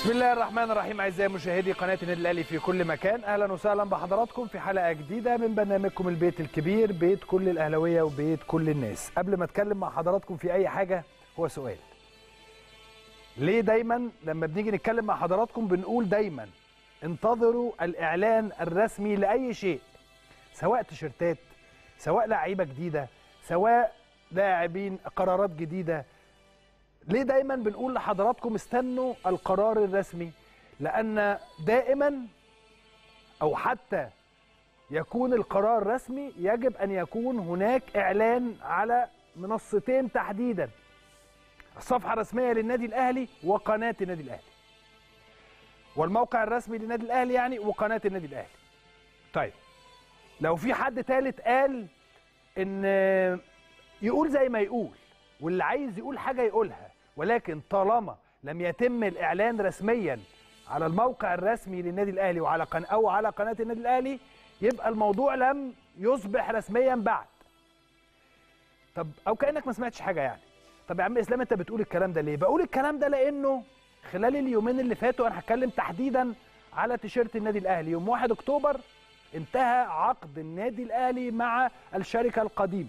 بسم الله الرحمن الرحيم اعزائي مشاهدي قناه النادي الاهلي في كل مكان اهلا وسهلا بحضراتكم في حلقه جديده من برنامجكم البيت الكبير بيت كل الاهلاويه وبيت كل الناس قبل ما اتكلم مع حضراتكم في اي حاجه هو سؤال ليه دايما لما بنيجي نتكلم مع حضراتكم بنقول دايما انتظروا الاعلان الرسمي لاي شيء سواء تيشرتات سواء لعيبه جديده سواء لاعبين قرارات جديده ليه دايما بنقول لحضراتكم استنوا القرار الرسمي لان دائما او حتى يكون القرار رسمي يجب ان يكون هناك اعلان على منصتين تحديدا الصفحه الرسميه للنادي الاهلي وقناه النادي الاهلي والموقع الرسمي للنادي الاهلي يعني وقناه النادي الاهلي طيب لو في حد ثالث قال ان يقول زي ما يقول واللي عايز يقول حاجه يقولها ولكن طالما لم يتم الاعلان رسميا على الموقع الرسمي للنادي الاهلي وعلى قن او على قناه النادي الاهلي يبقى الموضوع لم يصبح رسميا بعد طب او كانك ما سمعتش حاجه يعني طب يا عم اسلام انت بتقول الكلام ده ليه بقول الكلام ده لانه خلال اليومين اللي فاتوا انا هتكلم تحديدا على تيشيرت النادي الاهلي يوم 1 اكتوبر انتهى عقد النادي الاهلي مع الشركه القديمه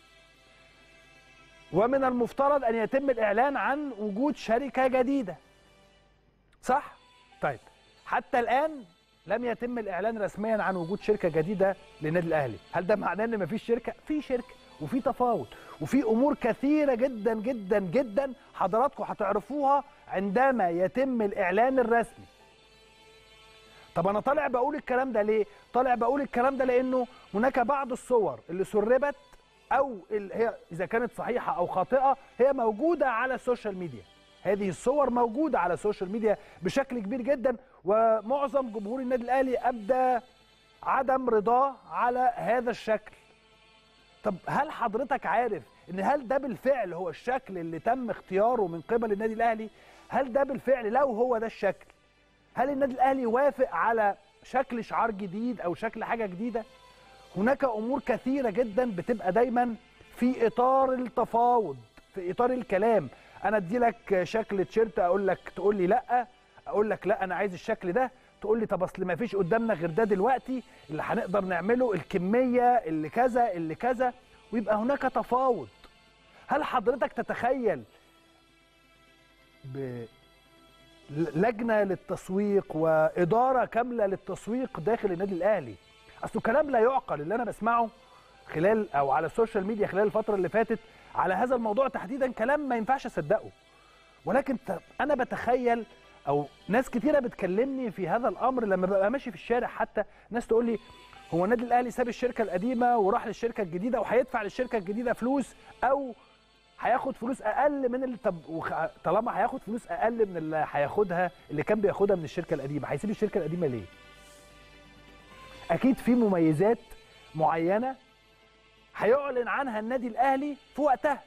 ومن المفترض ان يتم الاعلان عن وجود شركه جديده صح طيب حتى الان لم يتم الاعلان رسميا عن وجود شركه جديده للنادي الاهلي هل ده معناه ان مفيش شركه في شركه وفي تفاوض وفي امور كثيره جدا جدا جدا حضراتكم هتعرفوها عندما يتم الاعلان الرسمي طب انا طالع بقول الكلام ده ليه طالع بقول الكلام ده لانه هناك بعض الصور اللي سربت او هي اذا كانت صحيحه او خاطئه هي موجوده على السوشيال ميديا هذه الصور موجوده على السوشيال ميديا بشكل كبير جدا ومعظم جمهور النادي الاهلي ابدى عدم رضاه على هذا الشكل طب هل حضرتك عارف ان هل ده بالفعل هو الشكل اللي تم اختياره من قبل النادي الاهلي هل ده بالفعل لو هو ده الشكل هل النادي الاهلي وافق على شكل شعار جديد او شكل حاجه جديده هناك امور كثيره جدا بتبقى دايما في اطار التفاوض في اطار الكلام انا ادي لك شكل تيشيرت اقول لك تقول لي لا اقول لك لا انا عايز الشكل ده تقول لي طب اصل ما فيش قدامنا غير ده دلوقتي اللي هنقدر نعمله الكميه اللي كذا اللي كذا ويبقى هناك تفاوض هل حضرتك تتخيل لجنه للتسويق واداره كامله للتسويق داخل النادي الاهلي اصله كلام لا يعقل اللي انا بسمعه خلال او على السوشيال ميديا خلال الفتره اللي فاتت على هذا الموضوع تحديدا كلام ما ينفعش اصدقه ولكن انا بتخيل او ناس كتيره بتكلمني في هذا الامر لما ببقى ماشي في الشارع حتى ناس تقول لي هو النادي الاهلي ساب الشركه القديمه وراح للشركه الجديده وهيدفع للشركه الجديده فلوس او هياخد فلوس اقل من اللي طب طالما هياخد فلوس اقل من اللي هياخدها اللي كان بياخدها من الشركه القديمه هيسيب الشركه القديمه ليه اكيد في مميزات معينه هيعلن عنها النادي الاهلي في وقتها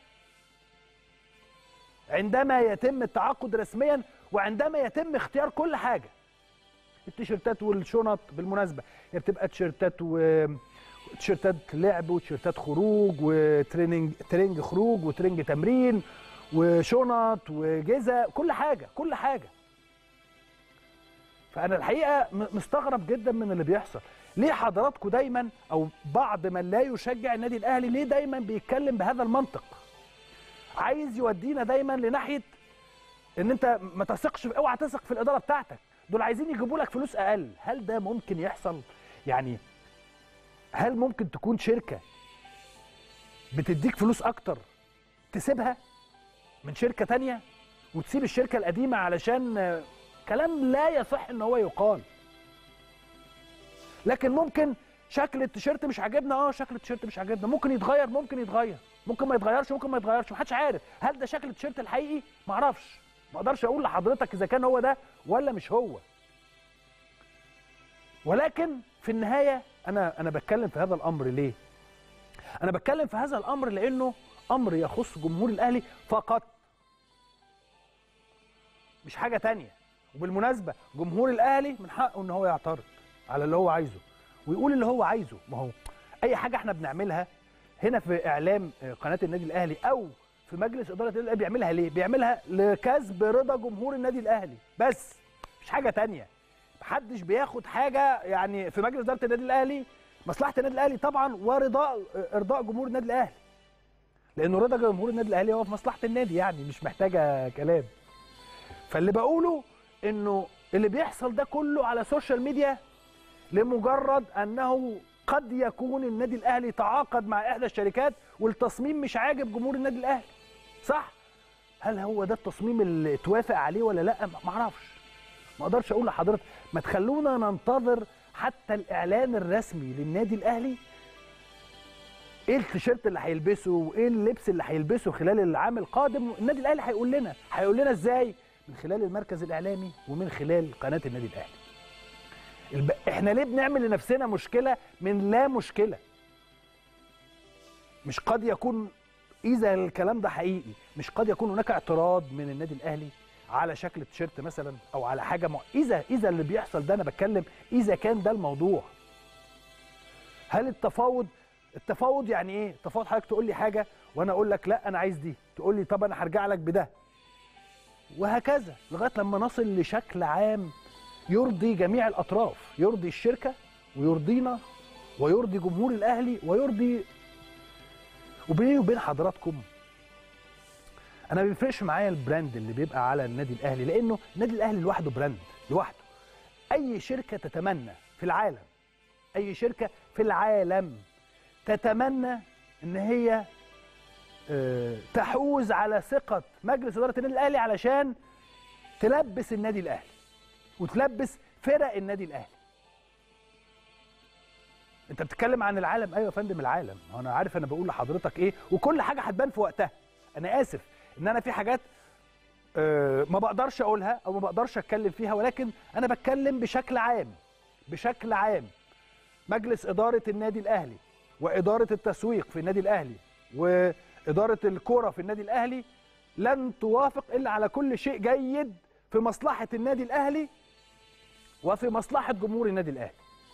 عندما يتم التعاقد رسميا وعندما يتم اختيار كل حاجه التيشيرتات والشنط بالمناسبه هي بتبقى تيشيرتات و تيشيرتات لعب وتيشيرتات خروج وتريننج ترينج خروج وترينج تمرين وشنط وجزء كل حاجه كل حاجه فانا الحقيقه مستغرب جدا من اللي بيحصل ليه حضراتكم دايما او بعض من لا يشجع النادي الاهلي ليه دايما بيتكلم بهذا المنطق عايز يودينا دايما لناحيه ان انت ما تثقش اوعى تثق في الاداره بتاعتك دول عايزين يجيبوا لك فلوس اقل هل ده ممكن يحصل يعني هل ممكن تكون شركه بتديك فلوس اكتر تسيبها من شركه تانية وتسيب الشركه القديمه علشان كلام لا يصح ان هو يقال لكن ممكن شكل التيشيرت مش عاجبنا اه شكل التيشيرت مش عاجبنا ممكن يتغير ممكن يتغير ممكن ما يتغيرش ممكن ما يتغيرش محدش عارف هل ده شكل التيشيرت الحقيقي ما اعرفش ما اقدرش اقول لحضرتك اذا كان هو ده ولا مش هو ولكن في النهايه انا انا بتكلم في هذا الامر ليه انا بتكلم في هذا الامر لانه امر يخص جمهور الاهلي فقط مش حاجه تانية وبالمناسبه جمهور الاهلي من حقه ان هو يعترض على اللي هو عايزه ويقول اللي هو عايزه ما هو اي حاجه احنا بنعملها هنا في اعلام قناه النادي الاهلي او في مجلس اداره النادي الاهلي بيعملها ليه بيعملها لكسب رضا جمهور النادي الاهلي بس مش حاجه تانية محدش بياخد حاجه يعني في مجلس اداره النادي الاهلي مصلحه النادي الاهلي طبعا ورضاء ارضاء جمهور النادي الاهلي لانه رضا جمهور النادي الاهلي هو في مصلحه النادي يعني مش محتاجه كلام فاللي بقوله انه اللي بيحصل ده كله على السوشيال ميديا لمجرد انه قد يكون النادي الاهلي تعاقد مع احدى الشركات والتصميم مش عاجب جمهور النادي الاهلي صح هل هو ده التصميم اللي اتوافق عليه ولا لا ما اعرفش ما اقدرش اقول لحضرتك ما تخلونا ننتظر حتى الاعلان الرسمي للنادي الاهلي ايه التيشيرت اللي هيلبسه وايه اللبس اللي هيلبسه خلال العام القادم النادي الاهلي هيقول لنا هيقول لنا ازاي من خلال المركز الاعلامي ومن خلال قناه النادي الاهلي الب... احنا ليه بنعمل لنفسنا مشكله من لا مشكله مش قد يكون اذا الكلام ده حقيقي مش قد يكون هناك اعتراض من النادي الاهلي على شكل تيشيرت مثلا او على حاجه م... اذا اذا اللي بيحصل ده انا بتكلم اذا كان ده الموضوع هل التفاوض التفاوض يعني ايه التفاوض حضرتك تقول لي حاجه وانا اقول لك لا انا عايز دي تقول لي طب انا هرجع لك بده وهكذا لغايه لما نصل لشكل عام يرضي جميع الاطراف يرضي الشركه ويرضينا ويرضي جمهور الاهلي ويرضي وبيني وبين حضراتكم انا ما بيفرقش معايا البراند اللي بيبقى على النادي الاهلي لانه النادي الاهلي لوحده براند لوحده اي شركه تتمنى في العالم اي شركه في العالم تتمنى ان هي تحوز على ثقه مجلس اداره النادي الاهلي علشان تلبس النادي الاهلي وتلبس فرق النادي الاهلي انت بتتكلم عن العالم ايوه يا فندم العالم انا عارف انا بقول لحضرتك ايه وكل حاجه هتبان في وقتها انا اسف ان انا في حاجات أه ما بقدرش اقولها او ما بقدرش اتكلم فيها ولكن انا بتكلم بشكل عام بشكل عام مجلس اداره النادي الاهلي واداره التسويق في النادي الاهلي واداره الكوره في النادي الاهلي لن توافق الا على كل شيء جيد في مصلحه النادي الاهلي وفي مصلحه جمهور النادي الاهلي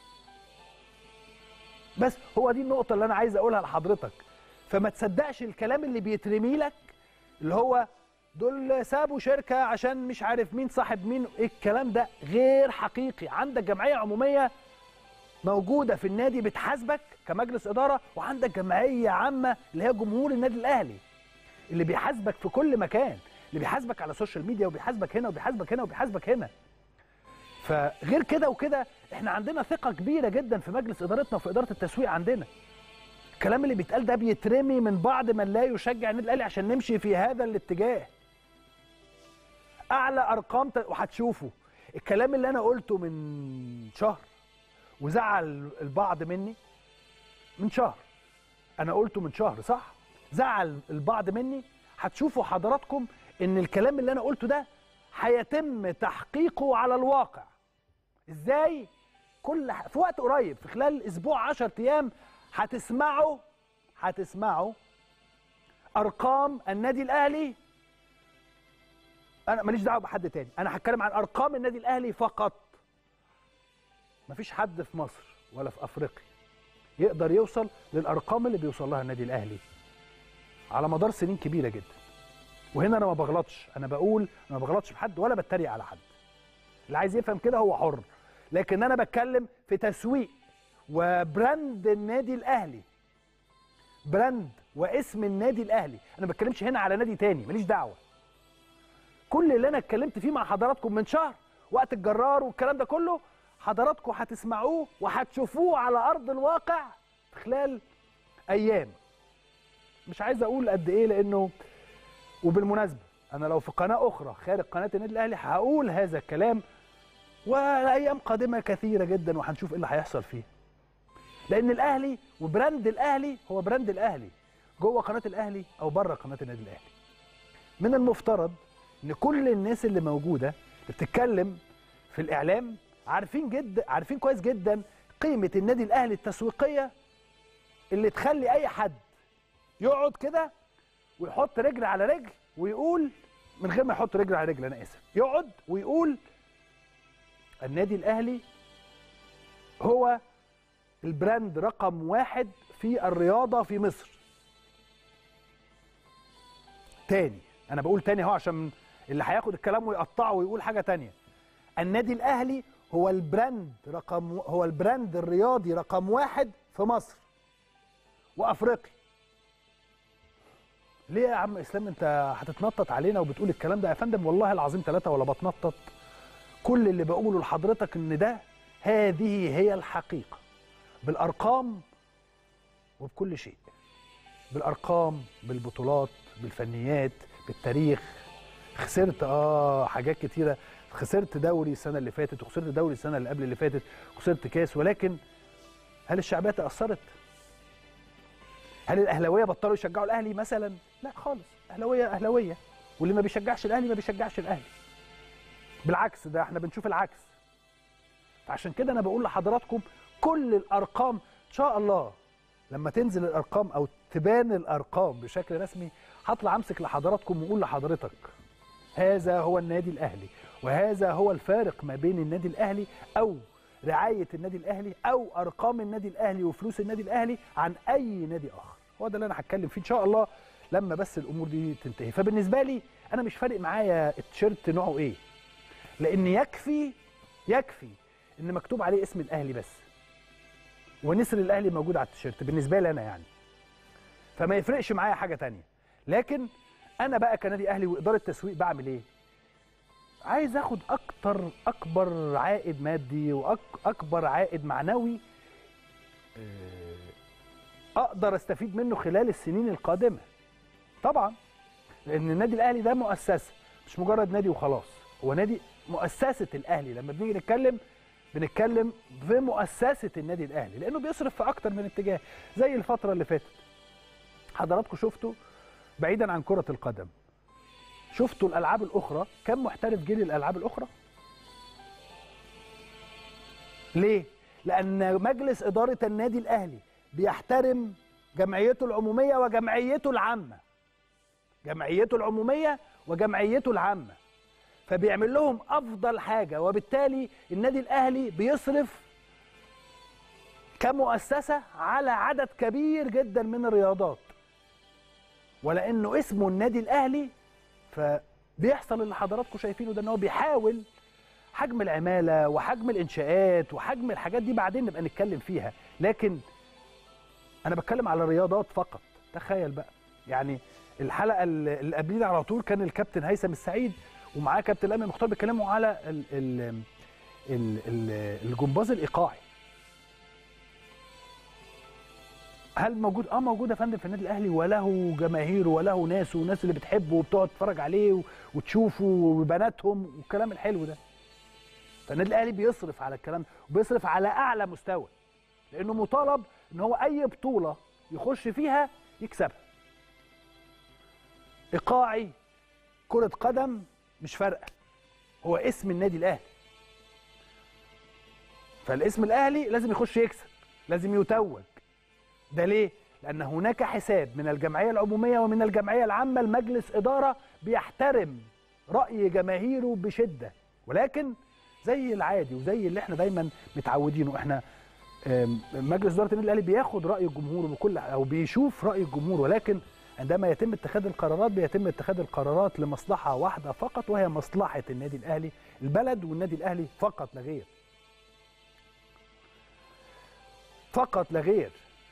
بس هو دي النقطه اللي انا عايز اقولها لحضرتك فما تصدقش الكلام اللي بيترمي لك اللي هو دول سابوا شركه عشان مش عارف مين صاحب مين الكلام ده غير حقيقي عندك جمعيه عموميه موجوده في النادي بتحاسبك كمجلس اداره وعندك جمعيه عامه اللي هي جمهور النادي الاهلي اللي بيحاسبك في كل مكان اللي بيحاسبك على السوشيال ميديا وبيحاسبك هنا وبيحاسبك هنا وبيحاسبك هنا فغير كده وكده احنا عندنا ثقه كبيره جدا في مجلس ادارتنا وفي اداره التسويق عندنا الكلام اللي بيتقال ده بيترمي من بعض من لا يشجع النادي الاهلي عشان نمشي في هذا الاتجاه اعلى ارقام ت... وهتشوفوا الكلام اللي انا قلته من شهر وزعل البعض مني من شهر انا قلته من شهر صح زعل البعض مني هتشوفوا حضراتكم ان الكلام اللي انا قلته ده هيتم تحقيقه على الواقع ازاي كل ح... في وقت قريب في خلال اسبوع 10 ايام هتسمعوا هتسمعوا ارقام النادي الاهلي انا ماليش دعوه بحد تاني انا هتكلم عن ارقام النادي الاهلي فقط مفيش حد في مصر ولا في افريقيا يقدر يوصل للارقام اللي بيوصل لها النادي الاهلي على مدار سنين كبيره جدا وهنا انا ما بغلطش انا بقول انا ما بغلطش في حد ولا بتريق على حد اللي عايز يفهم كده هو حر لكن انا بتكلم في تسويق وبراند النادي الاهلي براند واسم النادي الاهلي انا ما بتكلمش هنا على نادي تاني ماليش دعوه كل اللي انا اتكلمت فيه مع حضراتكم من شهر وقت الجرار والكلام ده كله حضراتكم هتسمعوه وهتشوفوه على ارض الواقع في خلال ايام مش عايز اقول قد ايه لانه وبالمناسبه انا لو في قناه اخرى خارج قناه النادي الاهلي هقول هذا الكلام والايام قادمه كثيره جدا وهنشوف ايه اللي هيحصل فيه لان الاهلي وبراند الاهلي هو براند الاهلي جوه قناه الاهلي او بره قناه النادي الاهلي من المفترض ان كل الناس اللي موجوده اللي بتتكلم في الاعلام عارفين جدا عارفين كويس جدا قيمه النادي الاهلي التسويقيه اللي تخلي اي حد يقعد كده ويحط رجل على رجل ويقول من غير ما يحط رجل على رجل انا اسف يقعد ويقول النادي الاهلي هو البراند رقم واحد في الرياضه في مصر تاني انا بقول تاني اهو عشان اللي هياخد الكلام ويقطعه ويقول حاجه تانية النادي الاهلي هو البراند رقم هو البراند الرياضي رقم واحد في مصر وافريقيا ليه يا عم اسلام انت هتتنطط علينا وبتقول الكلام ده يا فندم والله العظيم ثلاثه ولا بتنطط كل اللي بقوله لحضرتك ان ده هذه هي الحقيقه بالارقام وبكل شيء بالارقام بالبطولات بالفنيات بالتاريخ خسرت اه حاجات كتيره خسرت دوري السنه اللي فاتت وخسرت دوري السنه اللي قبل اللي فاتت وخسرت كاس ولكن هل الشعبيه تاثرت هل الاهلاويه بطلوا يشجعوا الاهلي مثلا لا خالص اهلاويه اهلاويه واللي ما بيشجعش الاهلي ما بيشجعش الاهلي بالعكس ده احنا بنشوف العكس فعشان كده انا بقول لحضراتكم كل الارقام ان شاء الله لما تنزل الارقام او تبان الارقام بشكل رسمي هطلع امسك لحضراتكم واقول لحضرتك هذا هو النادي الاهلي وهذا هو الفارق ما بين النادي الاهلي او رعايه النادي الاهلي او ارقام النادي الاهلي وفلوس النادي الاهلي عن اي نادي اخر هو ده اللي انا هتكلم فيه ان شاء الله لما بس الامور دي تنتهي فبالنسبه لي انا مش فارق معايا التيشيرت نوعه ايه لان يكفي يكفي ان مكتوب عليه اسم الاهلي بس ونسر الاهلي موجود على التيشيرت بالنسبه لي انا يعني فما يفرقش معايا حاجه تانية لكن انا بقى كنادي اهلي واداره تسويق بعمل ايه عايز اخد اكتر اكبر عائد مادي واكبر عائد معنوي اقدر استفيد منه خلال السنين القادمه طبعا لان النادي الاهلي ده مؤسسه مش مجرد نادي وخلاص هو نادي مؤسسه الاهلي لما بنيجي نتكلم بنتكلم في مؤسسه النادي الاهلي لانه بيصرف في اكتر من اتجاه زي الفتره اللي فاتت حضراتكم شفتوا بعيدا عن كره القدم شفتوا الالعاب الاخرى كم محترف جه للالعاب الاخرى ليه لان مجلس اداره النادي الاهلي بيحترم جمعيته العموميه وجمعيته العامه جمعيته العموميه وجمعيته العامه فبيعمل لهم افضل حاجه وبالتالي النادي الاهلي بيصرف كمؤسسه على عدد كبير جدا من الرياضات ولانه اسمه النادي الاهلي فبيحصل اللي حضراتكم شايفينه ده ان هو بيحاول حجم العماله وحجم الانشاءات وحجم الحاجات دي بعدين نبقى نتكلم فيها لكن انا بتكلم على الرياضات فقط تخيل بقى يعني الحلقه اللي قبلينا على طول كان الكابتن هيثم السعيد ومعاه كابتن امين مختار بيتكلموا على ال ال ال ال الجمباز الايقاعي هل موجود اه موجود يا فندم في النادي الاهلي وله جماهيره وله ناس وناس اللي بتحبه وبتقعد تتفرج عليه وتشوفه وبناتهم والكلام الحلو ده فالنادي الاهلي بيصرف على الكلام ده وبيصرف على اعلى مستوى لانه مطالب ان هو اي بطوله يخش فيها يكسبها ايقاعي كره قدم مش فارقه هو اسم النادي الاهلي فالاسم الاهلي لازم يخش يكسب لازم يتوج ده ليه لان هناك حساب من الجمعيه العموميه ومن الجمعيه العامه لمجلس اداره بيحترم راي جماهيره بشده ولكن زي العادي وزي اللي احنا دايما متعودينه احنا مجلس اداره النادي الاهلي بياخد راي الجمهور بكل او بيشوف راي الجمهور ولكن عندما يتم اتخاذ القرارات بيتم اتخاذ القرارات لمصلحه واحده فقط وهي مصلحه النادي الاهلي البلد والنادي الاهلي فقط لا غير فقط لا غير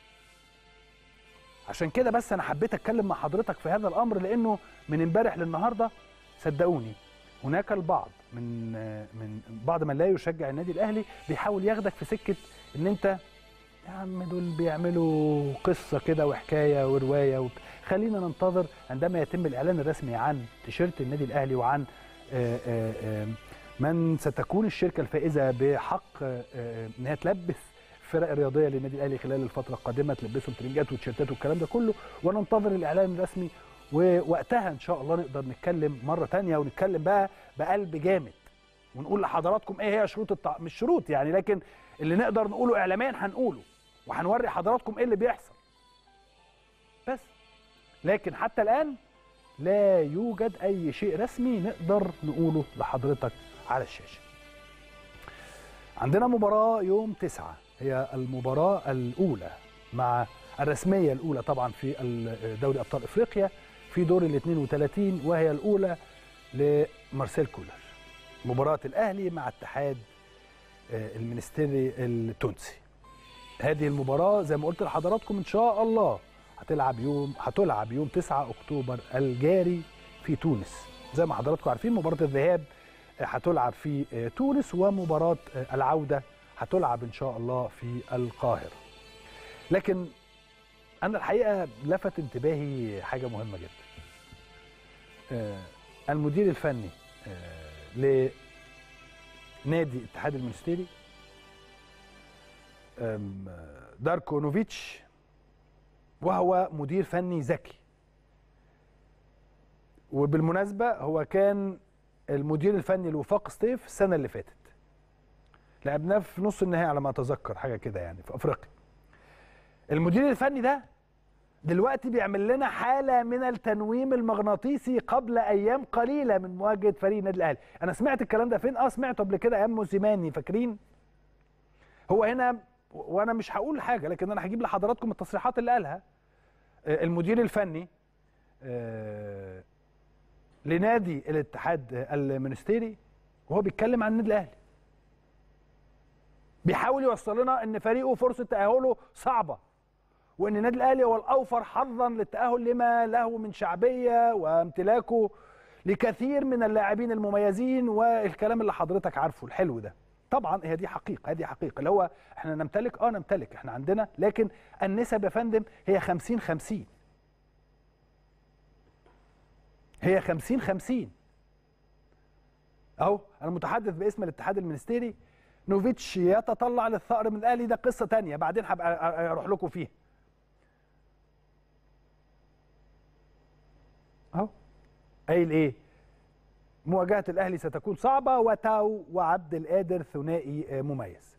عشان كده بس انا حبيت اتكلم مع حضرتك في هذا الامر لانه من امبارح للنهارده صدقوني هناك البعض من من بعض من لا يشجع النادي الاهلي بيحاول ياخدك في سكه ان انت يا عم دول بيعملوا قصه كده وحكايه وروايه وب... خلينا ننتظر عندما يتم الاعلان الرسمي عن تيشيرت النادي الاهلي وعن آآ آآ من ستكون الشركه الفائزه بحق انها تلبس الفرق الرياضيه للنادي الاهلي خلال الفتره القادمه تلبسهم ترنجات وتيشيرتات والكلام ده كله وننتظر الاعلان الرسمي ووقتها ان شاء الله نقدر نتكلم مره تانية ونتكلم بقى بقلب جامد ونقول لحضراتكم ايه هي شروط التع... مش شروط يعني لكن اللي نقدر نقوله اعلاميا هنقوله وهنوري حضراتكم ايه اللي بيحصل بس لكن حتى الان لا يوجد اي شيء رسمي نقدر نقوله لحضرتك على الشاشه عندنا مباراه يوم تسعة هي المباراه الاولى مع الرسميه الاولى طبعا في دوري ابطال افريقيا في دور ال 32 وهي الاولى لمارسيل كولر مباراه الاهلي مع اتحاد آه، المنستيري التونسي هذه المباراه زي ما قلت لحضراتكم ان شاء الله هتلعب يوم هتلعب يوم 9 اكتوبر الجاري في تونس زي ما حضراتكم عارفين مباراه الذهاب آه، هتلعب في آه، تونس ومباراه آه، العوده هتلعب ان شاء الله في القاهره لكن انا الحقيقه لفت انتباهي حاجه مهمه جدا آه، المدير الفني آه، لنادي اتحاد المنستيري آم، آه، داركو نوفيتش وهو مدير فني ذكي وبالمناسبه هو كان المدير الفني لوفاق سطيف السنه اللي فاتت لعبناه في نص النهائي على ما اتذكر حاجه كده يعني في افريقيا المدير الفني ده دلوقتي بيعمل لنا حاله من التنويم المغناطيسي قبل ايام قليله من مواجهه فريق النادي الاهلي انا سمعت الكلام ده فين اه سمعته قبل كده ايام موسيماني فاكرين هو هنا وانا مش هقول حاجه لكن انا هجيب لحضراتكم التصريحات اللي قالها آه، المدير الفني آه، لنادي الاتحاد المنستيري وهو بيتكلم عن النادي الاهلي بيحاول يوصل لنا ان فريقه فرصه تاهله صعبه وان النادي الاهلي هو الاوفر حظا للتاهل لما له من شعبيه وامتلاكه لكثير من اللاعبين المميزين والكلام اللي حضرتك عارفه الحلو ده طبعا هي دي حقيقه هذه حقيقه اللي هو احنا نمتلك اه نمتلك احنا عندنا لكن النسب يا فندم هي 50 50 هي 50 50 اهو انا متحدث باسم الاتحاد المنستيري نوفيتش يتطلع للثأر من الاهلي ده قصه تانية بعدين هبقى اروح لكم فيها اهو قايل ايه مواجهه الاهلي ستكون صعبه وتاو وعبد القادر ثنائي آه، مميز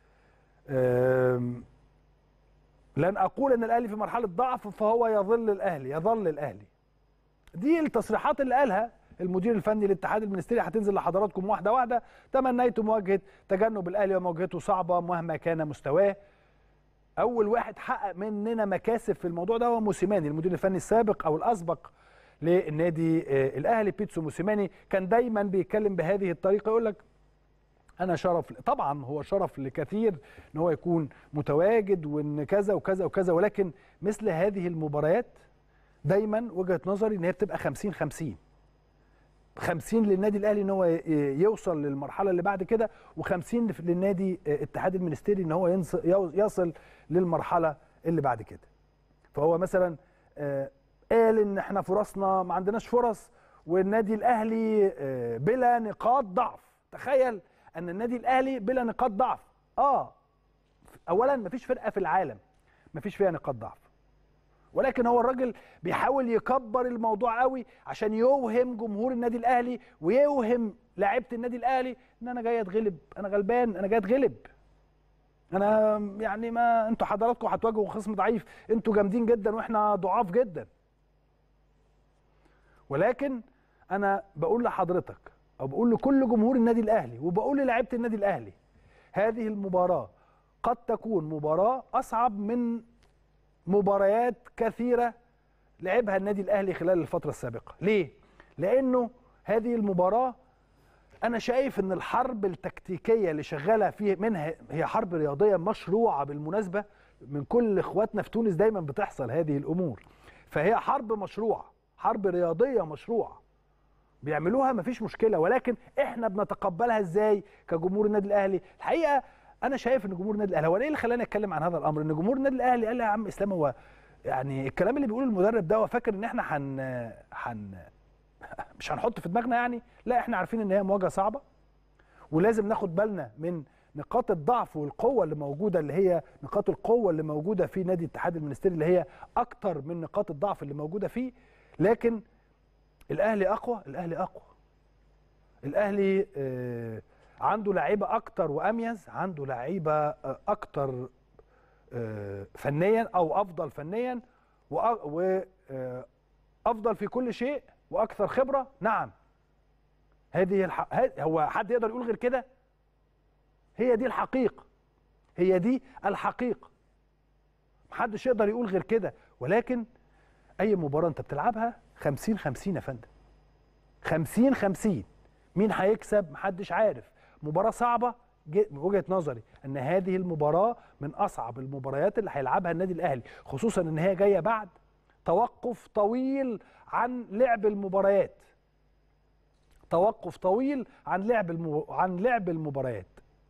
أم، لن اقول ان الاهلي في مرحله ضعف فهو يظل الاهلي يظل الاهلي دي التصريحات اللي قالها المدير الفني للاتحاد المنستيري هتنزل لحضراتكم واحده واحده تمنيت مواجهه تجنب الاهلي ومواجهته صعبه مهما كان مستواه اول واحد حقق مننا مكاسب في الموضوع ده هو موسيماني المدير الفني السابق او الاسبق للنادي آه، الاهلي بيتسو موسيماني كان دايما بيتكلم بهذه الطريقه يقول لك انا شرف طبعا هو شرف لكثير ان هو يكون متواجد وان كذا وكذا وكذا ولكن مثل هذه المباريات دايما وجهه نظري ان هي بتبقى 50 50 50 للنادي الاهلي ان هو ي- يوصل للمرحله اللي بعد كده و50 للنادي آه، اتحاد المنستيري ان هو ينص- يو- يصل للمرحله اللي بعد كده فهو مثلا آه، قال ان احنا فرصنا ما عندناش فرص والنادي الاهلي آه، بلا نقاط ضعف تخيل ان النادي الاهلي بلا نقاط ضعف اه اولا مفيش فرقه في العالم مفيش فيها نقاط ضعف ولكن هو الراجل بيحاول يكبر الموضوع قوي عشان يوهم جمهور النادي الاهلي ويوهم لاعيبه النادي الاهلي ان انا جاي اتغلب انا غلبان انا جاي اتغلب انا يعني ما انتوا حضراتكم هتواجهوا خصم ضعيف انتوا جامدين جدا واحنا ضعاف جدا ولكن انا بقول لحضرتك او بقول لكل جمهور النادي الاهلي وبقول للاعيبه النادي الاهلي هذه المباراه قد تكون مباراه اصعب من مباريات كثيره لعبها النادي الاهلي خلال الفتره السابقه ليه لانه هذه المباراه انا شايف ان الحرب التكتيكيه اللي شغاله فيه منها هي حرب رياضيه مشروعه بالمناسبه من كل اخواتنا في تونس دايما بتحصل هذه الامور فهي حرب مشروعه حرب رياضيه مشروعه بيعملوها مفيش مشكله ولكن احنا بنتقبلها ازاي كجمهور النادي الاهلي الحقيقه انا شايف ان جمهور النادي الاهلي هو ايه اللي خلاني اتكلم عن هذا الامر ان جمهور النادي الاهلي قال لي يا عم اسلام هو يعني الكلام اللي بيقوله المدرب ده هو فاكر ان احنا هن هن مش هنحط في دماغنا يعني لا احنا عارفين ان هي مواجهه صعبه ولازم ناخد بالنا من نقاط الضعف والقوه اللي موجوده اللي هي نقاط القوه اللي موجوده في نادي الاتحاد المنستيري اللي هي اكتر من نقاط الضعف اللي موجوده فيه لكن الاهلي اقوى الاهلي اقوى الاهلي آه، عنده لعيبه اكتر واميز عنده لعيبه آه، اكتر آه، فنيا او افضل فنيا وافضل في كل شيء واكثر خبره نعم هذه الح... ه- هو حد يقدر يقول غير كده هي دي الحقيقه هي دي الحقيقه محدش يقدر يقول غير كده ولكن اي مباراه انت بتلعبها 50 50 يا فندم 50 50 مين هيكسب محدش عارف مباراه صعبه ج- من وجهه نظري ان هذه المباراه من اصعب المباريات اللي هيلعبها النادي الاهلي خصوصا ان هي جايه بعد توقف طويل عن لعب المباريات توقف طويل عن لعب المو... عن لعب المباريات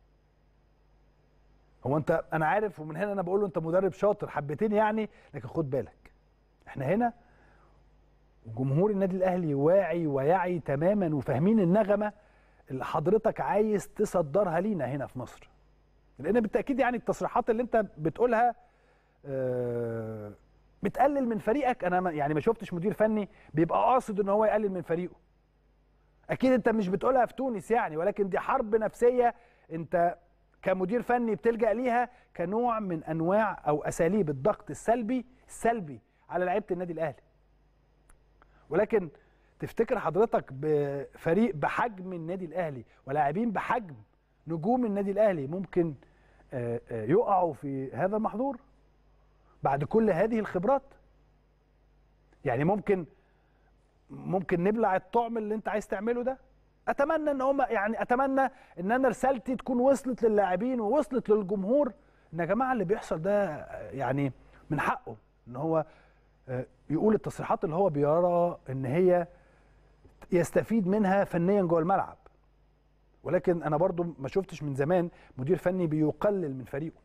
هو انت انا عارف ومن هنا انا بقول له انت مدرب شاطر حبتين يعني لكن خد بالك احنا هنا جمهور النادي الاهلي واعي ويعي تماما وفاهمين النغمه اللي حضرتك عايز تصدرها لينا هنا في مصر لان بالتاكيد يعني التصريحات اللي انت بتقولها آه، بتقلل من فريقك انا ما- يعني ما شفتش مدير فني بيبقى قاصد ان هو يقلل من فريقه اكيد انت مش بتقولها في تونس يعني ولكن دي حرب نفسيه انت كمدير فني بتلجا ليها كنوع من انواع او اساليب الضغط السلبي السلبي على لعيبه النادي الاهلي ولكن تفتكر حضرتك بفريق بحجم النادي الاهلي ولاعبين بحجم نجوم النادي الاهلي ممكن آه، آه، يقعوا في هذا المحظور بعد كل هذه الخبرات يعني ممكن ممكن نبلع الطعم اللي انت عايز تعمله ده اتمنى ان هم يعني اتمنى ان انا رسالتي تكون وصلت للاعبين ووصلت للجمهور ان يا جماعه اللي بيحصل ده آه، يعني من حقه ان هو آه، يقول التصريحات اللي هو بيرى ان هي يستفيد منها فنيا جوه الملعب ولكن انا برضو ما شفتش من زمان مدير فني بيقلل من فريقه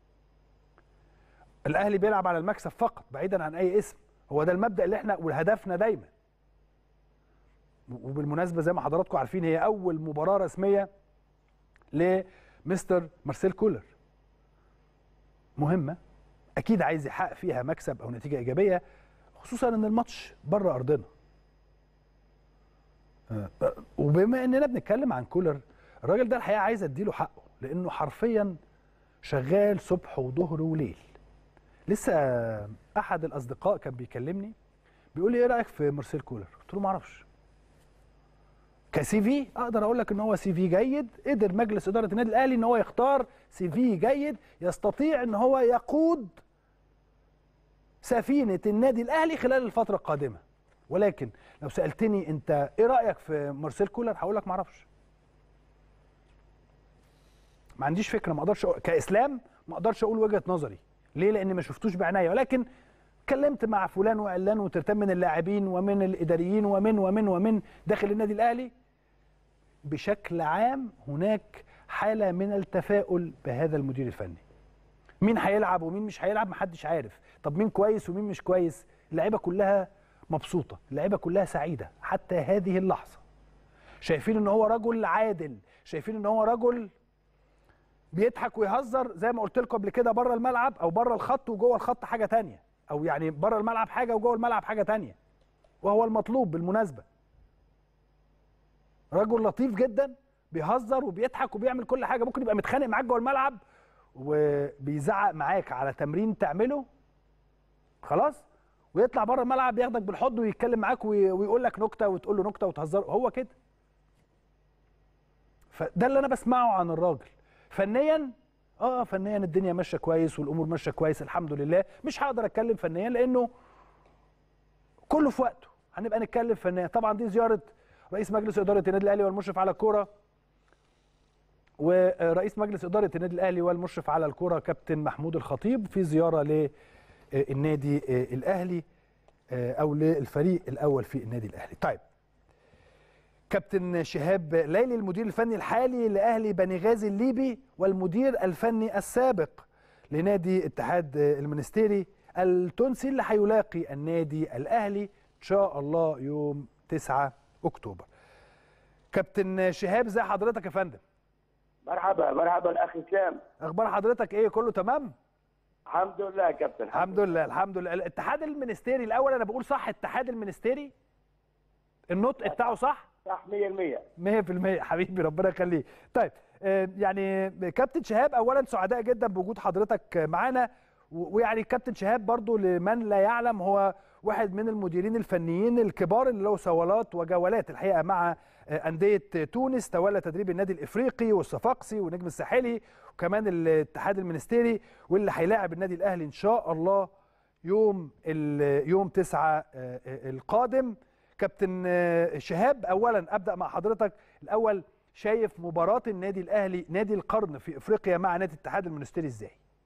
الاهلي بيلعب على المكسب فقط بعيدا عن اي اسم هو ده المبدا اللي احنا وهدفنا دايما وبالمناسبه زي ما حضراتكم عارفين هي اول مباراه رسميه لمستر مارسيل كولر مهمه اكيد عايز يحقق فيها مكسب او نتيجه ايجابيه خصوصا ان الماتش بره ارضنا آه، آه، وبما اننا بنتكلم عن كولر الراجل ده الحقيقه عايز اديله حقه لانه حرفيا شغال صبح وظهر وليل لسه احد الاصدقاء كان بيكلمني بيقول لي ايه رايك في مارسيل كولر قلت له ما اعرفش كسي في اقدر اقول لك ان هو سي في جيد قدر مجلس اداره النادي الاهلي ان هو يختار سي في جيد يستطيع ان هو يقود سفينه النادي الاهلي خلال الفتره القادمه ولكن لو سالتني انت ايه رايك في مارسيل كولر هقول لك ما اعرفش ما عنديش فكره ما اقدرش أقول- كاسلام ما اقدرش اقول وجهه نظري ليه لاني ما شفتوش بعناية ولكن اتكلمت مع فلان وعلان وترتان من اللاعبين ومن الاداريين ومن ومن ومن داخل النادي الاهلي بشكل عام هناك حاله من التفاؤل بهذا المدير الفني مين هيلعب ومين مش هيلعب محدش عارف طب مين كويس ومين مش كويس اللعيبه كلها مبسوطه اللعيبه كلها سعيده حتى هذه اللحظه شايفين ان هو رجل عادل شايفين ان هو رجل بيضحك ويهزر زي ما قلت لكم قبل كده بره الملعب او بره الخط وجوه الخط حاجه تانية او يعني بره الملعب حاجه وجوه الملعب حاجه تانية وهو المطلوب بالمناسبه رجل لطيف جدا بيهزر وبيضحك وبيعمل كل حاجه ممكن يبقى متخانق معاك جوه الملعب وبيزعق معاك على تمرين تعمله خلاص ويطلع بره الملعب ياخدك بالحضن ويتكلم معاك وي- ويقول لك نكته وتقول له نكته وتهزر هو كده فده اللي انا بسمعه عن الراجل فنيا اه فنيا الدنيا ماشيه كويس والامور ماشيه كويس الحمد لله مش هقدر اتكلم فنيا لانه كله في وقته هنبقى نتكلم فنيا طبعا دي زياره رئيس مجلس اداره النادي الاهلي والمشرف على الكوره ورئيس مجلس اداره النادي الاهلي والمشرف على الكوره كابتن محمود الخطيب في زياره للنادي الاهلي او للفريق الاول في النادي الاهلي طيب كابتن شهاب ليلي المدير الفني الحالي لاهلي بني غازي الليبي والمدير الفني السابق لنادي اتحاد المنستيري التونسي اللي هيلاقي النادي الاهلي ان شاء الله يوم 9 اكتوبر كابتن شهاب زي حضرتك يا فندم مرحبا مرحبا اخي اسلام اخبار حضرتك ايه كله تمام الحمد لله يا كابتن الحمد لله الحمد لله الاتحاد المنستيري الاول انا بقول صح اتحاد المنستيري النطق بتاعه صح صح 100% 100% حبيبي ربنا يخليك طيب آه، يعني كابتن شهاب اولا سعداء جدا بوجود حضرتك معانا و- ويعني كابتن شهاب برضو لمن لا يعلم هو واحد من المديرين الفنيين الكبار اللي له صولات وجولات الحقيقه مع آه، انديه تونس تولى تدريب النادي الافريقي والصفاقسي والنجم الساحلي وكمان الاتحاد المنستيري واللي هيلاعب النادي الاهلي ان شاء الله يوم ال- يوم 9 آه، آه، القادم كابتن آه، شهاب اولا ابدا مع حضرتك الاول شايف مباراه النادي الاهلي نادي القرن في افريقيا مع نادي الاتحاد المنستيري ازاي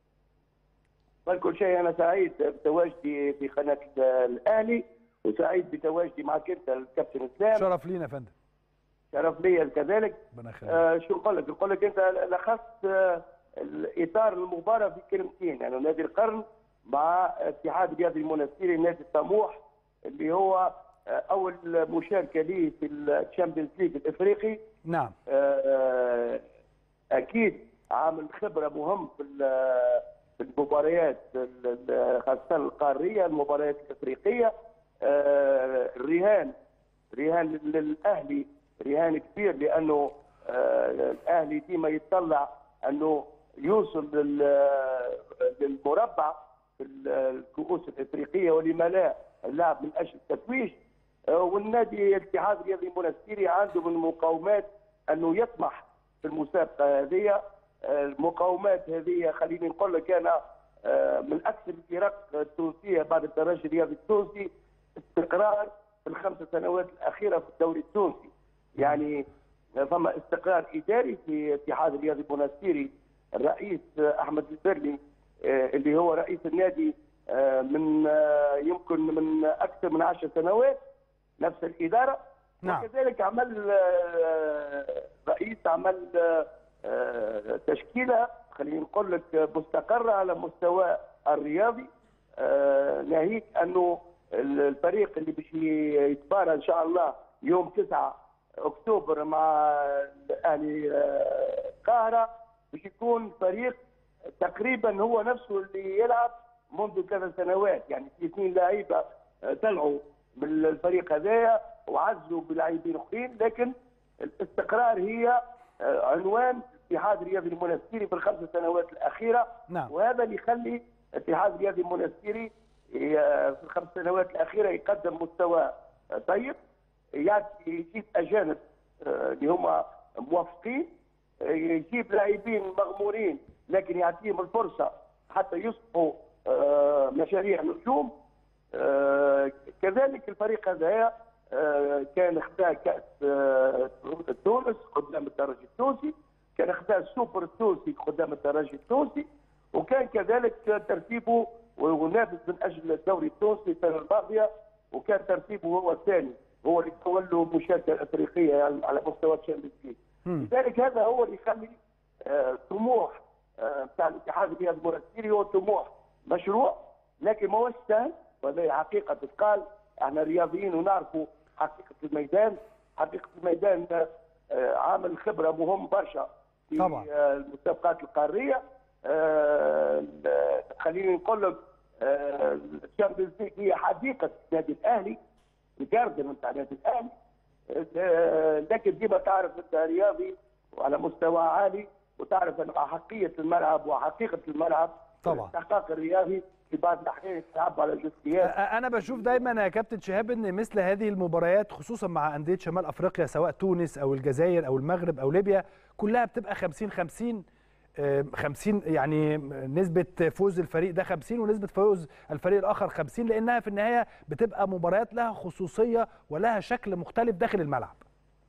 قبل كل شيء انا سعيد بتواجدي في قناه الاهلي وسعيد بتواجدي معك انت الكابتن اسلام شرف لينا يا فندم شرف لي كذلك ربنا يخليك آه شو نقول لك؟ نقول لك انت لخصت آه الاطار المباراه في كلمتين يعني نادي القرن مع اتحاد الرياضي المنستيري نادي الطموح اللي هو آه اول مشاركه ليه في الشامبيونز ليج الافريقي نعم آه، اكيد عامل خبره مهم في ال- في المباريات ال- ال- خاصه القاريه المباريات الافريقيه آه، الرهان رهان للاهلي رهان كبير لانه آه، الاهلي ديما يتطلع انه يوصل لل- للمربع في ال- الكؤوس الافريقيه ولما لا اللعب من اجل التتويج آه، والنادي الاتحاد الرياضي المنستيري عنده من المقاومات انه يطمح في المسابقه هذه آه، المقاومات هذه خليني نقول لك انا آه، من اكثر الفرق التونسيه بعد الترجي الرياضي التونسي استقرار في الخمس سنوات الاخيره في الدوري التونسي يعني فما استقرار اداري في اتحاد الرياضي المنستيري الرئيس آه، احمد البرلي آه، اللي هو رئيس النادي آه، من آه، يمكن من اكثر من عشر سنوات نفس الاداره نعم. وكذلك عمل آه، رئيس عمل آه، آه، تشكيله خلينا نقول لك مستقره على مستوى الرياضي آه، ناهيك انه الفريق اللي باش يتبارى ان شاء الله يوم 9 اكتوبر مع الاهلي آه، القاهره باش يكون فريق تقريبا هو نفسه اللي يلعب منذ ثلاث سنوات يعني في اثنين لعيبه آه، طلعوا من الفريق هذايا وعزوا بلاعبين اخرين لكن الاستقرار هي آه، عنوان الاتحاد الرياضي المنستيري في الخمس سنوات الاخيره نعم. وهذا اللي يخلي الاتحاد الرياضي المنستيري ي- في الخمس سنوات الاخيره يقدم مستوى آه، طيب يعطي- يجيب اجانب آه، اللي هم موفقين آه، يجيب لاعبين مغمورين لكن يعطيهم الفرصه حتى يصبحوا آه، مشاريع نجوم آه، كذلك الفريق هذا آه، كان خدا كاس آه، تونس قدام الترجي التونسي كان خدا السوبر التونسي قدام الترجي التونسي وكان كذلك ترتيبه ونافس من اجل الدوري التونسي السنه الماضيه وكان ترتيبه هو الثاني هو اللي تولوا مشاركه افريقيه يعني على مستوى الشامبيونز ليج مم. لذلك هذا هو اللي يخلي آه، طموح آه، بتاع الاتحاد الرياضي المنستيري هو طموح مشروع لكن ما هوش سهل وهذه حقيقه تتقال احنا رياضيين ونعرفوا حقيقه الميدان حقيقه الميدان آه، آه، عامل خبره مهم برشا في طبعاً. آه، المسابقات القاريه آه، ال- خليني نقول لك آه، الشامبيونز ليج هي حديقه النادي الاهلي الجاردن بتاع النادي الاهلي آه، لكن ديما تعرف انت رياضي وعلى مستوى عالي وتعرف ان احقيه الملعب وحقيقه الملعب طبعاً. الاستحقاق الرياضي في بعض الاحيان يتعب على الجزئيات أ- انا بشوف دايما يا كابتن شهاب ان مثل هذه المباريات خصوصا مع انديه شمال افريقيا سواء تونس او الجزائر او المغرب او ليبيا كلها بتبقى 50 50 آه، 50 يعني نسبة فوز الفريق ده 50 ونسبة فوز الفريق الآخر 50 لأنها في النهاية بتبقى مباريات لها خصوصية ولها شكل مختلف داخل الملعب.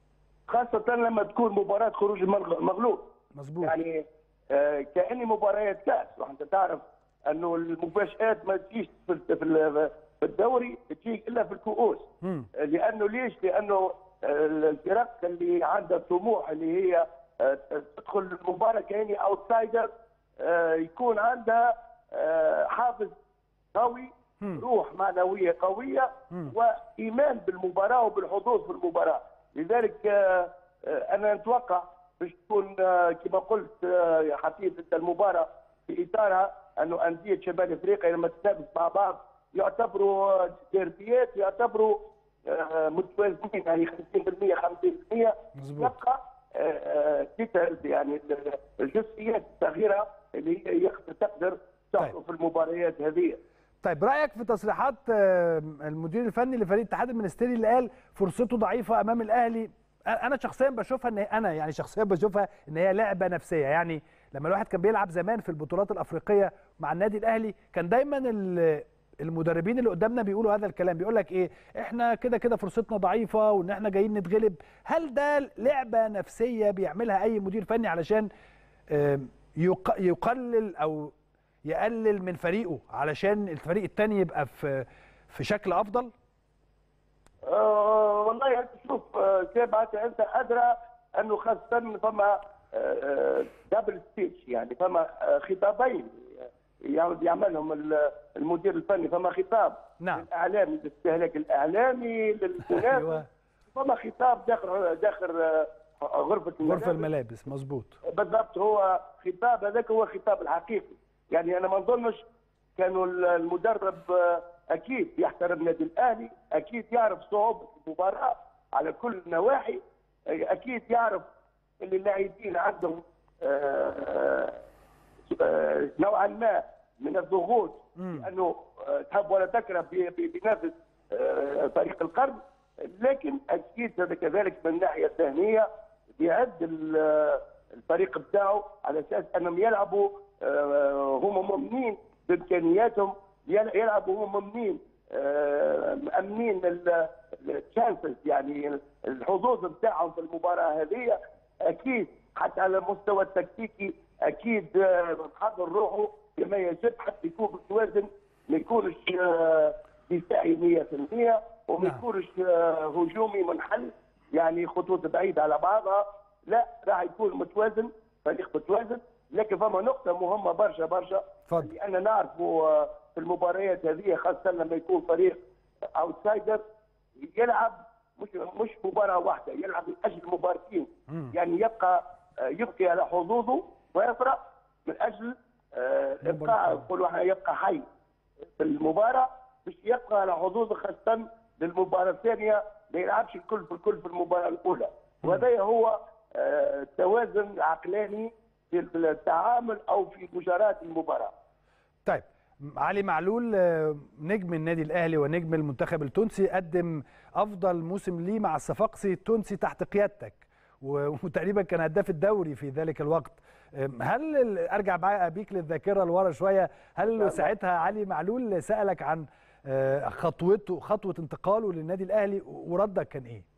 خاصه لما تكون مباراه خروج المغ- المغلوب مظبوط. يعني آه، كاني مباريات كاس وانت تعرف انه المفاجات ما تجيش في ال- في ال- في الدوري تجي الا في الكؤوس مم. لانه ليش؟ لانه آه، الفرق اللي عندها طموح اللي هي آه، تدخل المباراه كاني اوتسايدر يكون عندها آه، حافز قوي مم. روح معنويه قويه مم. وايمان بالمباراه وبالحظوظ في المباراه لذلك آه، آه، انا نتوقع باش تكون آه، كما قلت آه، حفيظ انت المباراه في اطارها انه انديه شمال افريقيا لما تتنافس مع بعض يعتبروا آه، ديربيات يعتبروا آه، متوازنين يعني 50% 50% مظبوط. يبقى ديتيلز يعني ال- الجزئيات الصغيره اللي هي يقدر- تقدر تحكم في المباريات هذه طيب رايك في تصريحات آه، المدير الفني لفريق الاتحاد المنستيري اللي قال فرصته ضعيفه امام الاهلي انا شخصيا بشوفها ان انا يعني شخصيا بشوفها ان هي لعبه نفسيه يعني لما الواحد كان بيلعب زمان في البطولات الافريقيه مع النادي الاهلي كان دايما ال- المدربين اللي قدامنا بيقولوا هذا الكلام بيقول لك ايه احنا كده كده فرصتنا ضعيفه وان احنا جايين نتغلب هل ده لعبه نفسيه بيعملها اي مدير فني علشان آم، يق- يقلل او يقلل من فريقه علشان الفريق التاني يبقى في في شكل افضل آه والله انت شوف آه، سيبعت انت ادرى انه خاصه فما دبل ستيج يعني فما آه، خطابين يعني يعملهم ال- المدير الفني فما خطاب نعم. للاعلامي للاستهلاك الاعلامي للمنافس أيوة. فما خطاب داخل داخل آه، غرفه غرفه الملابس. الملابس مظبوط بالضبط هو خطاب هذاك هو خطاب الحقيقي يعني انا ما نظنش كانوا المدرب آه، اكيد يحترم النادي الاهلي اكيد يعرف صعوبه المباراه على كل النواحي آه، اكيد يعرف ان اللاعبين عندهم آه، آه، نوعا ما من الضغوط لانه آه، تحب ولا تكره بي- بي- بينافس آه، فريق القرن لكن اكيد هذا كذلك من الناحيه الذهنيه بيعد ال- الفريق بتاعه على اساس انهم يلعبوا آه، هم مؤمنين بامكانياتهم يل- يلعبوا هم مؤمنين آه، مأمنين الشانسز يعني الحظوظ بتاعهم في المباراه هذه اكيد حتى على المستوى التكتيكي اكيد آه، محضر روحه كما يجب حتى يكون متوازن ما يكونش آه، دفاعي 100% وما نعم. يكونش آه، هجومي منحل يعني خطوط بعيده على بعضها لا راح يكون متوازن فريق متوازن لكن فما نقطه مهمه برشا برشا اتفضل. لان نعرفوا آه، في المباريات هذه خاصه لما يكون فريق اوتسايدر يلعب مش مش مباراه واحده يلعب من اجل مباراتين يعني يبقى آه، يبقي على حظوظه ويفرح من اجل آه، ابقاء مباراتين. يقولوا إحنا يبقى حي في المباراه مش يبقى على حظوظه خاصه للمباراه الثانيه ما يلعبش الكل في الكل في المباراه الاولى وهذا هو آه، توازن عقلاني في التعامل او في مجاراه المباراه طيب علي معلول آه، نجم النادي الاهلي ونجم المنتخب التونسي قدم افضل موسم ليه مع الصفاقسي التونسي تحت قيادتك و- وتقريبا كان هداف الدوري في ذلك الوقت آم، هل ال- ارجع بقى بيك للذاكره لورا شويه هل ساعتها علي معلول سالك عن آه، خطوته خطوه انتقاله للنادي الاهلي وردك كان ايه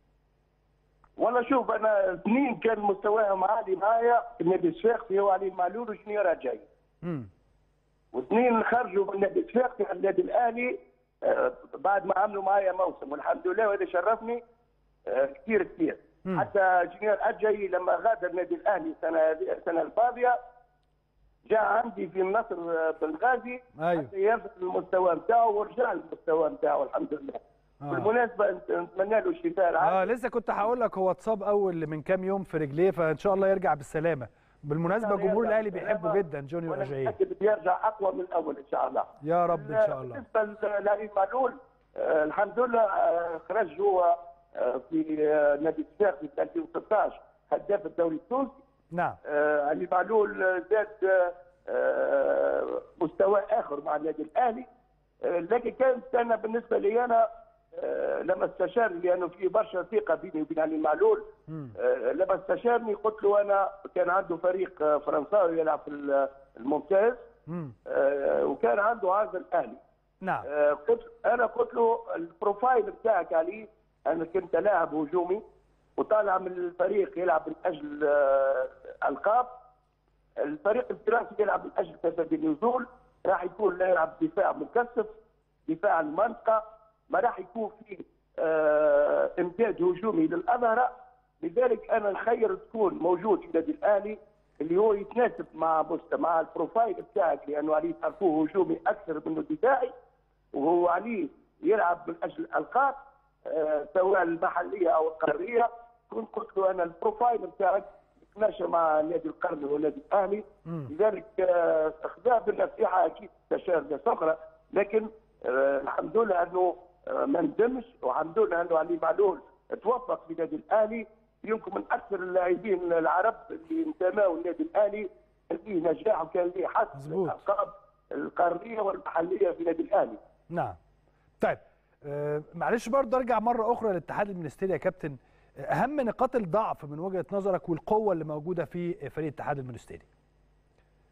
والله شوف انا اثنين كان مستواهم عالي معايا النادي الصفاقسي هو علي المعلول وجنيور رجعي امم واثنين خرجوا من النادي الصفاقسي على النادي الاهلي آه، بعد ما عملوا معايا موسم والحمد لله وهذا شرفني آه، كثير كثير مم. حتى جنيور اجاي لما غادر النادي الاهلي السنه هذه- السنه الماضيه جاء عندي في النصر آه، بنغازي أيوه. حتى يرفع المستوى نتاعه ورجع المستوى نتاعه الحمد لله آه. بالمناسبه نت- نتمنى له الشفاء العاجل اه لسه كنت هقول لك هو اتصاب اول من كام يوم في رجليه فان شاء الله يرجع بالسلامه بالمناسبه جمهور الاهلي بيحبه جدا جونيور وانا اجاييه متاكد بيرجع اقوى من الاول ان شاء الله يا رب ان شاء الله بالنسبه للعيب معلول آه، الحمد لله آه، خرج هو آه، في آه، نادي الصفاقسي في 2016 هداف الدوري التونسي نعم آه، علي معلول آه، زاد آه، آه، مستوى اخر مع النادي الاهلي آه، لكن كانت انا بالنسبه لي انا آه، لما استشارني لانه في برشا ثقه بيني وبين علي معلول مم. آه، لما استشارني قلت له انا كان عنده فريق آه، فرنساوي يلعب في الممتاز مم. آه، وكان عنده عرض الاهلي نعم آه، قلت انا قلت له البروفايل بتاعك علي انك انت لاعب هجومي وطالع من الفريق يلعب من اجل آه، القاب الفريق الفرنسي يلعب من اجل تسديد النزول راح يكون لا يلعب دفاع مكثف دفاع المنطقه ما راح يكون فيه آه، امداد هجومي للاظهره لذلك انا نخير تكون موجود في النادي الاهلي اللي هو يتناسب مع مست- مع البروفايل بتاعك لانه عليه تعرفوه هجومي اكثر منه دفاعي وهو عليه يلعب من اجل الالقاب آه، سواء المحليه او القاريه كنت قلت له انا البروفايل بتاعك يتماشى مع نادي القرن والنادي الاهلي مم. لذلك آه، اخذها بالنصيحه اكيد استشار ناس اخرى لكن آه، الحمد لله انه آه، ما ندمش والحمد لله انه علي معلول توفق في النادي الاهلي يمكن من اكثر اللاعبين العرب اللي انتموا للنادي الاهلي كان ليه نجاح وكان ليه حظ مظبوط. الالقاب القاريه والمحليه في النادي الاهلي نعم طيب آه، معلش برضه ارجع مره اخرى للاتحاد المنستيري يا كابتن آه، اهم نقاط الضعف من وجهه نظرك والقوه اللي موجوده في فريق الاتحاد المنستيري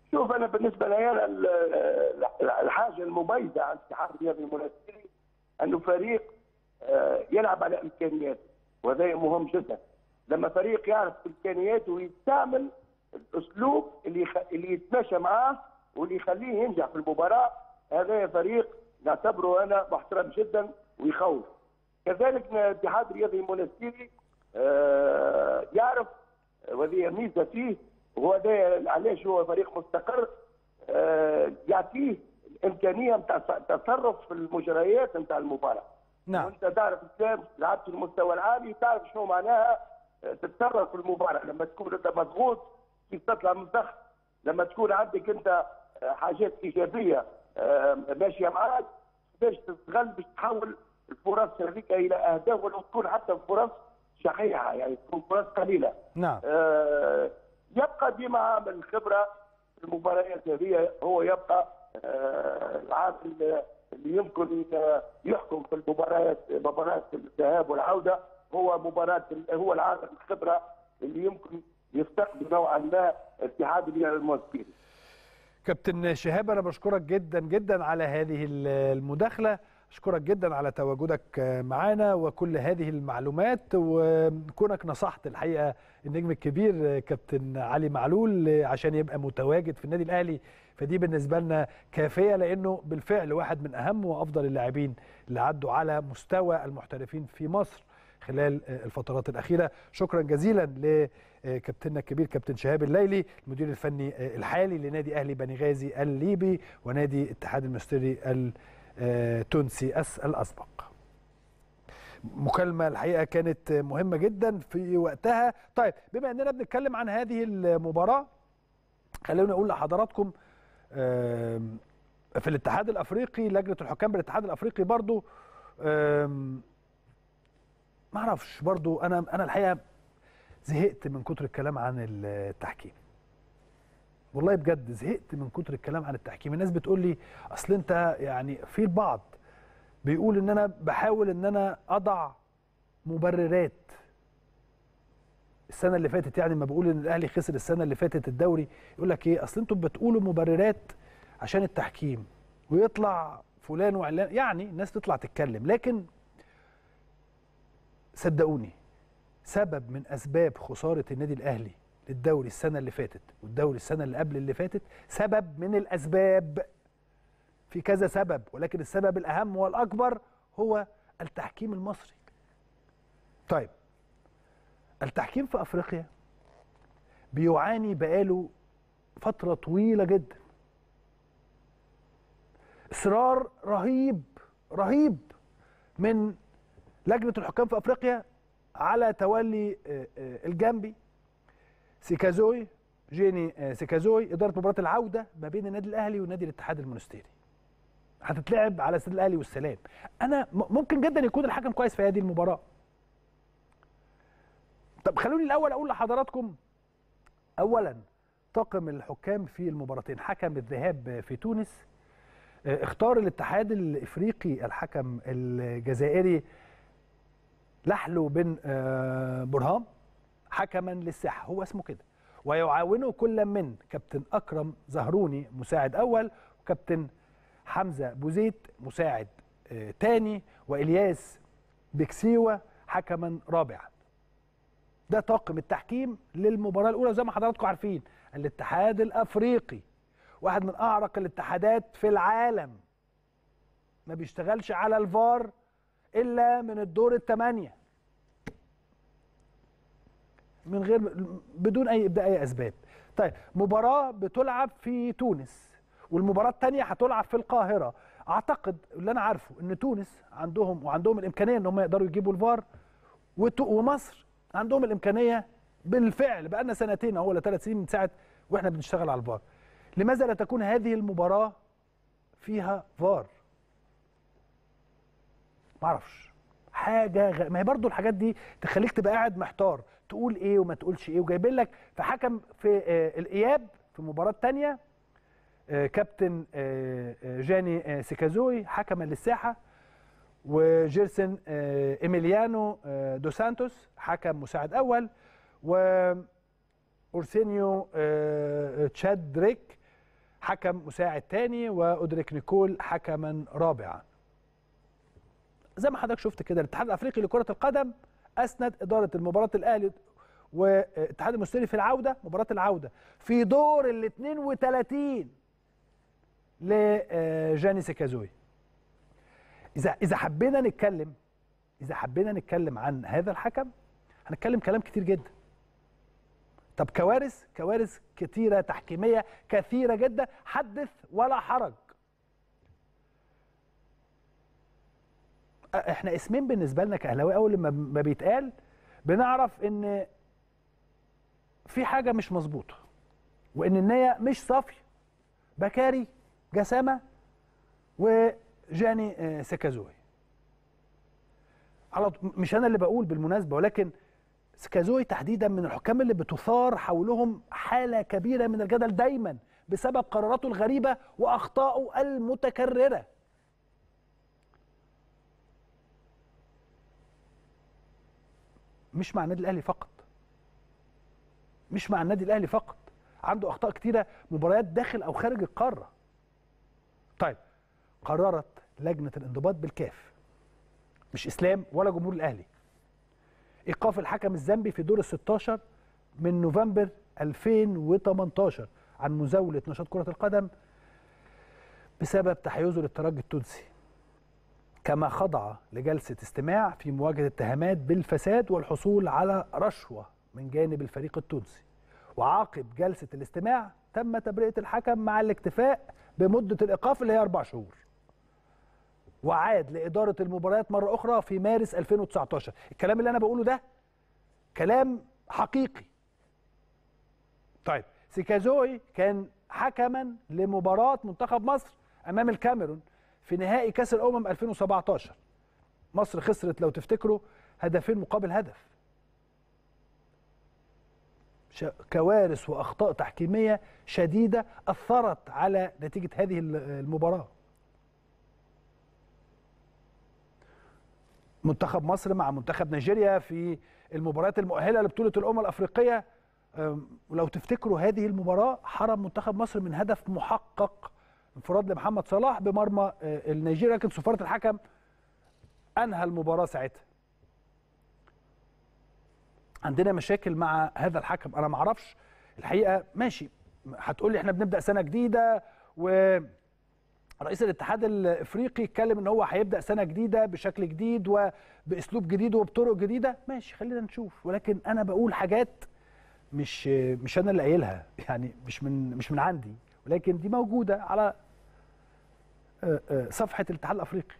شوف انا بالنسبه لي انا ال- ال- الحاجه المميزه عند الاتحاد الرياضي المنستيري انه فريق آه، يلعب على امكانياته وهذا مهم جدا لما فريق يعرف امكانياته ويستعمل الاسلوب اللي يخ... اللي يتماشى معاه واللي يخليه ينجح في المباراه هذا فريق نعتبره انا محترم جدا ويخوف كذلك الاتحاد الرياضي المنستيري آه، يعرف وهذه ميزه فيه وهو ده علاش هو فريق مستقر آه، يعطيه الامكانيه نتاع التصرف في المجريات نتاع المباراه نعم وانت تعرف اسلام لعبت في المستوى العالي تعرف شنو معناها آه، تتصرف في المباراه لما تكون انت مضغوط كيف تطلع من الضغط لما تكون عندك انت آه، حاجات ايجابيه آه، ماشيه معاك باش تستغل باش تحول الفرص هذيك الى اهداف ولو تكون حتى فرص شحيحه يعني تكون فرص قليله نعم آه، يبقى ديما عامل الخبره في المباريات هذه هو يبقى آه، العامل اللي يمكن آه، يحكم في المباريات مباراه الذهاب والعوده هو مباراه هو العامل الخبره اللي يمكن يفتقد نوعا ما اتحاد الرياض الموسكيري كابتن شهاب انا بشكرك جدا جدا على هذه المداخله اشكرك جدا على تواجدك معنا وكل هذه المعلومات وكونك نصحت الحقيقه النجم الكبير كابتن علي معلول عشان يبقى متواجد في النادي الاهلي فدي بالنسبه لنا كافيه لانه بالفعل واحد من اهم وافضل اللاعبين اللي عدوا على مستوى المحترفين في مصر خلال الفترات الاخيره شكرا جزيلا لكابتننا الكبير كابتن شهاب الليلي المدير الفني الحالي لنادي اهلي بني غازي الليبي ونادي اتحاد المستري التونسي الاسبق مكالمه الحقيقه كانت مهمه جدا في وقتها طيب بما اننا بنتكلم عن هذه المباراه خلوني اقول لحضراتكم في الاتحاد الافريقي لجنه الحكام بالاتحاد الافريقي برضو ما اعرفش برضو انا انا الحقيقه زهقت من كتر الكلام عن التحكيم والله بجد زهقت من كتر الكلام عن التحكيم الناس بتقول لي اصل انت يعني في البعض بيقول ان انا بحاول ان انا اضع مبررات السنه اللي فاتت يعني ما بقول ان الاهلي خسر السنه اللي فاتت الدوري يقول لك ايه اصل انتوا بتقولوا مبررات عشان التحكيم ويطلع فلان وعلان يعني الناس تطلع تتكلم لكن صدقوني سبب من اسباب خساره النادي الاهلي للدوري السنه اللي فاتت والدوري السنه اللي قبل اللي فاتت سبب من الاسباب في كذا سبب ولكن السبب الاهم والاكبر هو التحكيم المصري طيب التحكيم في افريقيا بيعاني بقاله فتره طويله جدا اصرار رهيب رهيب من لجنه الحكام في افريقيا على تولي الجنبي سيكازوي جيني سيكازوي اداره مباراه العوده ما بين النادي الاهلي والنادي الاتحاد المونستيري هتتلعب على استاد الاهلي والسلام انا ممكن جدا يكون الحكم كويس في هذه المباراه طب خلوني الاول اقول لحضراتكم اولا طاقم الحكام في المباراتين حكم الذهاب في تونس اختار الاتحاد الافريقي الحكم الجزائري لحلو بن برهام حكما للساحه هو اسمه كده ويعاونه كل من كابتن اكرم زهروني مساعد اول وكابتن حمزه بوزيت مساعد تاني والياس بكسيوه حكما رابعا ده طاقم التحكيم للمباراه الاولى وزي ما حضراتكم عارفين الاتحاد الافريقي واحد من اعرق الاتحادات في العالم ما بيشتغلش على الفار الا من الدور الثمانيه من غير بدون اي ابداء اي اسباب طيب مباراه بتلعب في تونس والمباراه الثانيه هتلعب في القاهره اعتقد اللي انا عارفه ان تونس عندهم وعندهم الامكانيه ان هم يقدروا يجيبوا الفار ومصر عندهم الامكانيه بالفعل بقى لنا سنتين اهو ولا ثلاث سنين من ساعه واحنا بنشتغل على الفار لماذا لا تكون هذه المباراه فيها فار معرفش حاجه غ... ما هي برضو الحاجات دي تخليك تبقى قاعد محتار تقول ايه وما تقولش ايه وجايبين لك في حكم في آه الاياب في مباراه تانية آه كابتن آه جاني سيكازوي حكما للساحه وجيرسن ايميليانو دو سانتوس حكم مساعد اول و اورسينيو تشادريك حكم مساعد تاني وأدريك نيكول حكما رابعا زي ما حضرتك شفت كده الاتحاد الافريقي لكره القدم اسند اداره المباراه الاهلي والاتحاد المصري في العوده مباراه العوده في دور ال 32 لجاني سيكازوي اذا اذا حبينا نتكلم اذا حبينا نتكلم عن هذا الحكم هنتكلم كلام كتير جدا طب كوارث كوارث كتيره تحكيميه كثيره جدا حدث ولا حرج احنا اسمين بالنسبه لنا كاهلاوي اول لما ما بيتقال بنعرف ان في حاجه مش مظبوطه وان النيه مش صافيه بكاري جسامه وجاني آه، سكازوي على ط- مش انا اللي بقول بالمناسبه ولكن سكازوي تحديدا من الحكام اللي بتثار حولهم حاله كبيره من الجدل دايما بسبب قراراته الغريبه واخطائه المتكرره مش مع النادي الاهلي فقط مش مع النادي الاهلي فقط عنده اخطاء كتيره مباريات داخل او خارج القاره طيب قررت لجنه الانضباط بالكاف مش اسلام ولا جمهور الاهلي ايقاف الحكم الزامبي في دور ال 16 من نوفمبر 2018 عن مزاوله نشاط كره القدم بسبب تحيزه للترجي التونسي كما خضع لجلسة استماع في مواجهة اتهامات بالفساد والحصول على رشوة من جانب الفريق التونسي وعقب جلسة الاستماع تم تبرئة الحكم مع الاكتفاء بمدة الإيقاف اللي هي أربع شهور وعاد لإدارة المباريات مرة أخرى في مارس 2019 الكلام اللي أنا بقوله ده كلام حقيقي طيب سيكازوي كان حكما لمباراة منتخب مصر أمام الكاميرون في نهائي كأس الأمم 2017 مصر خسرت لو تفتكروا هدفين مقابل هدف ش- كوارث وأخطاء تحكيمية شديدة أثرت على نتيجة هذه ال- المباراة منتخب مصر مع منتخب نيجيريا في المباريات المؤهلة لبطولة الأمم الأفريقية أم، ولو تفتكروا هذه المباراة حرم منتخب مصر من هدف محقق انفراد لمحمد صلاح بمرمى آه، النيجيري لكن صفارة الحكم أنهى المباراة ساعتها عندنا مشاكل مع هذا الحكم أنا معرفش الحقيقة ماشي هتقول لي احنا بنبدأ سنة جديدة و رئيس الاتحاد الافريقي اتكلم ان هو هيبدا سنه جديده بشكل جديد وباسلوب جديد وبطرق جديده ماشي خلينا نشوف ولكن انا بقول حاجات مش مش انا اللي قايلها يعني مش من مش من عندي ولكن دي موجوده على آه، آه، صفحه الاتحاد الافريقي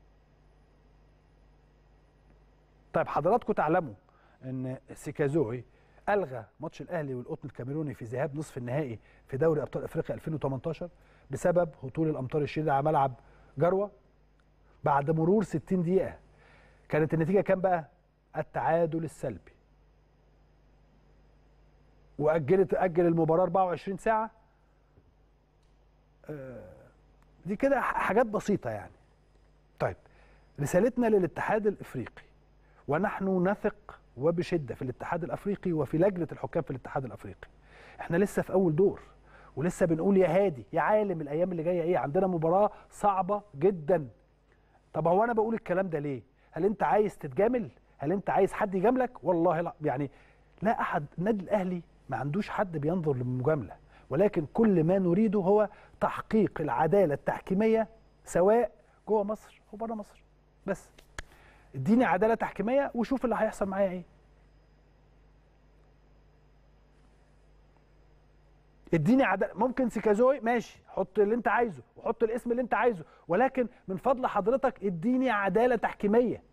طيب حضراتكم تعلموا ان سيكازوي الغى ماتش الاهلي والقطن الكاميروني في ذهاب نصف النهائي في دوري ابطال افريقيا 2018 بسبب هطول الامطار الشديده على ملعب جروه بعد مرور 60 دقيقه كانت النتيجه كام بقى التعادل السلبي واجلت اجل المباراه 24 ساعه آه، دي كده ح- حاجات بسيطه يعني طيب رسالتنا للاتحاد الافريقي ونحن نثق وبشده في الاتحاد الافريقي وفي لجنه الحكام في الاتحاد الافريقي احنا لسه في اول دور ولسه بنقول يا هادي يا عالم الايام اللي جايه ايه عندنا مباراه صعبه جدا طب هو انا بقول الكلام ده ليه هل انت عايز تتجامل هل انت عايز حد يجاملك والله لا يعني لا احد النادي الاهلي ما عندوش حد بينظر للمجامله ولكن كل ما نريده هو تحقيق العداله التحكيميه سواء جوه مصر او بره مصر بس اديني عداله تحكيميه وشوف اللي هيحصل معايا ايه اديني عداله ممكن سيكازوي ماشي حط اللي انت عايزه وحط الاسم اللي انت عايزه ولكن من فضل حضرتك اديني عداله تحكيميه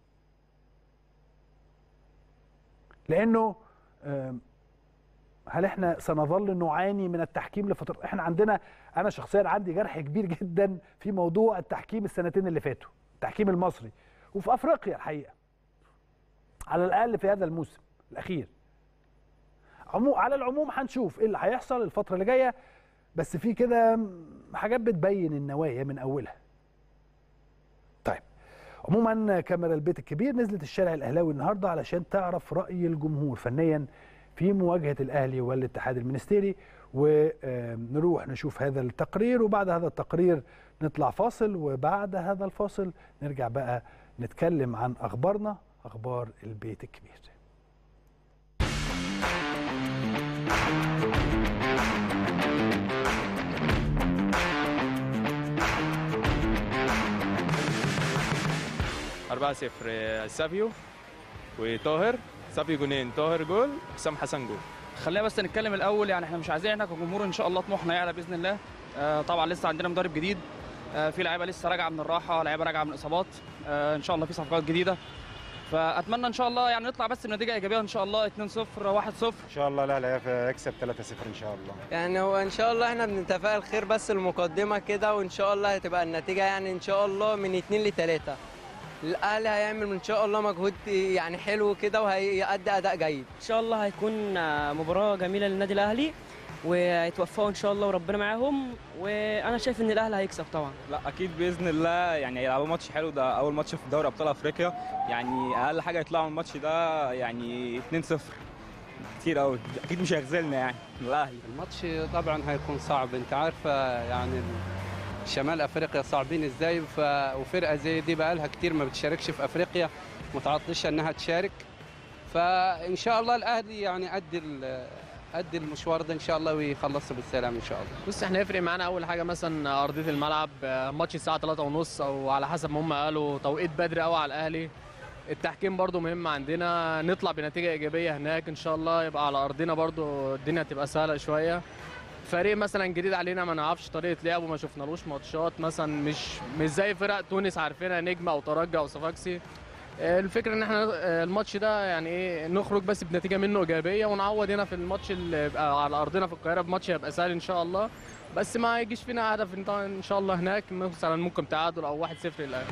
لانه آم، هل احنا سنظل نعاني من التحكيم لفتره احنا عندنا انا شخصيا عندي جرح كبير جدا في موضوع التحكيم السنتين اللي فاتوا التحكيم المصري وفي افريقيا الحقيقه على الاقل في هذا الموسم الاخير عمو على العموم هنشوف ايه اللي هيحصل الفتره اللي جايه بس في كده حاجات بتبين النوايا من اولها طيب عموما كاميرا البيت الكبير نزلت الشارع الاهلاوي النهارده علشان تعرف راي الجمهور فنيا في مواجهه الاهلي والاتحاد المنستيري ونروح نشوف هذا التقرير وبعد هذا التقرير نطلع فاصل وبعد هذا الفاصل نرجع بقى نتكلم عن اخبارنا اخبار البيت الكبير أربعة صفر سافيو وطاهر سافيو جونين طاهر جول حسام حسن جول خلينا بس نتكلم الاول يعني احنا مش عايزين احنا كجمهور ان شاء الله طموحنا يعلى باذن الله آه طبعا لسه عندنا مدرب جديد آه في لعيبه لسه راجعه من الراحه لعيبه راجعه من الاصابات آه ان شاء الله في صفقات جديده فاتمنى ان شاء الله يعني نطلع بس بنتيجه ايجابيه ان شاء الله 2-0 1-0 ان شاء الله الاهلي هيكسب 3-0 ان شاء الله يعني هو ان شاء الله احنا بنتفائل خير بس المقدمه كده وان شاء الله هتبقى النتيجه يعني ان شاء الله من 2 ل 3 الاهلي هيعمل ان شاء الله مجهود يعني حلو كده وهيأدي اداء جيد ان شاء الله هيكون مباراه جميله للنادي الاهلي وهيتوفقوا ان شاء الله وربنا معاهم وانا شايف ان الاهلي هيكسب طبعا لا اكيد باذن الله يعني هيلعبوا ماتش حلو ده اول ماتش في دوري ابطال افريقيا يعني اقل حاجه يطلعوا من الماتش ده يعني 2-0 كتير قوي اكيد مش هيخذلنا يعني الاهلي الماتش طبعا هيكون صعب انت عارفه يعني شمال افريقيا صعبين ازاي ف... وفرقه زي دي بقى لها كتير ما بتشاركش في افريقيا متعطشه انها تشارك فان شاء الله الاهلي يعني قد ال... قد المشوار ده ان شاء الله ويخلصه بالسلام ان شاء الله بص احنا يفرق معانا اول حاجه مثلا ارضيه الملعب ماتش الساعه 3 ونص او على حسب ما هم قالوا توقيت بدري قوي على الاهلي التحكيم برضو مهم عندنا نطلع بنتيجه ايجابيه هناك ان شاء الله يبقى على ارضنا برضو الدنيا تبقى سهله شويه فريق مثلا جديد علينا ما نعرفش طريقه لعبه ما شفنالوش ماتشات مثلا مش مش زي فرق تونس عارفينها نجم او ترجي او صفاقسي الفكره ان احنا الماتش ده يعني ايه نخرج بس بنتيجه منه ايجابيه ونعوض هنا في الماتش اللي يبقى على ارضنا في القاهره بماتش هيبقى سهل ان شاء الله بس ما يجيش فينا هدف ان شاء الله هناك مثلا ممكن تعادل او 1-0 للاهلي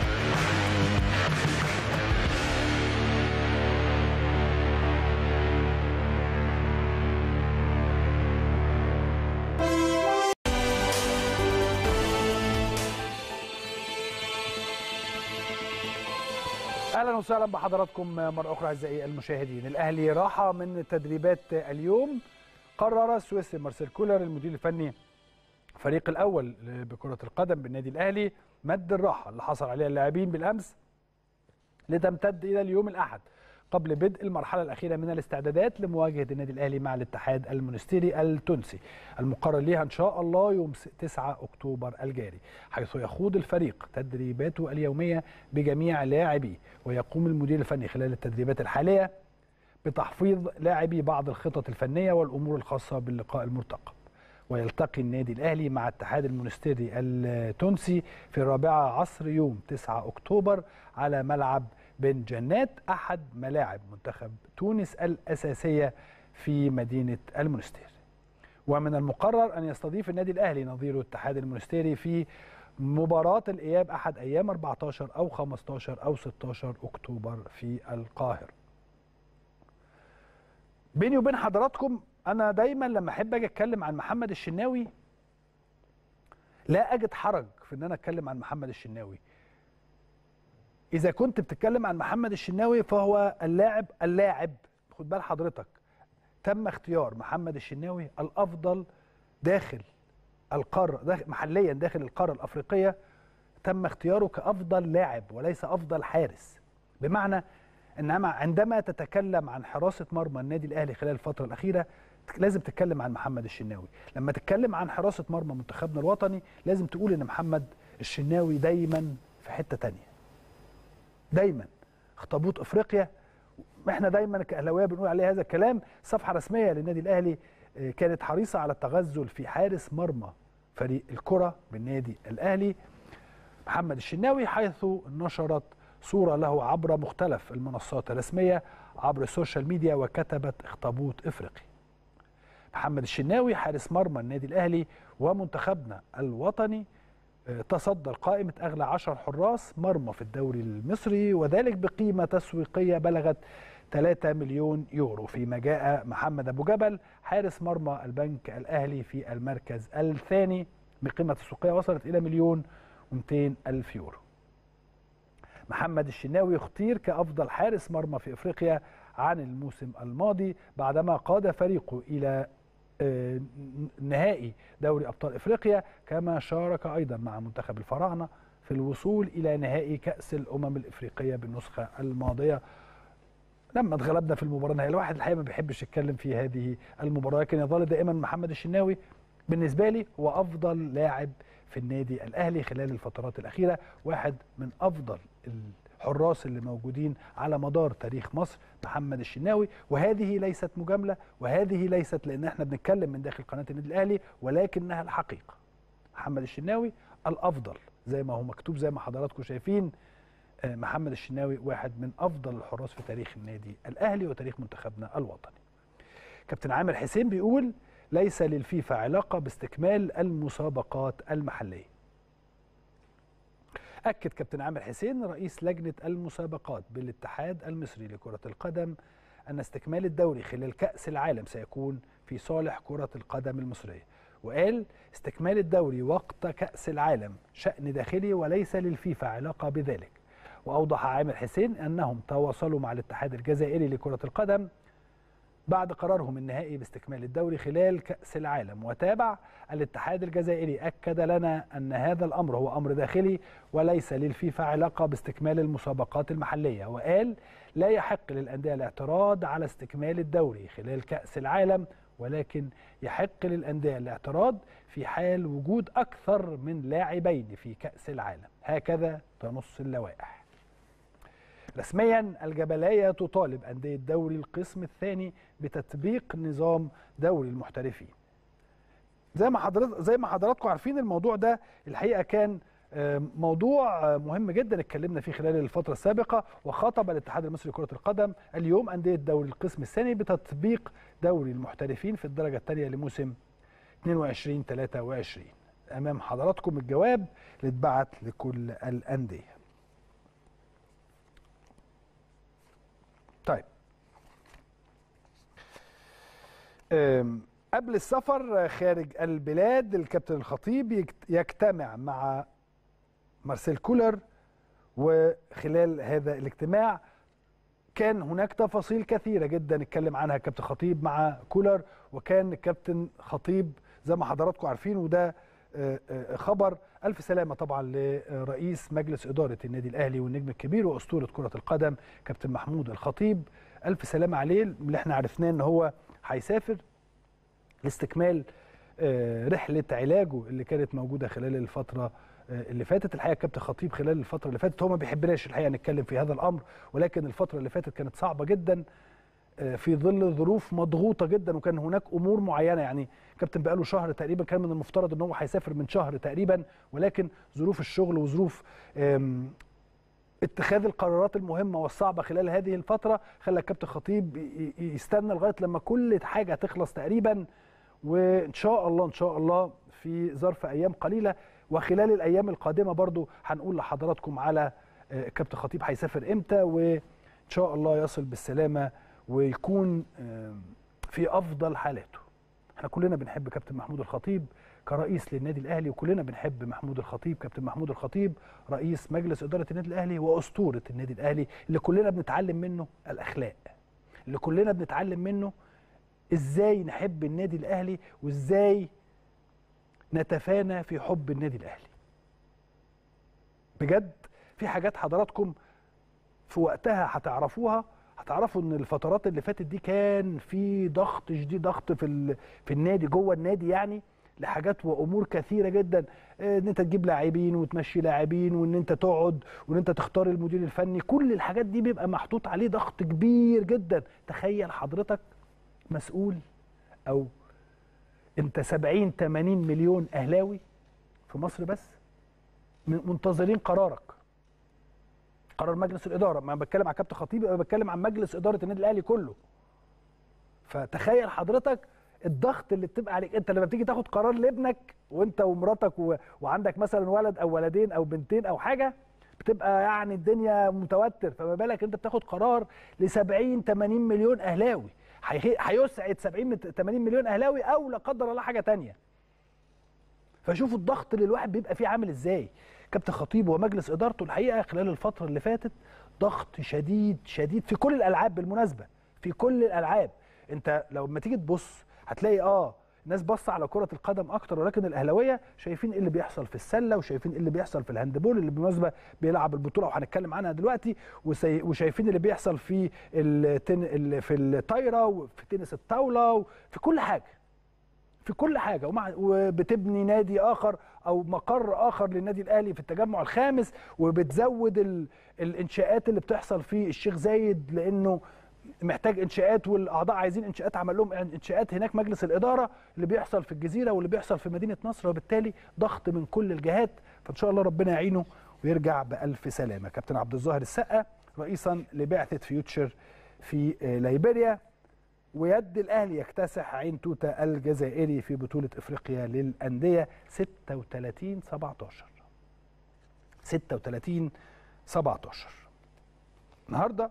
اهلا وسهلا بحضراتكم مره اخرى اعزائي المشاهدين الاهلي راحه من تدريبات اليوم قرر السويسري مارسيل كولر المدير الفني الفريق الاول بكره القدم بالنادي الاهلي مد الراحه اللي حصل عليها اللاعبين بالامس لتمتد الى اليوم الاحد قبل بدء المرحلة الأخيرة من الاستعدادات لمواجهة النادي الأهلي مع الاتحاد المونستيري التونسي المقرر لها إن شاء الله يوم 9 أكتوبر الجاري حيث يخوض الفريق تدريباته اليومية بجميع لاعبيه ويقوم المدير الفني خلال التدريبات الحالية بتحفيظ لاعبي بعض الخطط الفنية والأمور الخاصة باللقاء المرتقب ويلتقي النادي الأهلي مع اتحاد المونستيري التونسي في الرابعة عصر يوم 9 أكتوبر على ملعب بن جنات أحد ملاعب منتخب تونس الأساسية في مدينة المونستير ومن المقرر أن يستضيف النادي الأهلي نظيره الاتحاد المونستيري في مباراة الإياب أحد أيام 14 أو 15 أو 16 أكتوبر في القاهرة بيني وبين حضراتكم أنا دايما لما أحب أجي أتكلم عن محمد الشناوي لا أجد حرج في أن أنا أتكلم عن محمد الشناوي إذا كنت بتتكلم عن محمد الشناوي فهو اللاعب اللاعب خد بال حضرتك تم اختيار محمد الشناوي الأفضل داخل القارة داخل محليا داخل القارة الأفريقية تم اختياره كأفضل لاعب وليس أفضل حارس بمعنى أن عندما تتكلم عن حراسة مرمى النادي الأهلي خلال الفترة الأخيرة لازم تتكلم عن محمد الشناوي لما تتكلم عن حراسة مرمى منتخبنا الوطني لازم تقول أن محمد الشناوي دايما في حتة تانية دايما اخطبوط افريقيا احنا دايما كاهلاويه بنقول عليه هذا الكلام صفحه رسميه للنادي الاهلي كانت حريصه على التغزل في حارس مرمى فريق الكره بالنادي الاهلي محمد الشناوي حيث نشرت صوره له عبر مختلف المنصات الرسميه عبر السوشيال ميديا وكتبت اخطبوط افريقي محمد الشناوي حارس مرمى النادي الاهلي ومنتخبنا الوطني تصدر قائمة أغلى عشر حراس مرمى في الدوري المصري وذلك بقيمة تسويقية بلغت 3 مليون يورو فيما جاء محمد أبو جبل حارس مرمى البنك الأهلي في المركز الثاني بقيمة تسويقية وصلت إلى مليون و200 ألف يورو محمد الشناوي اختير كأفضل حارس مرمى في إفريقيا عن الموسم الماضي بعدما قاد فريقه الى آه، نهائي دوري ابطال افريقيا كما شارك ايضا مع منتخب الفراعنه في الوصول الى نهائي كاس الامم الافريقيه بالنسخه الماضيه لما اتغلبنا في المباراه النهائيه الواحد الحقيقه ما بيحبش يتكلم في هذه المباراه لكن يظل دائما محمد الشناوي بالنسبه لي هو افضل لاعب في النادي الاهلي خلال الفترات الاخيره واحد من افضل الحراس اللي موجودين على مدار تاريخ مصر محمد الشناوي وهذه ليست مجامله وهذه ليست لان احنا بنتكلم من داخل قناه النادي الاهلي ولكنها الحقيقه محمد الشناوي الافضل زي ما هو مكتوب زي ما حضراتكم شايفين آه، محمد الشناوي واحد من افضل الحراس في تاريخ النادي الاهلي وتاريخ منتخبنا الوطني كابتن عامر حسين بيقول ليس للفيفا علاقه باستكمال المسابقات المحليه أكد كابتن عامر حسين رئيس لجنة المسابقات بالاتحاد المصري لكرة القدم أن استكمال الدوري خلال كأس العالم سيكون في صالح كرة القدم المصرية وقال استكمال الدوري وقت كأس العالم شأن داخلي وليس للفيفا علاقة بذلك وأوضح عامر حسين أنهم تواصلوا مع الاتحاد الجزائري لكرة القدم بعد قرارهم النهائي باستكمال الدوري خلال كأس العالم وتابع الاتحاد الجزائري أكد لنا أن هذا الأمر هو أمر داخلي وليس للفيفا علاقة باستكمال المسابقات المحلية وقال لا يحق للأندية الاعتراض على استكمال الدوري خلال كأس العالم ولكن يحق للأندية الاعتراض في حال وجود أكثر من لاعبين في كأس العالم هكذا تنص اللوائح رسميا الجبلية تطالب أندية دوري القسم الثاني بتطبيق نظام دوري المحترفين زي ما حضرتك زي ما حضراتكم عارفين الموضوع ده الحقيقه كان آه، موضوع آه، مهم جدا اتكلمنا فيه خلال الفتره السابقه وخاطب الاتحاد المصري لكره القدم اليوم انديه دوري القسم الثاني بتطبيق دوري المحترفين في الدرجه الثانيه لموسم 22 23 امام حضراتكم الجواب اللي اتبعت لكل الانديه طيب أم، قبل السفر خارج البلاد الكابتن الخطيب يجت- يجتمع مع مارسيل كولر وخلال هذا الاجتماع كان هناك تفاصيل كثيره جدا اتكلم عنها الكابتن خطيب مع كولر وكان الكابتن خطيب زي ما حضراتكم عارفين وده آه، آه، خبر الف سلامه طبعا لرئيس مجلس اداره النادي الاهلي والنجم الكبير واسطوره كره القدم كابتن محمود الخطيب الف سلامه عليه اللي احنا عرفناه ان هو هيسافر لاستكمال آه، رحله علاجه اللي كانت موجوده خلال الفتره آه، اللي فاتت الحقيقه كابتن خطيب خلال الفتره اللي فاتت هو ما بيحبناش الحقيقه نتكلم في هذا الامر ولكن الفتره اللي فاتت كانت صعبه جدا آه، في ظل ظروف مضغوطه جدا وكان هناك امور معينه يعني كابتن بقاله شهر تقريبا كان من المفترض ان هو هيسافر من شهر تقريبا ولكن ظروف الشغل وظروف آم، اتخاذ القرارات المهمه والصعبه خلال هذه الفتره خلى الكابتن خطيب ي- ي- يستنى لغايه لما كل حاجه تخلص تقريبا وان شاء الله ان شاء الله في ظرف ايام قليله وخلال الايام القادمه برضو هنقول لحضراتكم على آه، كابتن خطيب هيسافر امتى وان شاء الله يصل بالسلامه ويكون آه، في افضل حالاته احنا كلنا بنحب كابتن محمود الخطيب كرئيس للنادي الاهلي وكلنا بنحب محمود الخطيب كابتن محمود الخطيب رئيس مجلس اداره النادي الاهلي واسطوره النادي الاهلي اللي كلنا بنتعلم منه الاخلاق اللي كلنا بنتعلم منه ازاي نحب النادي الاهلي وازاي نتفانى في حب النادي الاهلي بجد في حاجات حضراتكم في وقتها هتعرفوها هتعرفوا ان الفترات اللي فاتت دي كان في ضغط شديد ضغط في ال... في النادي جوه النادي يعني لحاجات وامور كثيره جدا آه، ان انت تجيب لاعبين وتمشي لاعبين وان انت تقعد وان انت تختار المدير الفني كل الحاجات دي بيبقى محطوط عليه ضغط كبير جدا تخيل حضرتك مسؤول او انت 70 80 مليون اهلاوي في مصر بس من- منتظرين قرارك قرار مجلس الاداره ما بتكلم عن كابتن خطيب انا بتكلم عن مجلس اداره النادي الاهلي كله فتخيل حضرتك الضغط اللي بتبقى عليك انت لما بتيجي تاخد قرار لابنك وانت ومراتك و... وعندك مثلا ولد او ولدين او بنتين او حاجه بتبقى يعني الدنيا متوتر فما بالك انت بتاخد قرار ل 70 80 مليون اهلاوي هي- هيسعد 70 مت- 80 مليون اهلاوي او لا قدر الله حاجه تانية فشوفوا الضغط اللي الواحد بيبقى فيه عامل ازاي كابتن خطيب ومجلس ادارته الحقيقه خلال الفتره اللي فاتت ضغط شديد شديد في كل الالعاب بالمناسبه في كل الالعاب انت لو لما تيجي تبص هتلاقي اه الناس بص على كره القدم اكتر ولكن الاهلاويه شايفين ايه اللي بيحصل في السله وشايفين ايه اللي بيحصل في الهاندبول اللي بالمناسبه بيلعب البطوله وهنتكلم عنها دلوقتي وسي- وشايفين اللي بيحصل في التن... ال- في الطايره وفي تنس الطاوله وفي كل حاجه في كل حاجه ومع وبتبني نادي اخر او مقر اخر للنادي الاهلي في التجمع الخامس وبتزود ال... الانشاءات اللي بتحصل في الشيخ زايد لانه محتاج انشاءات والاعضاء عايزين انشاءات عمل لهم انشاءات هناك مجلس الاداره اللي بيحصل في الجزيره واللي بيحصل في مدينه نصر وبالتالي ضغط من كل الجهات فان شاء الله ربنا يعينه ويرجع بالف سلامه كابتن عبد الظاهر السقا رئيسا لبعثه فيوتشر في آه، ليبيريا ويد الاهلي يكتسح عين توته الجزائري في بطوله افريقيا للانديه 36 17 36 17 النهارده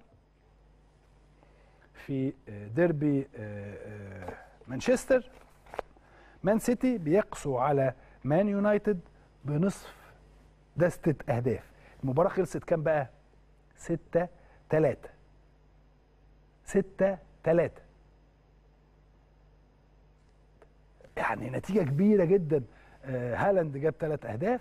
في ديربي مانشستر مان سيتي بيقسو على مان يونايتد بنصف دستة أهداف المباراة خلصت كام بقى؟ 6 3 6 3 يعني نتيجة كبيرة جدا آه، هالاند جاب ثلاث أهداف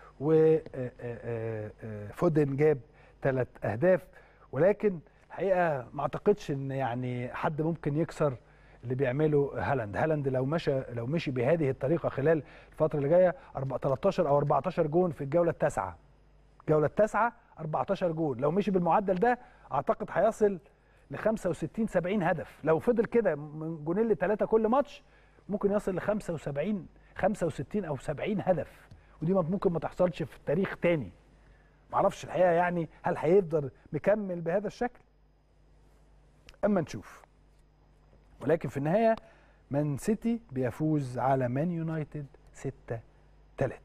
وفودن جاب ثلاث أهداف ولكن الحقيقة ما أعتقدش إن يعني حد ممكن يكسر اللي بيعمله هالاند هالاند لو مشى لو مشي بهذه الطريقة خلال الفترة اللي جاية أربع- 13 أو 14 جون في الجولة التاسعة الجولة التاسعة 14 جون لو مشي بالمعدل ده أعتقد هيصل ل 65 70 هدف لو فضل كده من جونين لثلاثة كل ماتش ممكن يصل ل 75 65 او 70 هدف ودي ما- ممكن ما تحصلش في التاريخ تاني معرفش الحقيقه يعني هل هيفضل مكمل بهذا الشكل اما نشوف ولكن في النهايه مان سيتي بيفوز على مان يونايتد 6 3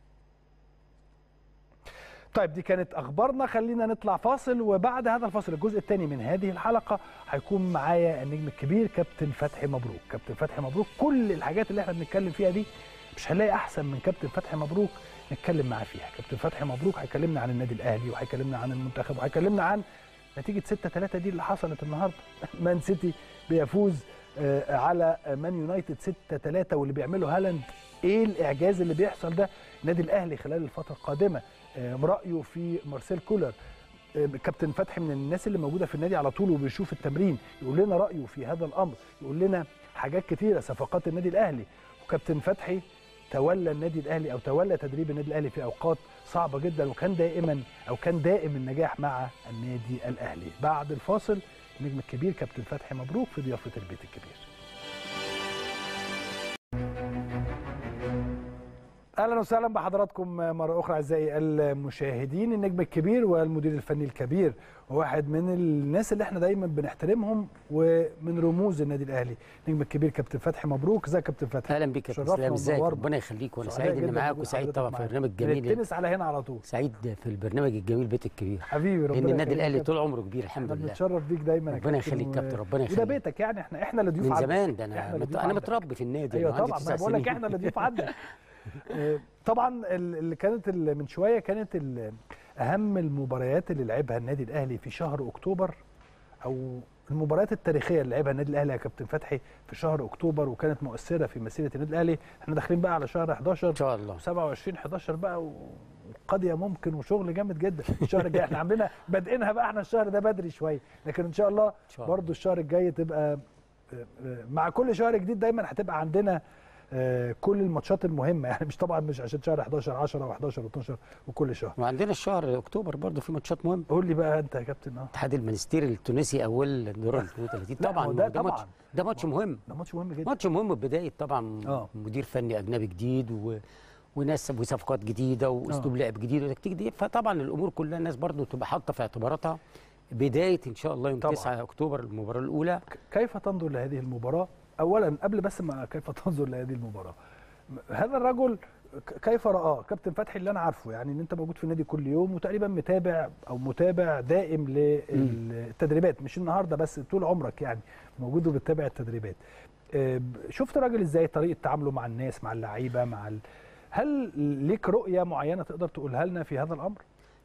طيب دي كانت اخبارنا خلينا نطلع فاصل وبعد هذا الفاصل الجزء الثاني من هذه الحلقه هيكون معايا النجم الكبير كابتن فتحي مبروك كابتن فتحي مبروك كل الحاجات اللي احنا بنتكلم فيها دي مش هنلاقي احسن من كابتن فتحي مبروك نتكلم معاه فيها كابتن فتحي مبروك هيكلمنا عن النادي الاهلي وهيكلمنا عن المنتخب وهيكلمنا عن نتيجه 6 3 دي اللي حصلت النهارده مان سيتي بيفوز آه، على مان يونايتد 6 3 واللي بيعمله هالاند ايه الاعجاز اللي بيحصل ده النادي الاهلي خلال الفتره القادمه آه، رايه في مارسيل كولر آه، كابتن فتحي من الناس اللي موجوده في النادي على طول وبيشوف التمرين يقول لنا رايه في هذا الامر يقول لنا حاجات كتيره صفقات النادي الاهلي وكابتن فتحي تولى النادي الاهلي او تولى تدريب النادي الاهلي في اوقات صعبه جدا وكان دائما او كان دائم النجاح مع النادي الاهلي بعد الفاصل النجم الكبير كابتن فتحي مبروك في ضيافه البيت الكبير اهلا وسهلا بحضراتكم مره اخرى اعزائي المشاهدين النجم الكبير والمدير الفني الكبير وواحد من الناس اللي احنا دايما بنحترمهم ومن رموز النادي الاهلي النجم الكبير كابتن فتحي مبروك ازيك يا كابتن فتحي اهلا بيك يا كابتن شرفنا اسلام ازيك ومنورنا. ربنا يخليك وانا سعداء سعيد اني جدا معاك بوجود وسعيد حضرتك طبعا في معانا. البرنامج من الجميل التنس على هنا على طول سعيد في البرنامج الجميل بيت الكبير حبيبي ربنا لان النادي يخليك الاهلي يا طول عمره كبير الحمد احنا لله بنتشرف بيك دايما يا ربنا كابتن يخليك و- كابتن ربنا وده يخليك بيتك يعني احنا احنا اللي ضيوف من عندك. زمان ده احنا انا اللي مت... ضيوف انا عندك. متربي في النادي ايوه أنا عندي طبعا ما تسع انا بقول لك سنين. احنا اللي ضيوف عندك آه، طبعا ال- اللي كانت ال- من شويه كانت ال- اهم المباريات اللي لعبها النادي الاهلي في شهر اكتوبر او المباريات التاريخيه اللي لعبها النادي الاهلي يا كابتن فتحي في شهر اكتوبر وكانت مؤثره في مسيره النادي الاهلي احنا داخلين بقى على شهر 11 ان شاء الله 27 11 بقى وقضيه ممكن وشغل جامد جدا الشهر الجاي احنا عندنا بادئينها بقى احنا الشهر ده بدري شويه لكن ان شاء الله شاء الله. برضو الشهر الجاي تبقى آه، آه، مع كل شهر جديد دايما هتبقى عندنا آه، كل الماتشات المهمه يعني مش طبعا مش عشان شهر 11 10 و11 و12 وكل شهر وعندنا الشهر اكتوبر برضه في ماتشات مهمه قول لي بقى انت يا كابتن اه اتحاد المنستير التونسي اول دور ال 32 لا، طبعا ما هو ما ده هو ده ماتش طبعاً. ده ماتش مهم ده ماتش مهم جدا ماتش مهم ببدايه طبعا آه. مدير فني اجنبي جديد و... وناس وصفقات جديده واسلوب لعب جديد وتكتيك جديد فطبعا الامور كلها الناس برضو تبقى حاطه في اعتباراتها بدايه ان شاء الله يوم طبعاً. 9 اكتوبر المباراه الاولى كيف تنظر لهذه المباراة؟ أولا قبل بس ما كيف تنظر لهذه المباراة م- هذا الرجل ك- كيف رآه كابتن فتحي اللي أنا عارفه يعني إن أنت موجود في النادي كل يوم وتقريبا متابع أو متابع دائم للتدريبات مش النهاردة بس طول عمرك يعني موجود وبتتابع التدريبات آه، ب- شفت الراجل إزاي طريقة تعامله مع الناس مع اللعيبة مع ال... هل ليك رؤية معينة تقدر تقولها لنا في هذا الأمر؟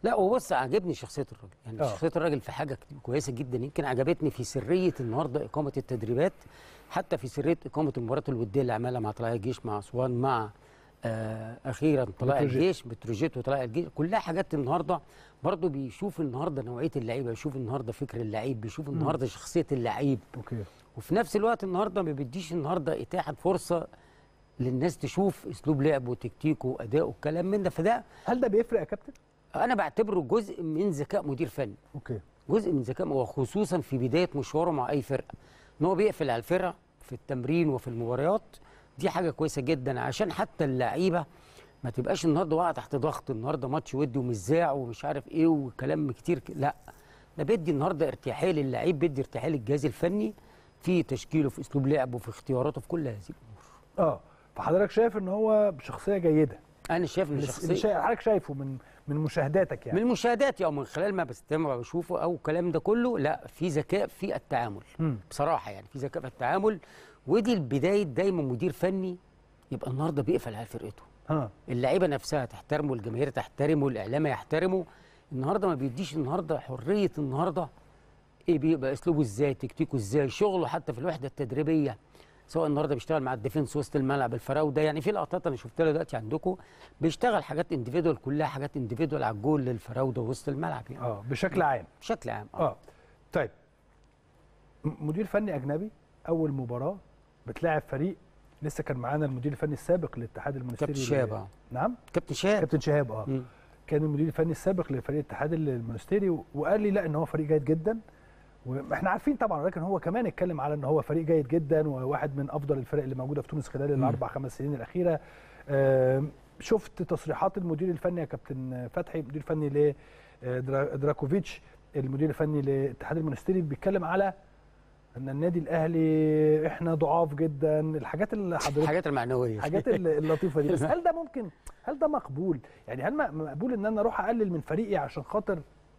لا وبص عجبني شخصيه الراجل يعني آه. شخصيه الراجل في حاجه كويسه جدا يمكن عجبتني في سريه النهارده اقامه التدريبات حتى في سريه اقامه المباريات الوديه اللي عملها مع طلائع الجيش مع اسوان مع آه اخيرا طلائع بتروجيت. الجيش بتروجيت وطلائع الجيش كلها حاجات النهارده برضه بيشوف النهارده نوعيه اللعيبه بيشوف النهارده فكر اللعيب بيشوف النهارده شخصيه اللعيب اوكي وفي نفس الوقت النهارده ما بيديش النهارده اتاحه فرصه للناس تشوف اسلوب لعبه وتكتيكه وادائه والكلام من ده فده هل ده بيفرق يا كابتن؟ انا بعتبره جزء من ذكاء مدير فني اوكي جزء من ذكاء وخصوصا في بدايه مشواره مع اي فرقه ان هو بيقفل على الفرقه في التمرين وفي المباريات دي حاجه كويسه جدا عشان حتى اللعيبه ما تبقاش النهارده واقعه تحت ضغط النهارده ماتش ودي ومزاع ومش عارف ايه وكلام كتير ك... لا ده بيدي النهارده ارتياحيه للعيب بيدي ارتياحيه للجهاز الفني في تشكيله في اسلوب لعبه في اختياراته في كل هذه الامور اه فحضرتك شايف ان هو شخصيه جيده انا شايف ان اللي شخصيه شا- حضرتك شايفه من من مشاهداتك يعني من مشاهداتي او من خلال ما بستمع وبشوفه او الكلام ده كله لا في ذكاء في التعامل مم. بصراحه يعني في ذكاء في التعامل ودي البدايه دايما مدير فني يبقى النهارده بيقفل على فرقته ها اللعيبه نفسها تحترمه الجماهير تحترمه الاعلام يحترمه النهارده ما بيديش النهارده حريه النهارده ايه بيبقى اسلوبه ازاي تكتيكه ازاي شغله حتى في الوحده التدريبيه سواء النهارده بيشتغل مع الديفنس وسط الملعب الفراوده يعني في لقطات انا شفتها دلوقتي عندكم بيشتغل حاجات انديفيدوال كلها حاجات انديفيدوال على الجول للفراوده وسط الملعب يعني اه بشكل عام بشكل عام اه طيب م- مدير فني اجنبي اول مباراه بتلاعب فريق لسه كان معانا المدير الفني السابق للاتحاد المنستيري كابتن شهاب اه نعم كابتن شهاب كابتن شهاب اه مم. كان المدير الفني السابق لفريق الاتحاد المنستيري و- وقال لي لا ان هو فريق جيد جدا واحنا عارفين طبعا لكن هو كمان اتكلم على ان هو فريق جيد جدا وواحد من افضل الفرق اللي موجوده في تونس خلال الاربع خمس سنين الاخيره آم، شفت تصريحات المدير الفني يا كابتن فتحي المدير الفني ل درا- دراكوفيتش المدير الفني للاتحاد المنستيري بيتكلم على ان النادي الاهلي احنا ضعاف جدا الحاجات اللي حضرتك الحاجات المعنويه الحاجات ال- اللطيفه دي بس هل ده ممكن هل ده مقبول يعني هل م- مقبول ان انا اروح اقلل من فريقي عشان خاطر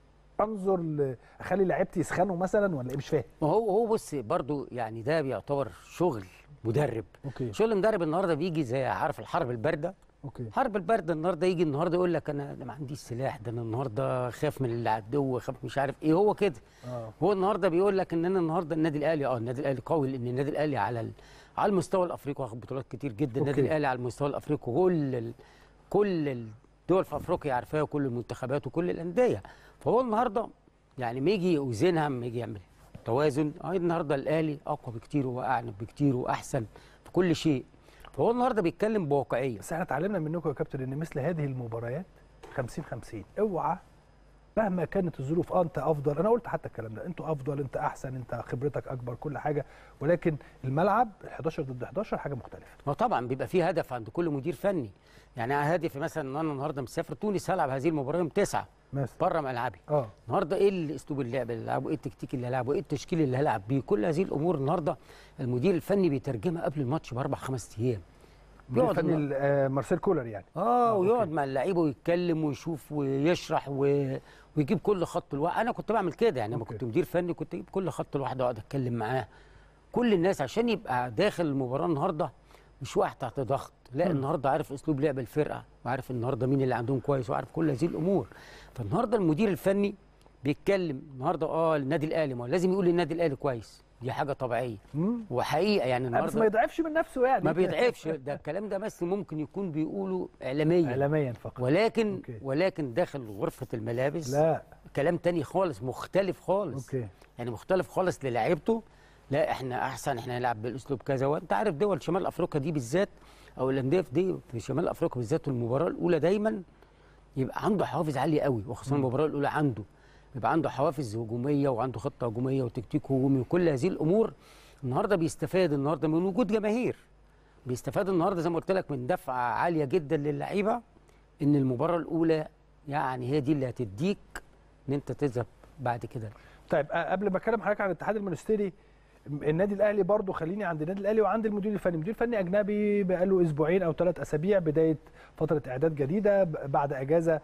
انظر ل- اخلي لعيبتي يسخنوا مثلا ولا ايه مش فاهم ما هو هو بص برضو يعني ده بيعتبر شغل مدرب اوكي شغل مدرب النهارده بيجي زي عارف الحرب البارده اوكي حرب البارده النهارده يجي النهارده يقول لك انا أنا ما عنديش سلاح ده انا النهارده خاف من العدو خاف مش عارف ايه هو كده اه هو النهارده بيقول لك ان انا النهارده النادي الاهلي اه النادي الاهلي قوي لان النادي الاهلي على ال... على المستوى الافريقي واخد بطولات كتير جدا النادي أوكي. الاهلي على المستوى الافريقي كل ال... كل الدول في افريقيا عارفاها وكل المنتخبات وكل الانديه فهو النهارده يعني ما يجي يوزنها ما يجي يعمل توازن اه النهارده الاهلي اقوى بكتير واعنف بكتير واحسن في كل شيء فهو النهارده بيتكلم بواقعيه بس احنا اتعلمنا منكم يا كابتن ان مثل هذه المباريات 50 50 اوعى مهما كانت الظروف اه انت افضل انا قلت حتى الكلام ده انتوا افضل انت احسن انت خبرتك اكبر كل حاجه ولكن الملعب 11 ضد 11 حاجه مختلفه ما طبعا بيبقى فيه هدف عند كل مدير فني يعني هدفي مثلا ان انا النهارده مسافر تونس هلعب هذه المباراه يوم 9 مثلا بره ملعبي اه النهارده ايه الاسلوب اللعب اللي هلعبه ايه التكتيك اللي هلعبه ايه التشكيل اللي هلعب بيه كل هذه الامور النهارده المدير الفني بيترجمها قبل الماتش باربع خمس ايام المدير بيقعد الفني النهار- ال- آه، مارسيل كولر يعني اه أوكي. ويقعد مع اللعيبه ويتكلم ويشوف ويشرح و... ويجيب كل خط لوحده انا كنت بعمل كده يعني لما أوكي. كنت مدير فني كنت اجيب كل خط لوحده اقعد اتكلم معاه كل الناس عشان يبقى داخل المباراه النهارده مش واحد تحت ضغط لا النهارده عارف اسلوب لعب الفرقه وعارف النهارده مين اللي عندهم كويس وعارف كل هذه الامور فالنهارده المدير الفني بيتكلم النهارده اه النادي الاهلي ما هو لازم يقول النادي الاهلي كويس دي حاجه طبيعيه مم. وحقيقه يعني بس ما النهارده يضعفش من نفسه يعني ما بيضعفش ده الكلام ده بس ممكن يكون بيقوله اعلاميا اعلاميا فقط ولكن أوكي. ولكن داخل غرفه الملابس لا كلام تاني خالص مختلف خالص اوكي يعني مختلف خالص للاعيبته لا احنا احسن احنا نلعب بالاسلوب كذا وانت عارف دول شمال افريقيا دي بالذات او الانديه في دي في شمال افريقيا بالذات المباراه الاولى دايما يبقى عنده حوافز عاليه قوي وخصوصا المباراه الاولى عنده بيبقى عنده حوافز هجوميه وعنده خطه هجوميه وتكتيك هجومي وكل هذه الامور النهارده بيستفاد النهارده من وجود جماهير بيستفاد النهارده زي ما قلت لك من دفعه عاليه جدا للعيبه ان المباراه الاولى يعني هي دي اللي هتديك ان انت تذهب بعد كده طيب آه، قبل ما اتكلم حضرتك عن الاتحاد المنستيري النادي الاهلي برضو خليني عند النادي الاهلي وعند المدير الفني المدير الفني اجنبي بقاله اسبوعين او ثلاث اسابيع بدايه فتره اعداد جديده ب- بعد اجازه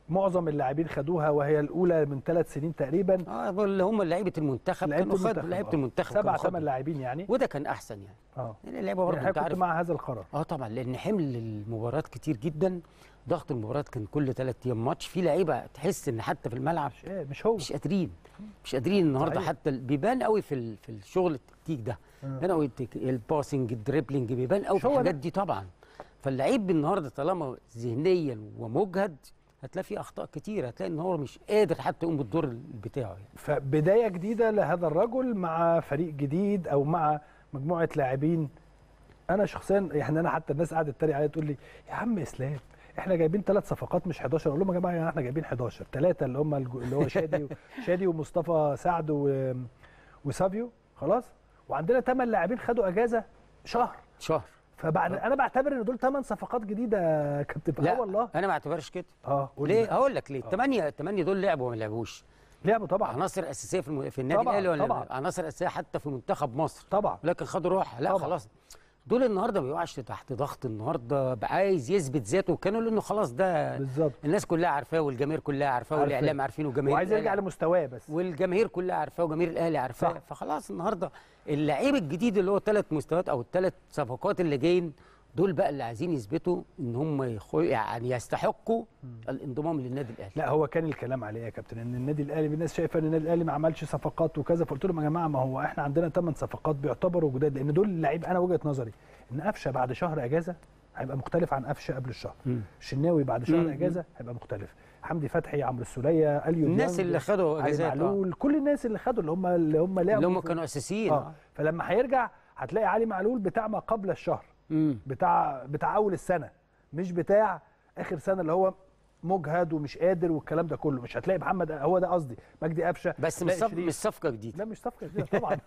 معظم اللاعبين خدوها وهي الاولى من ثلاث سنين تقريبا اه اللي هم لعيبه المنتخب لعيبه كانوا خدوا المنتخب لعيبه آه. المنتخب سبع كانوا ثمان خدوا. لاعبين يعني وده كان احسن يعني اه يعني اللعيبه برضه يعني انت كنت عارف مع هذا القرار اه طبعا لان حمل المباريات كتير جدا ضغط المباريات كان كل ثلاث ايام ماتش في لعيبه تحس ان حتى في الملعب مش, مش هو مش قادرين مش قادرين النهارده صحيح. حتى ال- بيبان قوي في ال- في الشغل التكتيك ده آه. بيبان قوي التك- الباسنج الدريبلينج بيبان قوي مش في هو ده. الحاجات دي طبعا فاللعيب النهارده طالما ذهنيا ومجهد هتلاقي فيه اخطاء كتير هتلاقي ان هو مش قادر حتى يقوم بالدور بتاعه يعني. فبدايه جديده لهذا الرجل مع فريق جديد او مع مجموعه لاعبين انا شخصيا يعني انا حتى الناس قاعده تتريق عليا تقول لي يا عم اسلام احنا جايبين ثلاث صفقات مش 11 اقول لهم يا جماعه يعني احنا جايبين 11 ثلاثه اللي هم الج- اللي هو شادي و- شادي ومصطفى سعد و... وسافيو خلاص وعندنا ثمان لاعبين خدوا اجازه شهر شهر فبعد انا بعتبر ان دول ثمان صفقات جديده يا كابتن لا اه والله انا ما اعتبرش كده اه قول لي ليه بقى. هقول لك ليه الثمانيه الثمانيه دول لعبوا وما لعبوش لعبوا طبعا عناصر اساسيه في, الم... في النادي طبعاً، الاهلي ولا طبعاً. عناصر اساسيه حتى في منتخب مصر طبعا لكن خدوا روح لا طبعاً. خلاص دول النهارده ما بيقعش تحت ضغط النهارده بقى عايز يثبت ذاته وكانوا لانه خلاص ده بالظبط الناس كلها عارفاه والجماهير كلها عارفاه عارفاه. والاعلام عارفينه وجماهير وعايز يرجع الأهلي لمستواه بس والجماهير كلها عارفاه وجماهير الاهلي عارفاه صح. فخلاص النهارده اللعيب الجديد اللي هو ثلاث مستويات او الثلاث صفقات اللي جايين دول بقى اللي عايزين يثبتوا ان هم يخو يعني يستحقوا الانضمام للنادي الاهلي لا هو كان الكلام عليه يا كابتن ان النادي الاهلي الناس شايفه ان النادي الاهلي ما عملش صفقات وكذا فقلت لهم يا جماعه ما هو احنا عندنا ثمان صفقات بيعتبروا جداد لان دول اللعيب انا وجهه نظري ان قفشه بعد شهر اجازه هيبقى مختلف عن قفشه قبل الشهر مم. الشناوي بعد شهر مم. اجازه هيبقى مختلف حمدي فتحي عمرو السوليه اليو الناس ديانج، اللي خدوا علي اجازات آه. معلول كل الناس اللي خدوا اللي هم اللي هم لعبوا اللي هم في- كانوا اساسيين اه فلما هيرجع هتلاقي علي معلول بتاع ما قبل الشهر مم. بتاع بتاع اول السنه مش بتاع اخر سنه اللي هو مجهد ومش قادر والكلام ده كله مش هتلاقي محمد هو ده قصدي مجدي قفشه بس مش هتلاقي صف... شريف. مش صفقه جديده لا مش صفقه جديده طبعا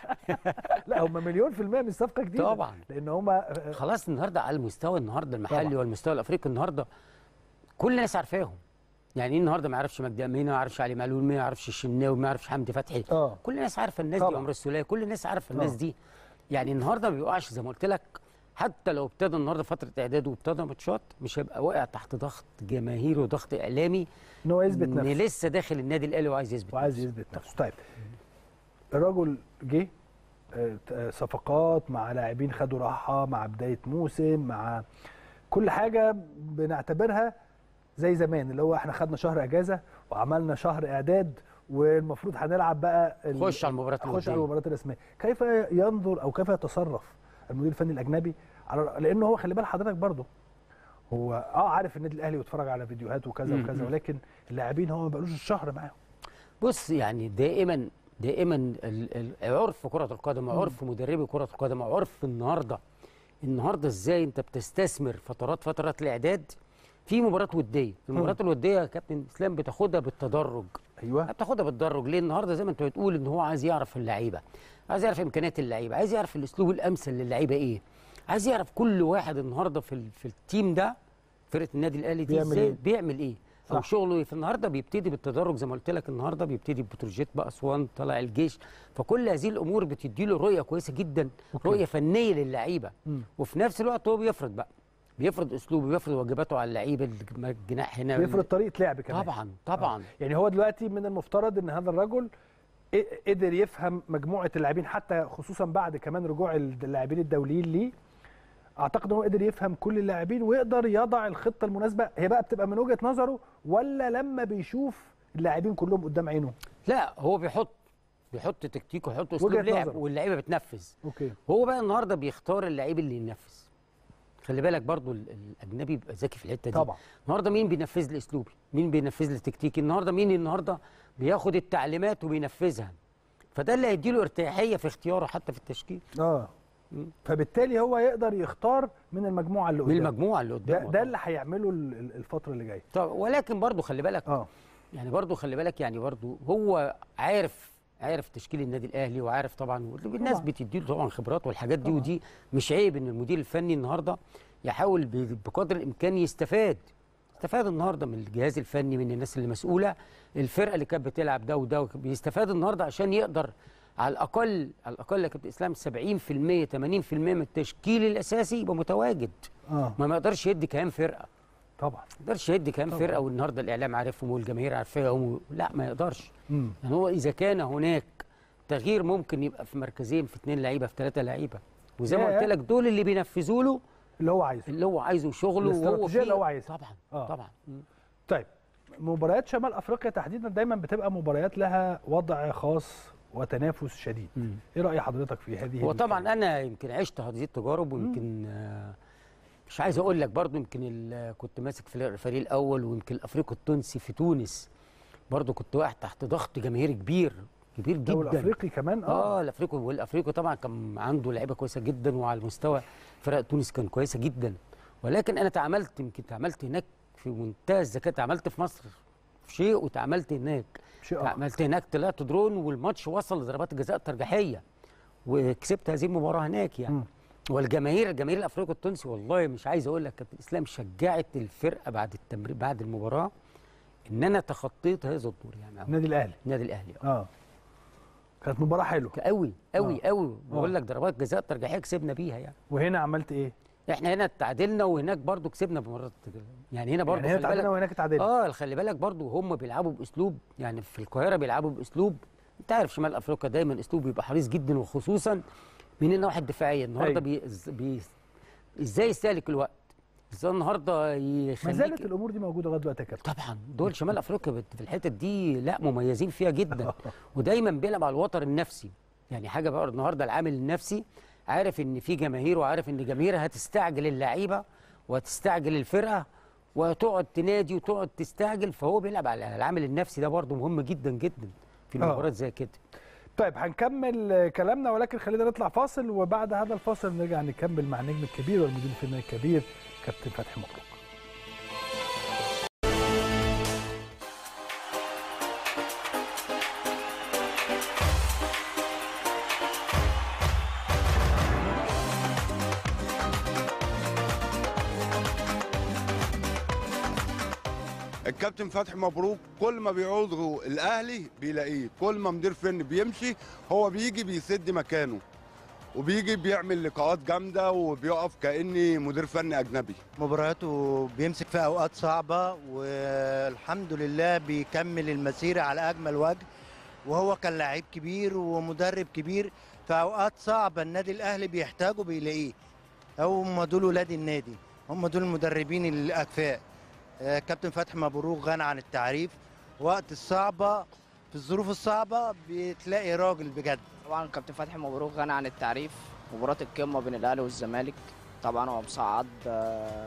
لا هم مليون في الميه مش صفقه جديده طبعا. لان هم خلاص النهارده على المستوى النهارده المحلي طبعاً. والمستوى الافريقي النهارده كل الناس عارفاهم يعني ايه النهارده ما يعرفش مجدي امين ما يعرفش علي معلول ما يعرفش الشناوي ما يعرفش حمدي فتحي اه كل الناس عارفه الناس دي طبعاً. عمرو السوليه كل الناس عارفه الناس آه. دي يعني النهارده ما بيوقعش زي ما قلت لك حتى لو ابتدى النهارده فتره اعداد وابتدى ماتشات مش هيبقى واقع تحت ضغط جماهيري وضغط اعلامي ان هو يثبت ان نفسه لسه داخل النادي الاهلي وعايز يثبت وعايز نفسه. يثبت نفسه طيب الرجل جه آه، آه، صفقات مع لاعبين خدوا راحه مع بدايه موسم مع كل حاجه بنعتبرها زي زمان اللي هو احنا خدنا شهر اجازه وعملنا شهر اعداد والمفروض هنلعب بقى ال- خش على المباراه خش على الودية. المباريات الرسميه كيف ينظر او كيف يتصرف المدير الفني الاجنبي على لانه هو خلي بال حضرتك برضه هو اه عارف النادي الاهلي ويتفرج على فيديوهات وكذا مم. وكذا ولكن اللاعبين هو ما بقالوش الشهر معاهم بص يعني دائما دائما ال- ال- عرف كرة القدم عرف مدربي كرة القدم عرف النهارده النهارده ازاي انت بتستثمر فترات فترات الاعداد في مباراة ودية المباراة الودية يا كابتن اسلام بتاخدها بالتدرج ايوه بتاخدها بالتدرج ليه النهارده زي ما انت بتقول ان هو عايز يعرف اللعيبه عايز يعرف امكانيات اللعيبه عايز يعرف الاسلوب الامثل للعيبه ايه عايز يعرف كل واحد النهارده في ال- في التيم ده فرقه النادي الاهلي دي بيعمل ازاي إيه؟ بيعمل ايه او صح. شغله ايه فالنهارده بيبتدي بالتدرج زي ما قلت لك النهارده بيبتدي ببتروجيت باسوان طلع الجيش فكل هذه الامور بتدي له رؤيه كويسه جدا أوكي. رؤيه فنيه للعيبه مم. وفي نفس الوقت هو بيفرض بقى بيفرض اسلوبه بيفرض واجباته على اللعيبه الجناح هنا بيفرض طريقه لعب كمان طبعا طبعا يعني هو دلوقتي من المفترض ان هذا الرجل ق- قدر يفهم مجموعه اللاعبين حتى خصوصا بعد كمان رجوع اللاعبين الدوليين ليه اعتقد ان هو قدر يفهم كل اللاعبين ويقدر يضع الخطه المناسبه هي بقى بتبقى من وجهه نظره ولا لما بيشوف اللاعبين كلهم قدام عينه لا هو بيحط بيحط تكتيك ويحط اسلوب وجهة لعب نظره. واللعيبه بتنفذ اوكي هو بقى النهارده بيختار اللعيب اللي ينفذ خلي بالك برضو ال- الاجنبي بيبقى ذكي في الحته دي طبعا النهارده مين بينفذ لي اسلوبي مين بينفذ لي تكتيكي النهارده مين النهارده بياخد التعليمات وبينفذها فده اللي هيديله ارتياحيه في اختياره حتى في التشكيل اه مم. فبالتالي هو يقدر يختار من المجموعه اللي من قدامه المجموعه اللي ده, قدامه ده اللي هيعمله ال- ال- الفتره اللي جايه طب ولكن برضو خلي بالك اه يعني برضو خلي بالك يعني برضو هو عارف عارف تشكيل النادي الاهلي وعارف طبعا والناس طبعاً. بتديله طبعا خبرات والحاجات دي طبعاً. ودي مش عيب ان المدير الفني النهارده يحاول ب- بقدر الامكان يستفاد استفاد النهارده من الجهاز الفني من الناس اللي مسؤوله الفرقه اللي كانت بتلعب ده وده بيستفاد النهارده عشان يقدر على الاقل على الاقل يا كابتن اسلام 70% 80% من التشكيل الاساسي يبقى متواجد اه ما ما يقدرش يدي كيان فرقه طبعا ما يقدرش يدي كام طبعاً. فرقه والنهارده الاعلام عارفهم والجماهير عارفاهم لا ما يقدرش مم. يعني هو اذا كان هناك تغيير ممكن يبقى في مركزين في اثنين لعيبه في ثلاثه لعيبه وزي ما ياه. قلت لك دول اللي بينفذوا له اللي هو عايزه اللي هو عايزه شغله وهو الاستراتيجيه اللي هو فيه عايزها طبعا آه. طبعا مم. طيب مباريات شمال افريقيا تحديدا دايما بتبقى مباريات لها وضع خاص وتنافس شديد مم. ايه راي حضرتك في هذه هو ال- طبعا انا يمكن عشت هذه التجارب ويمكن آه، مش عايز اقول لك برضو يمكن ال- كنت ماسك في الفريق الاول ويمكن الافريقي التونسي في تونس برضو كنت واقع تحت ضغط جماهيري كبير كبير جدا الدوري الافريقي كمان اه الافريقي والافريقي طبعا كان عنده لعيبه كويسه جدا وعلى المستوى فرق تونس كان كويسه جدا ولكن انا تعاملت يمكن تعاملت هناك في منتهى الذكاء تعاملت في مصر في شيء وتعاملت هناك شيء آخر. تعاملت هناك طلعت درون والماتش وصل لضربات الجزاء الترجيحيه وكسبت هذه المباراه هناك يعني مم. والجماهير الجماهير الافريقي التونسي والله مش عايز اقول لك كابتن اسلام شجعت الفرقه بعد التمرين بعد المباراه ان انا تخطيت هذا الدور يعني النادي الاهلي النادي الاهلي آه. اه كانت مباراه حلوه قوي قوي آه. قوي بقول لك ضربات جزاء ترجيحيه كسبنا بيها يعني وهنا عملت ايه احنا هنا تعادلنا وهناك برضو كسبنا بمرات يعني هنا برضو يعني هنا خلي تعادلنا بالك- وهناك تعادلنا اه خلي بالك برضو هم بيلعبوا باسلوب يعني في القاهره بيلعبوا باسلوب انت عارف شمال افريقيا دايما اسلوب بيبقى حريص جدا وخصوصا من الناحيه الدفاعيه النهارده أيوة. بي... إز- بي... ازاي يستهلك الوقت ازاي النهارده ما يخليك زالت الامور دي موجوده لغايه دلوقتي يا كابتن طبعا دول شمال افريقيا بت- في الحته دي لا مميزين فيها جدا ودايما بيلعب على الوتر النفسي يعني حاجه بقى النهارده العامل النفسي عارف ان في جماهير وعارف ان جماهير هتستعجل اللعيبه وهتستعجل الفرقه وتقعد تنادي وتقعد تستعجل فهو بيلعب على العامل النفسي ده برضه مهم جدا جدا في آه. المباريات زي كده طيب هنكمل آه، كلامنا ولكن خلينا نطلع فاصل وبعد هذا الفاصل نرجع نكمل مع النجم الكبير والمدير الفني الكبير كابتن فتحي مبروك الكابتن فتحي مبروك كل ما بيعوضه الاهلي بيلاقيه كل ما مدير فني بيمشي هو بيجي بيسد مكانه وبيجي بيعمل لقاءات جامده وبيقف كاني مدير فني اجنبي مبارياته بيمسك في اوقات صعبه والحمد لله بيكمل المسيره على اجمل وجه وهو كان لعيب كبير ومدرب كبير في اوقات صعبه النادي الاهلي بيحتاجه بيلاقيه هم دول ولاد النادي هم دول المدربين الاكفاء آه، كابتن فتحي مبروك غني عن التعريف وقت الصعبه في الظروف الصعبه بتلاقي راجل بجد طبعا كابتن فتحي مبروك غني عن التعريف مباراة القمة بين الأهلي والزمالك طبعا هو مصعد آه،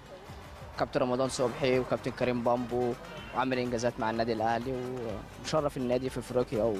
كابتن رمضان صبحي وكابتن كريم بامبو وعامل إنجازات مع النادي الأهلي ومشرف النادي في أفريقيا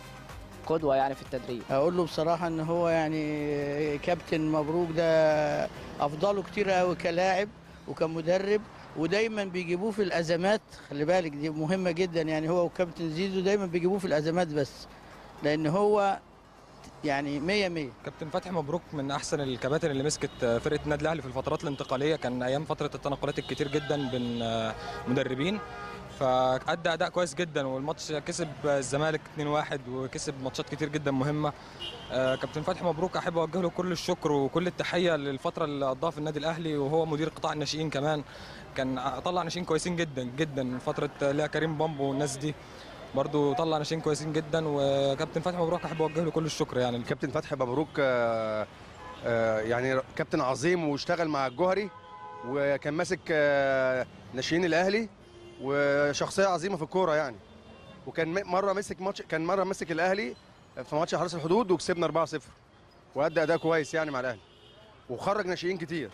وقدوة يعني في التدريب اقول له بصراحه ان هو يعني كابتن مبروك ده افضله كتير قوي كلاعب وكمدرب ودايما بيجيبوه في الازمات خلي بالك دي مهمه جدا يعني هو وكابتن زيزو دايما بيجيبوه في الازمات بس لان هو يعني 100 100 كابتن فتحي مبروك من احسن الكباتن اللي مسكت فرقه النادي الاهلي في الفترات الانتقاليه كان ايام فتره التنقلات الكتير جدا بين مدربين فادى اداء كويس جدا والماتش كسب الزمالك 2-1 وكسب ماتشات كتير جدا مهمه آه، كابتن فتحي مبروك احب اوجه له كل الشكر وكل التحيه للفتره اللي قضاها في النادي الاهلي وهو مدير قطاع الناشئين كمان كان طلع ناشئين كويسين جدا جدا فتره اللي هي كريم بامبو والناس دي برضو طلع ناشئين كويسين جدا وكابتن فتحي مبروك احب اوجه له كل الشكر يعني كابتن فتحي مبروك آه، آه، يعني كابتن عظيم واشتغل مع الجوهري وكان ماسك آه، ناشئين الاهلي وشخصيه عظيمه في الكوره يعني وكان م- مره مسك ماتش كان مره مسك الاهلي في ماتش حرس الحدود وكسبنا 4-0 وادى اداء كويس يعني مع الاهلي وخرج ناشئين كتير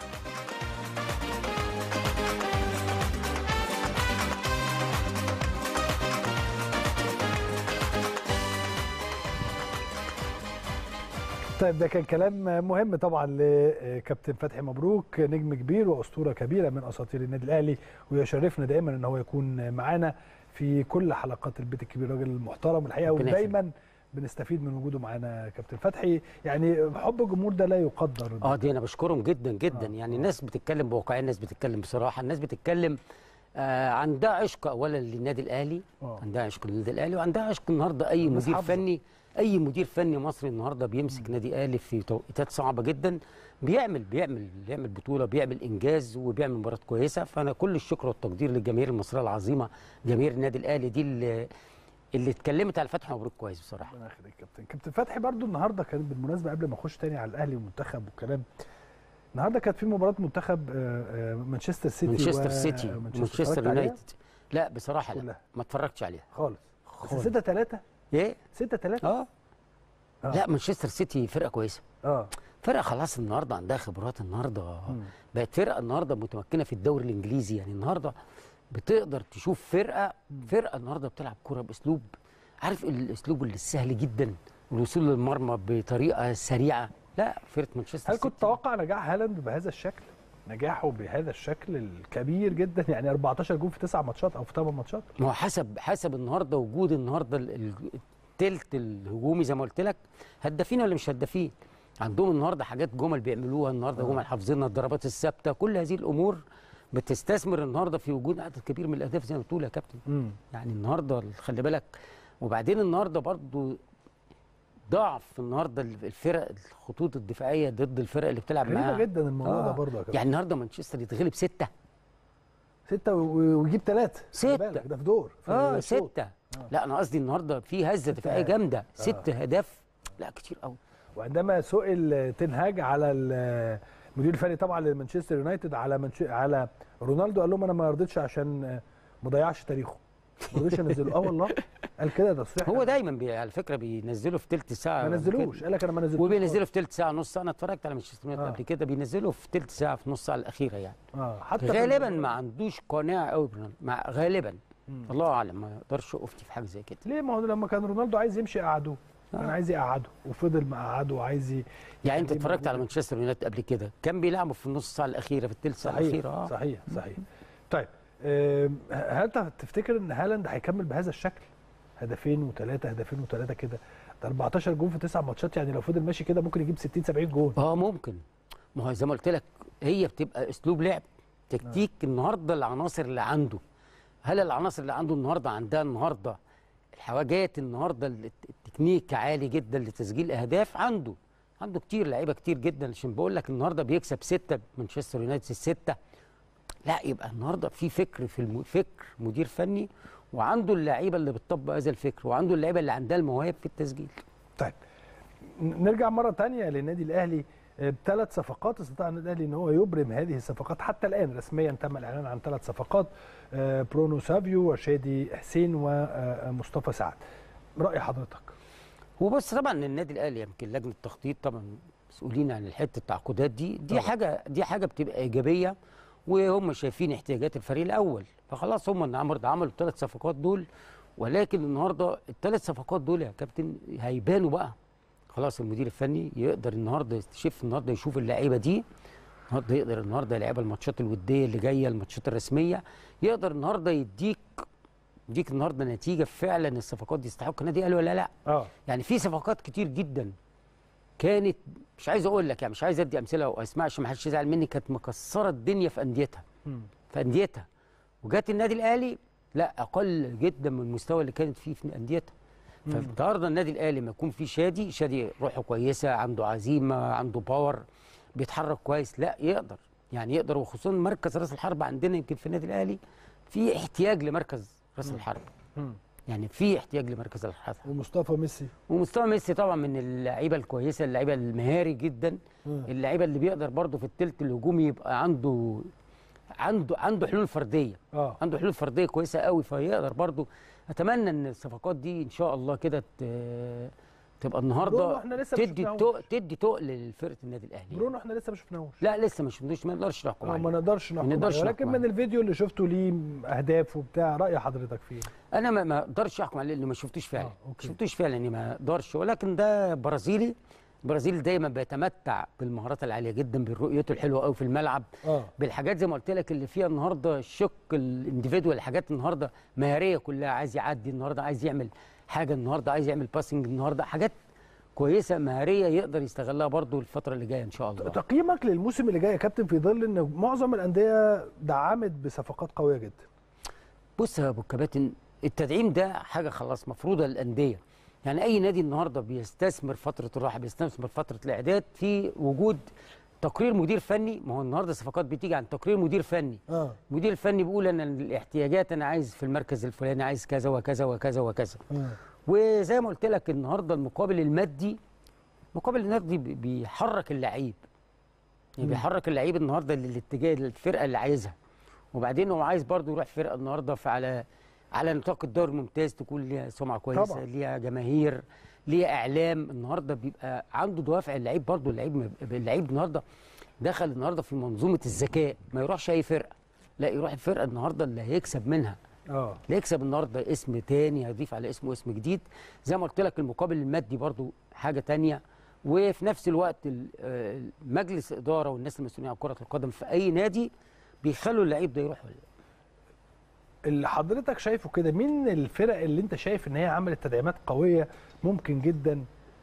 طيب ده كان كلام مهم طبعا لكابتن فتحي مبروك نجم كبير واسطوره كبيره من اساطير النادي الاهلي ويشرفنا دائما ان هو يكون معانا في كل حلقات البيت الكبير راجل محترم الحقيقه ربنا يخليك. ودايما بنستفيد من وجوده معانا كابتن فتحي يعني حب الجمهور ده لا يقدر اه دي انا بشكرهم جدا جدا آه. يعني الناس بتتكلم بواقعيه الناس بتتكلم بصراحه الناس بتتكلم آه عندها عشق اولا للنادي الاهلي آه. عندها عشق للنادي الاهلي وعندها عشق النهارده اي الناس مدير حافظة. فني اي مدير فني مصري النهارده بيمسك نادي الاهلي في توقيتات صعبه جدا بيعمل بيعمل بيعمل بطوله بيعمل انجاز وبيعمل مباراه كويسه فانا كل الشكر والتقدير للجماهير المصريه العظيمه جماهير النادي الاهلي دي اللي اللي اتكلمت على فتحي مبروك كويس بصراحه ربنا يخليك يا كابتن كابتن فتحي برضو النهارده كان بالمناسبه قبل ما اخش تاني على الاهلي والمنتخب والكلام النهارده كانت في مباراه منتخب آه، آه، مانشستر سيتي مانشستر و- سيتي آه، مانشستر اتفرجت عليها؟ يونايتد لا بصراحه لا كلها. ما اتفرجتش عليها خالص خالص. بس 6 3 ايه 6 3 اه آه. لا مانشستر سيتي فرقه كويسه اه فرقه خلاص النهارده عندها خبرات النهارده بقت فرقه النهارده متمكنه في الدوري الانجليزي يعني النهارده بتقدر تشوف فرقه فرقه النهارده بتلعب كوره باسلوب عارف الاسلوب اللي السهل جدا الوصول للمرمى بطريقه سريعه لا فرقه مانشستر هل كنت تتوقع نجاح هالاند بهذا الشكل؟ نجاحه بهذا الشكل الكبير جدا يعني 14 جول في 9 ماتشات او في 8 ماتشات ما هو حسب حسب النهارده وجود النهارده ال- ال- التلت الهجومي زي ما قلت لك هدافين ولا مش هدافين عندهم النهارده حاجات جمل بيعملوها النهارده جمل حافظينها الضربات الثابته كل هذه الامور بتستثمر النهارده في وجود عدد كبير من الاهداف زي ما بتقول يا كابتن مم. يعني النهارده خلي بالك وبعدين النهارده برضو ضعف النهارده الفرق الخطوط الدفاعيه ضد الفرق اللي بتلعب غريبة معاها جدا الموضوع ده برضه يا كابتن. يعني النهارده مانشستر يتغلب سته ستة و- ويجيب ثلاثة ستة. ده في دور في اه الشوط. سته لا انا قصدي النهارده في هزه دفاعيه أهداف. جامده آه. ست اهداف لا كتير قوي وعندما سئل تنهاج على ال- المدير الفني طبعا لمانشستر يونايتد على منش... على رونالدو قال لهم انا ما رضيتش عشان ما ضيعش تاريخه ما رضيتش انزله اه والله قال كده ده تصريح هو دايما بي على فكره بينزله في ثلث ساعه ما نزلوش قال لك انا ما نزلتوش وبينزله في ثلث ساعه نص ساعه انا اتفرجت على مانشستر يونايتد آه. قبل كده بينزله في ثلث ساعه في نص ساعه الاخيره يعني اه حتى في غالبا ال- ما عندوش قناعه قوي برونالدو مع غالبا مم. الله اعلم ما اقدرش افتي في حاجه زي كده ليه ما هو لما كان رونالدو عايز يمشي قعدوه كان آه. عايز يقعده وفضل مقعده وعايز ي... يعني انت دي اتفرجت موجودة. على مانشستر يونايتد قبل كده كان بيلعبوا في النص ساعه الاخيره في الثلث ساعه صحيح الاخيره اه صحيح صحيح طيب آم، هل انت تفتكر ان هالاند هيكمل بهذا الشكل هدفين وثلاثه هدفين وثلاثه كده ده 14 جون في 9 ماتشات يعني لو فضل ماشي كده ممكن يجيب 60 70 جون اه ممكن ما هو زي ما قلت لك هي بتبقى اسلوب لعب تكتيك النهارده العناصر اللي عنده هل العناصر اللي عنده النهارده عندها النهارده الحواجات النهارده الت- التكنيك عالي جدا لتسجيل اهداف عنده عنده كتير لعيبه كتير جدا عشان بقول لك النهارده بيكسب سته مانشستر يونايتد سته لا يبقى النهارده في فكر في الم... فكر مدير فني وعنده اللعيبه اللي بتطبق هذا الفكر وعنده اللعيبه اللي عندها المواهب في التسجيل طيب ن- نرجع مره تانية للنادي الاهلي بثلاث صفقات استطاع النادي الاهلي ان هو يبرم هذه الصفقات حتى الان رسميا تم الاعلان عن ثلاث صفقات آه، برونو سافيو وشادي حسين ومصطفى سعد راي حضرتك هو بص طبعا النادي الاهلي يمكن لجنه التخطيط طبعا مسؤولين عن الحته التعاقدات دي دي طبعاً. حاجه دي حاجه بتبقى ايجابيه وهم شايفين احتياجات الفريق الاول فخلاص هم النهارده عملوا الثلاث صفقات دول ولكن النهارده الثلاث صفقات دول يا كابتن هيبانوا بقى خلاص المدير الفني يقدر النهارده يستشف النهارده يشوف اللعيبه دي النهارده يقدر النهارده يلعبها الماتشات الوديه اللي جايه الماتشات الرسميه يقدر النهارده يديك يديك النهارده نتيجه فعلا الصفقات دي يستحق النادي الاهلي ولا لا اه يعني في صفقات كتير جدا كانت مش عايز اقول لك يعني مش عايز ادي امثله او اسماء عشان ما حدش يزعل مني كانت مكسره الدنيا في انديتها في انديتها وجات النادي الاهلي لا اقل جدا من المستوى اللي كانت فيه في انديتها مم. فالنهارده النادي الاهلي ما يكون فيه شادي شادي روحه كويسه عنده عزيمه عنده باور بيتحرك كويس لا يقدر يعني يقدر وخصوصا مركز راس الحرب عندنا يمكن في النادي الاهلي في احتياج لمركز راس الحرب مم. يعني في احتياج لمركز الحرب ومصطفى ميسي ومستوى ميسي طبعا من اللعيبه الكويسه اللعيبه المهاري جدا مم. اللعيبه اللي بيقدر برضه في الثلث الهجومي يبقى عنده عنده عنده حلول فرديه اه عنده حلول فرديه كويسه قوي فيقدر برضه اتمنى ان الصفقات دي ان شاء الله كده ت- تبقى برونو النهارده احنا لسه ما تدي شفناهوش. تقل تدي تقل لفرقه النادي الاهلي برونو احنا لسه ما شفناهوش لا لسه ما شفناش ما نقدرش نحكم آه، عليه ما نقدرش نحكم ما نقدرش عليه. ولكن نحكم من الفيديو اللي شفته ليه اهداف وبتاع راي حضرتك فيه انا ما ما اقدرش احكم عليه لاني ما شفتوش فعلا آه، ما أوكي. شفتوش فعلا اني ما اقدرش ولكن ده برازيلي البرازيل دايما بيتمتع بالمهارات العاليه جدا برؤيته الحلوه قوي في الملعب اه بالحاجات زي ما قلت لك اللي فيها النهارده الشق الانديفيدوال حاجات النهارده مهاريه كلها عايز يعدي النهارده عايز يعمل حاجه النهارده عايز يعمل باسنج النهارده حاجات كويسه مهاريه يقدر يستغلها برضو الفتره اللي جايه ان شاء الله تقييمك للموسم اللي جاي يا كابتن في ظل ان معظم الانديه دعمت بصفقات قويه جدا بص يا ابو الكباتن التدعيم ده حاجه خلاص مفروضه للانديه يعني اي نادي النهارده بيستثمر فتره الراحه بيستثمر فتره الاعداد في وجود تقرير مدير فني ما هو النهارده الصفقات بتيجي عن تقرير مدير فني اه المدير الفني بيقول انا الاحتياجات انا عايز في المركز الفلاني عايز كذا وكذا وكذا وكذا وزي ما قلت لك النهارده المقابل المادي المقابل المادي بي- بيحرك اللعيب يعني مم. بيحرك اللعيب النهارده للاتجاه للفرقه اللي عايزها وبعدين هو عايز برضه يروح فرقه النهارده في على على نطاق الدوري الممتاز تكون ليها سمعه كويسه طبعاً. ليها جماهير ليها اعلام النهارده بيبقى عنده دوافع اللعيب برضه اللعيب ما- اللعيب النهارده دخل النهارده في منظومه الذكاء ما يروحش اي فرقه لا يروح الفرقه النهارده اللي هيكسب منها اه اللي يكسب النهارده اسم تاني هيضيف على اسمه اسم جديد زي ما قلت لك المقابل المادي برضو حاجه تانية وفي نفس الوقت ال- آه، مجلس اداره والناس المسؤولين عن كره القدم في اي نادي بيخلوا اللعيب ده يروح اللي حضرتك شايفه كده مين الفرق اللي انت شايف ان هي عملت تدعيمات قويه ممكن جدا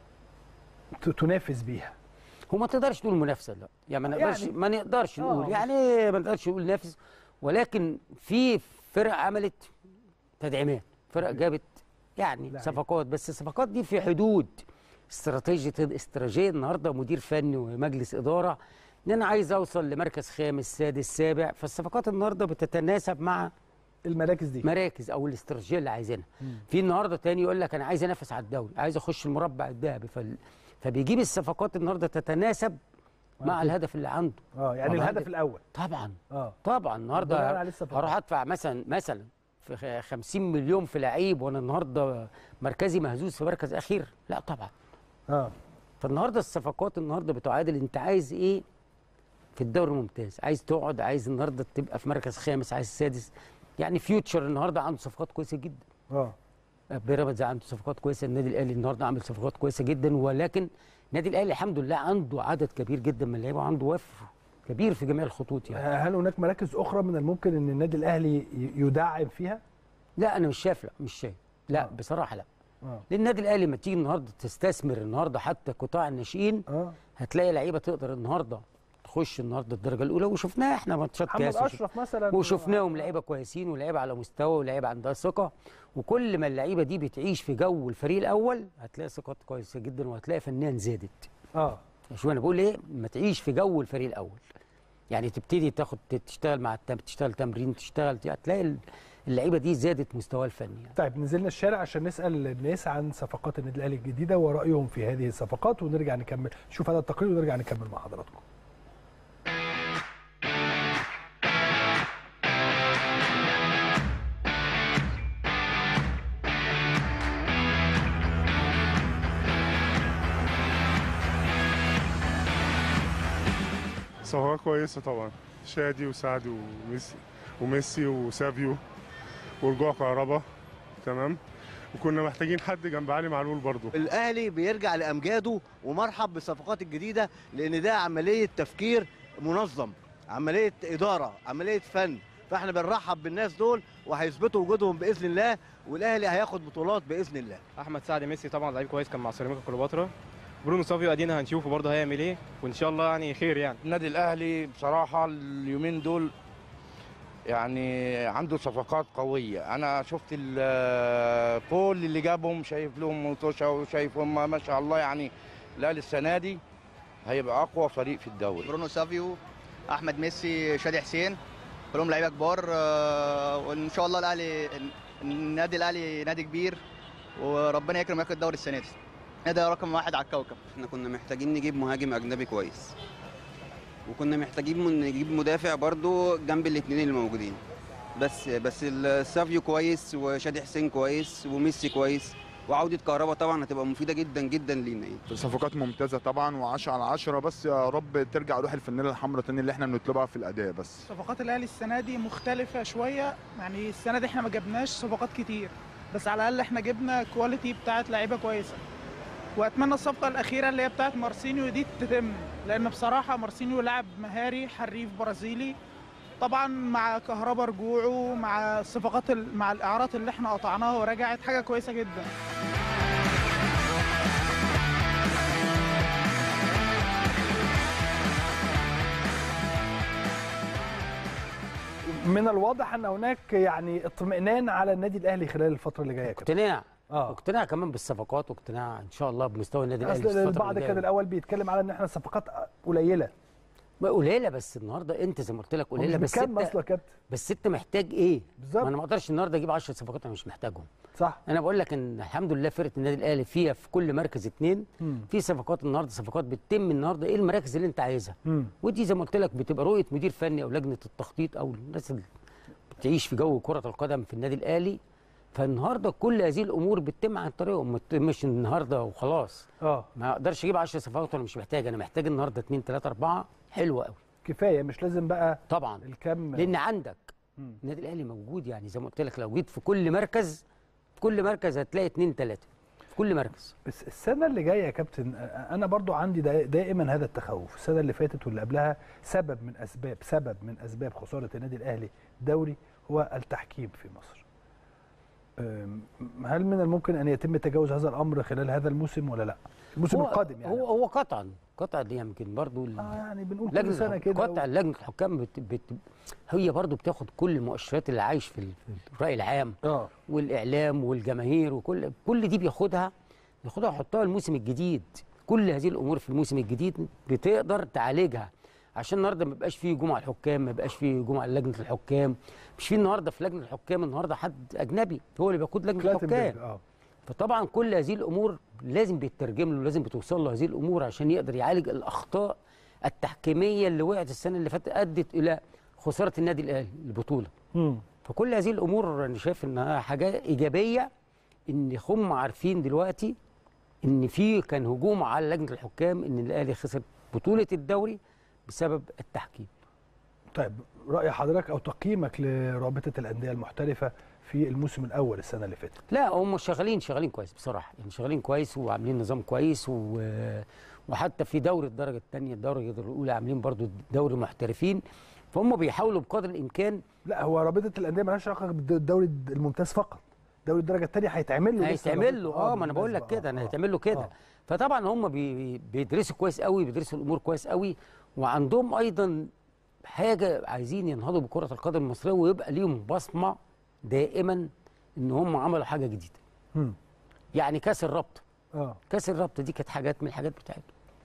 ت- تنافس بيها هو ما تقدرش تقول منافسه لا يعني ما نقدرش يعني- ما نقدرش آه، نقول مش- يعني إيه ما نقدرش نقول نافس ولكن في فرق عملت تدعيمات فرق جابت يعني لعيب. صفقات بس الصفقات دي في حدود استراتيجيه استراتيجيه النهارده مدير فني ومجلس اداره ان انا عايز اوصل لمركز خامس سادس سابع فالصفقات النهارده بتتناسب مع المراكز دي مراكز او الاستراتيجيه اللي عايزينها في النهارده تاني يقول لك انا عايز انافس على الدوري عايز اخش المربع الذهبي فال... فبيجيب الصفقات النهارده تتناسب مع الهدف اللي عنده اه يعني طبعاً الهدف ده- الاول طبعا اه طبعا بناء النهارده على الصفقات. هروح ادفع مثلا مثلا في خ- 50 مليون في لعيب وانا النهارده مركزي مهزوز في مركز اخير لا طبعا اه فالنهارده الصفقات النهارده بتعادل انت عايز ايه في الدوري الممتاز عايز تقعد عايز النهارده تبقى في مركز خامس عايز سادس يعني فيوتشر النهارده عنده صفقات كويسه جدا اه بيراميدز عنده صفقات كويسه النادي الاهلي النهارده عامل صفقات كويسه جدا ولكن النادي الاهلي الحمد لله عنده عدد كبير جدا من اللعيبه وعنده وفر كبير في جميع الخطوط يعني هل هناك مراكز اخرى من الممكن ان النادي الاهلي ي- يدعم فيها لا انا مش شايف لا مش شايف لا آه. بصراحه لا اه لان النادي الاهلي لما تيجي النهارده تستثمر النهارده حتى قطاع الناشئين اه هتلاقي لعيبه تقدر النهارده تخش النهارده الدرجه الاولى وشفناها احنا ماتشات محمد كاس وش- اشرف مثلا وشفناهم لعيبه كويسين ولعيبه على مستوى ولعيبه عندها ثقه وكل ما اللعيبه دي بتعيش في جو الفريق الاول هتلاقي ثقات كويسه جدا وهتلاقي فنيا زادت اه شوف انا بقول ايه ما تعيش في جو الفريق الاول يعني تبتدي تاخد تشتغل مع التم تشتغل تمرين تشتغل هتلاقي اللعيبه دي زادت مستواها الفني يعني. طيب نزلنا الشارع عشان نسال الناس عن صفقات النادي الاهلي الجديده ورايهم في هذه الصفقات ونرجع نكمل شوف هذا التقرير ونرجع نكمل مع حضراتكم صفقات كويسة طبعا شادي وسعد وميسي وميسي وسافيو ورجوع كهربا تمام وكنا محتاجين حد جنب علي معلول برضه الاهلي بيرجع لامجاده ومرحب بالصفقات الجديده لان ده عمليه تفكير منظم عمليه اداره عمليه فن فاحنا بنرحب بالناس دول وهيثبتوا وجودهم باذن الله والاهلي هياخد بطولات باذن الله احمد سعد ميسي طبعا لعيب كويس كان مع سيراميكا كليوباترا برونو صافيو ادينا هنشوفه برضه هيعمل ايه وان شاء الله يعني خير يعني النادي الاهلي بصراحه اليومين دول يعني عنده صفقات قويه انا شفت ال- كل اللي جابهم شايف لهم مطوشه وشايف هم ما شاء الله يعني الاهلي السنه دي هيبقى اقوى فريق في الدوري برونو سافيو احمد ميسي شادي حسين كلهم لعيبه كبار آه، وان شاء الله الاهلي النادي الاهلي نادي كبير وربنا يكرم وياخد الدوري السنه دي نادي رقم واحد على الكوكب احنا كنا محتاجين نجيب مهاجم اجنبي كويس وكنا محتاجين من- نجيب مدافع برضو جنب الاثنين اللي موجودين بس بس السافيو كويس وشادي حسين كويس وميسي كويس وعوده كهربا طبعا هتبقى مفيده جدا جدا لينا يعني صفقات ممتازه طبعا و10 على 10 بس يا رب ترجع روح الفانيله الحمراء تاني اللي احنا بنطلبها في الاداء بس صفقات الاهلي السنه دي مختلفه شويه يعني السنه دي احنا ما جبناش صفقات كتير بس على الاقل احنا جبنا كواليتي بتاعت لعيبه كويسه واتمنى الصفقه الاخيره اللي هي بتاعت مارسينيو دي تتم لان بصراحه مارسينيو لاعب مهاري حريف برازيلي طبعا مع كهربا رجوعه مع الصفقات ال- مع الاعارات اللي احنا قطعناها ورجعت حاجه كويسه جدا من الواضح ان هناك يعني اطمئنان على النادي الاهلي خلال الفتره اللي جايه كده اقتناع اه واقتناع كمان بالصفقات واقتناع ان شاء الله بمستوى النادي الاهلي في اصل الفترة البعض اللي كان جاية. الاول بيتكلم على ان احنا صفقات قليله ما قليله بس النهارده انت زي ما قلت لك هو قليله مش بس بكام انت اصلا يا كابتن بس انت محتاج ايه؟ بالظبط ما انا ما اقدرش النهارده اجيب 10 صفقات انا مش محتاجهم صح انا بقول لك ان الحمد لله فرقه النادي الاهلي فيها في كل مركز اثنين مم. في صفقات النهارده صفقات بتتم النهارده ايه المراكز اللي انت عايزها مم. ودي زي ما قلت لك بتبقى رؤيه مدير فني او لجنه التخطيط او الناس اللي بتعيش في جو كره القدم في النادي الاهلي فالنهارده كل هذه الامور بتتم عن طريقهم ما تتمش النهارده وخلاص اه ما اقدرش اجيب 10 صفقات وانا مش محتاج انا محتاج النهارده 2 3 4 حلوه قوي كفايه مش لازم بقى طبعا الكم لان عندك مم. النادي الاهلي موجود يعني زي ما قلت لك لو جيت في كل مركز في كل مركز هتلاقي اثنين ثلاثه في كل مركز بس السنه اللي جايه يا كابتن انا برضو عندي دا- دائما هذا التخوف السنه اللي فاتت واللي قبلها سبب من اسباب سبب من اسباب خساره النادي الاهلي الدوري هو التحكيم في مصر أم، هل من الممكن ان يتم تجاوز هذا الامر خلال هذا الموسم ولا لا الموسم هو القادم يعني هو هو قطعا قطعا دي يمكن برضو ال- اه يعني بنقول لجنه كل سنه الحك- كده قطع لجنه الحكام بت بت هي برضو بتاخد كل المؤشرات اللي عايش في ال- في الراي العام اه والاعلام والجماهير وكل كل دي بياخدها بياخدها ويحطها الموسم الجديد كل هذه الامور في الموسم الجديد بتقدر تعالجها عشان النهارده ما يبقاش فيه جمعه الحكام ما يبقاش فيه جمعه لجنه الحكام مش في النهارده في لجنه الحكام النهارده حد اجنبي هو اللي بيقود لجنه الحكام كلاتنبرج اه فطبعا كل هذه الامور لازم بيترجم له لازم بتوصل له هذه الامور عشان يقدر يعالج الاخطاء التحكيميه اللي وقعت السنه اللي فاتت ادت الى خساره النادي الاهلي البطوله مم. فكل هذه الامور انا شايف انها حاجه ايجابيه ان هم عارفين دلوقتي ان في كان هجوم على لجنه الحكام ان الاهلي خسر بطوله الدوري بسبب التحكيم طيب راي حضرتك او تقييمك لرابطه الانديه المحترفه في الموسم الاول السنه اللي فاتت لا هم شغالين شغالين كويس بصراحه يعني شغالين كويس وعاملين نظام كويس و... وحتى في دوري الدرجه الثانيه الدرجه الاولى عاملين برضو دوري محترفين فهم بيحاولوا بقدر الامكان لا هو رابطه الانديه مالهاش علاقه بالدوري الممتاز فقط دوري الدرجه الثانيه هيتعمل له لسه هيتعمل له رابطة- اه ما انا بقول لك بالمناسبة. كده انا هيتعمل له كده فطبعا هم بي... بيدرسوا كويس قوي بيدرسوا الامور كويس قوي وعندهم ايضا حاجه عايزين ينهضوا بكره القدم المصريه ويبقى ليهم بصمه دائما ان هم عملوا حاجه جديده مم. يعني كاس الرابطه اه كاس الرابطه دي كانت حاجات من الحاجات بتاعتهم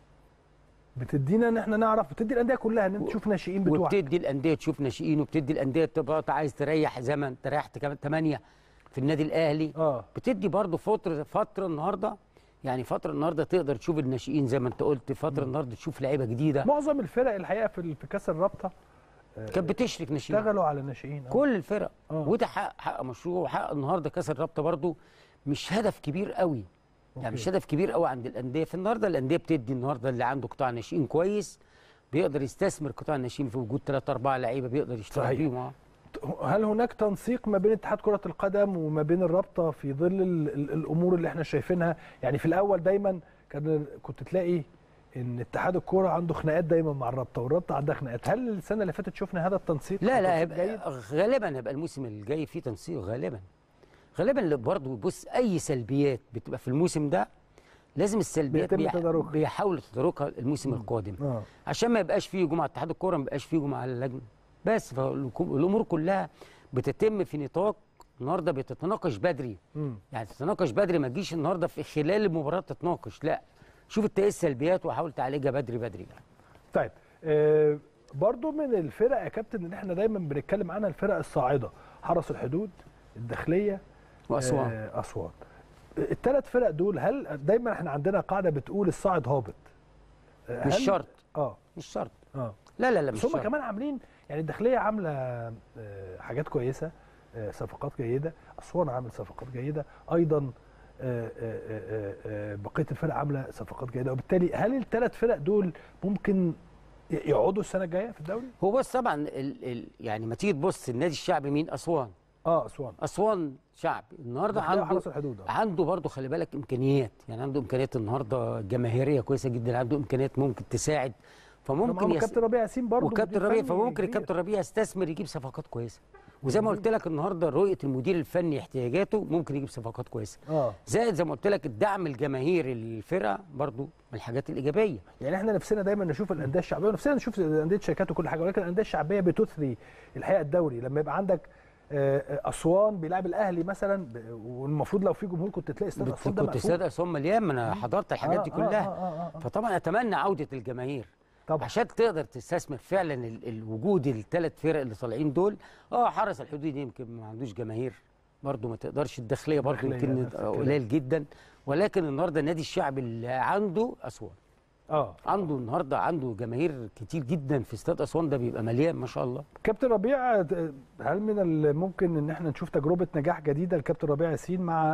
بتدينا ان احنا نعرف بتدي الانديه كلها ان انت تشوف ناشئين بتوعك وبتدي الانديه تشوف ناشئين وبتدي الانديه تبقى أنت عايز تريح زمن تريحت كمان ثمانيه في النادي الاهلي اه بتدي برضه فتره فتره النهارده يعني فتره النهارده تقدر تشوف الناشئين زي ما انت قلت فتره النهارده تشوف لعيبه جديده معظم الفرق الحقيقه في ال- في كاس الرابطه آه، كانت بتشرك ناشئين اشتغلوا على الناشئين آه. كل الفرق آه. وده حق حق مشروع وحق النهارده كاس الرابطه برضه مش هدف كبير قوي يعني مش أوكي. هدف كبير قوي عند الانديه في النهارده الانديه بتدي النهارده اللي عنده قطاع ناشئين كويس بيقدر يستثمر قطاع الناشئين في وجود ثلاثة أربعة لعيبة بيقدر يشتغل صحيح. بيهم آه. هل هناك تنسيق ما بين اتحاد كره القدم وما بين الرابطه في ظل ال ال الامور اللي احنا شايفينها يعني في الاول دايما كان كنت تلاقي ان اتحاد الكوره عنده خناقات دايما مع الرابطه والرابطه عندها خناقات هل السنه اللي فاتت شفنا هذا التنسيق لا لا تنسيق جيد؟ هيبقى غالبا هيبقى الموسم الجاي فيه تنسيق غالبا غالبا برضه بص اي سلبيات بتبقى في الموسم ده لازم السلبيات بيتم تداركها. بيحاولوا تداركها الموسم القادم اه عشان ما يبقاش فيه هجوم على اتحاد الكوره ما يبقاش فيه هجوم على اللجنه بس فالامور كلها بتتم في نطاق النهارده بتتناقش بدري مم. يعني تتناقش بدري ما تجيش النهارده في خلال المباراه تتناقش لا شوف انت ايه السلبيات وحاول تعالجها بدري بدري يعني. طيب آه برضو من الفرق يا كابتن اللي احنا دايما بنتكلم عنها الفرق الصاعده حرس الحدود الداخليه وأسوان. آه اسوان الثلاث فرق دول هل دايما احنا عندنا قاعده بتقول الصاعد هابط آه، مش هل- شرط اه مش شرط اه لا لا لا مش بس هم شرط كمان عاملين يعني الداخليه عامله آه، حاجات كويسه آه، صفقات جيده اسوان عامل صفقات جيده ايضا آه، آه، آه، آه، بقيه الفرق عامله صفقات جيده وبالتالي هل الثلاث فرق دول ممكن ي- يقعدوا السنه الجايه في الدوري؟ هو بص طبعا ال ال يعني ما تيجي تبص النادي الشعبي مين اسوان اه اسوان اسوان شعب النهارده داخلية عنده حرس الحدود آه. عنده برضه خلي بالك امكانيات يعني عنده امكانيات النهارده جماهيريه كويسه جدا عنده امكانيات ممكن تساعد فممكن معاهم يس... كابتن ربيع ياسين برضه وكابتن مدير ربيع فني فممكن كبير. الكابتن ربيع يستثمر يجيب صفقات كويسه وزي ما قلت لك النهارده رؤيه المدير الفني احتياجاته ممكن يجيب صفقات كويسه اه زائد زي ما قلت لك الدعم الجماهيري للفرقه برضو من الحاجات الايجابيه يعني احنا نفسنا دايما نشوف الانديه الشعبيه ونفسنا نشوف انديه الشركات وكل حاجه ولكن الانديه الشعبيه بتثري الحقيقه الدوري لما يبقى عندك آه، آه، اسوان بيلعب الاهلي مثلا ب- والمفروض لو في جمهور كنت تلاقي استاد اسوان ده كنت مقفول. استاد اسوان مليان ما انا حضرت الحاجات دي آه، آه، كلها آه، آه، آه. فطبعا اتمنى عوده الجماهير طبعا عشان تقدر تستثمر فعلا ال- الوجود الثلاث فرق اللي طالعين دول اه حرس الحدود يمكن ما عندوش جماهير برضه ما تقدرش الداخليه برضه الداخلية يمكن نفس الكلام. قليل جدا ولكن النهارده النادي الشعبي اللي عنده اسوان اه عنده النهارده عنده جماهير كتير جدا في استاد اسوان ده بيبقى مليان ما شاء الله كابتن ربيع آه، هل من الممكن ان احنا نشوف تجربه نجاح جديده لكابتن ربيع ياسين مع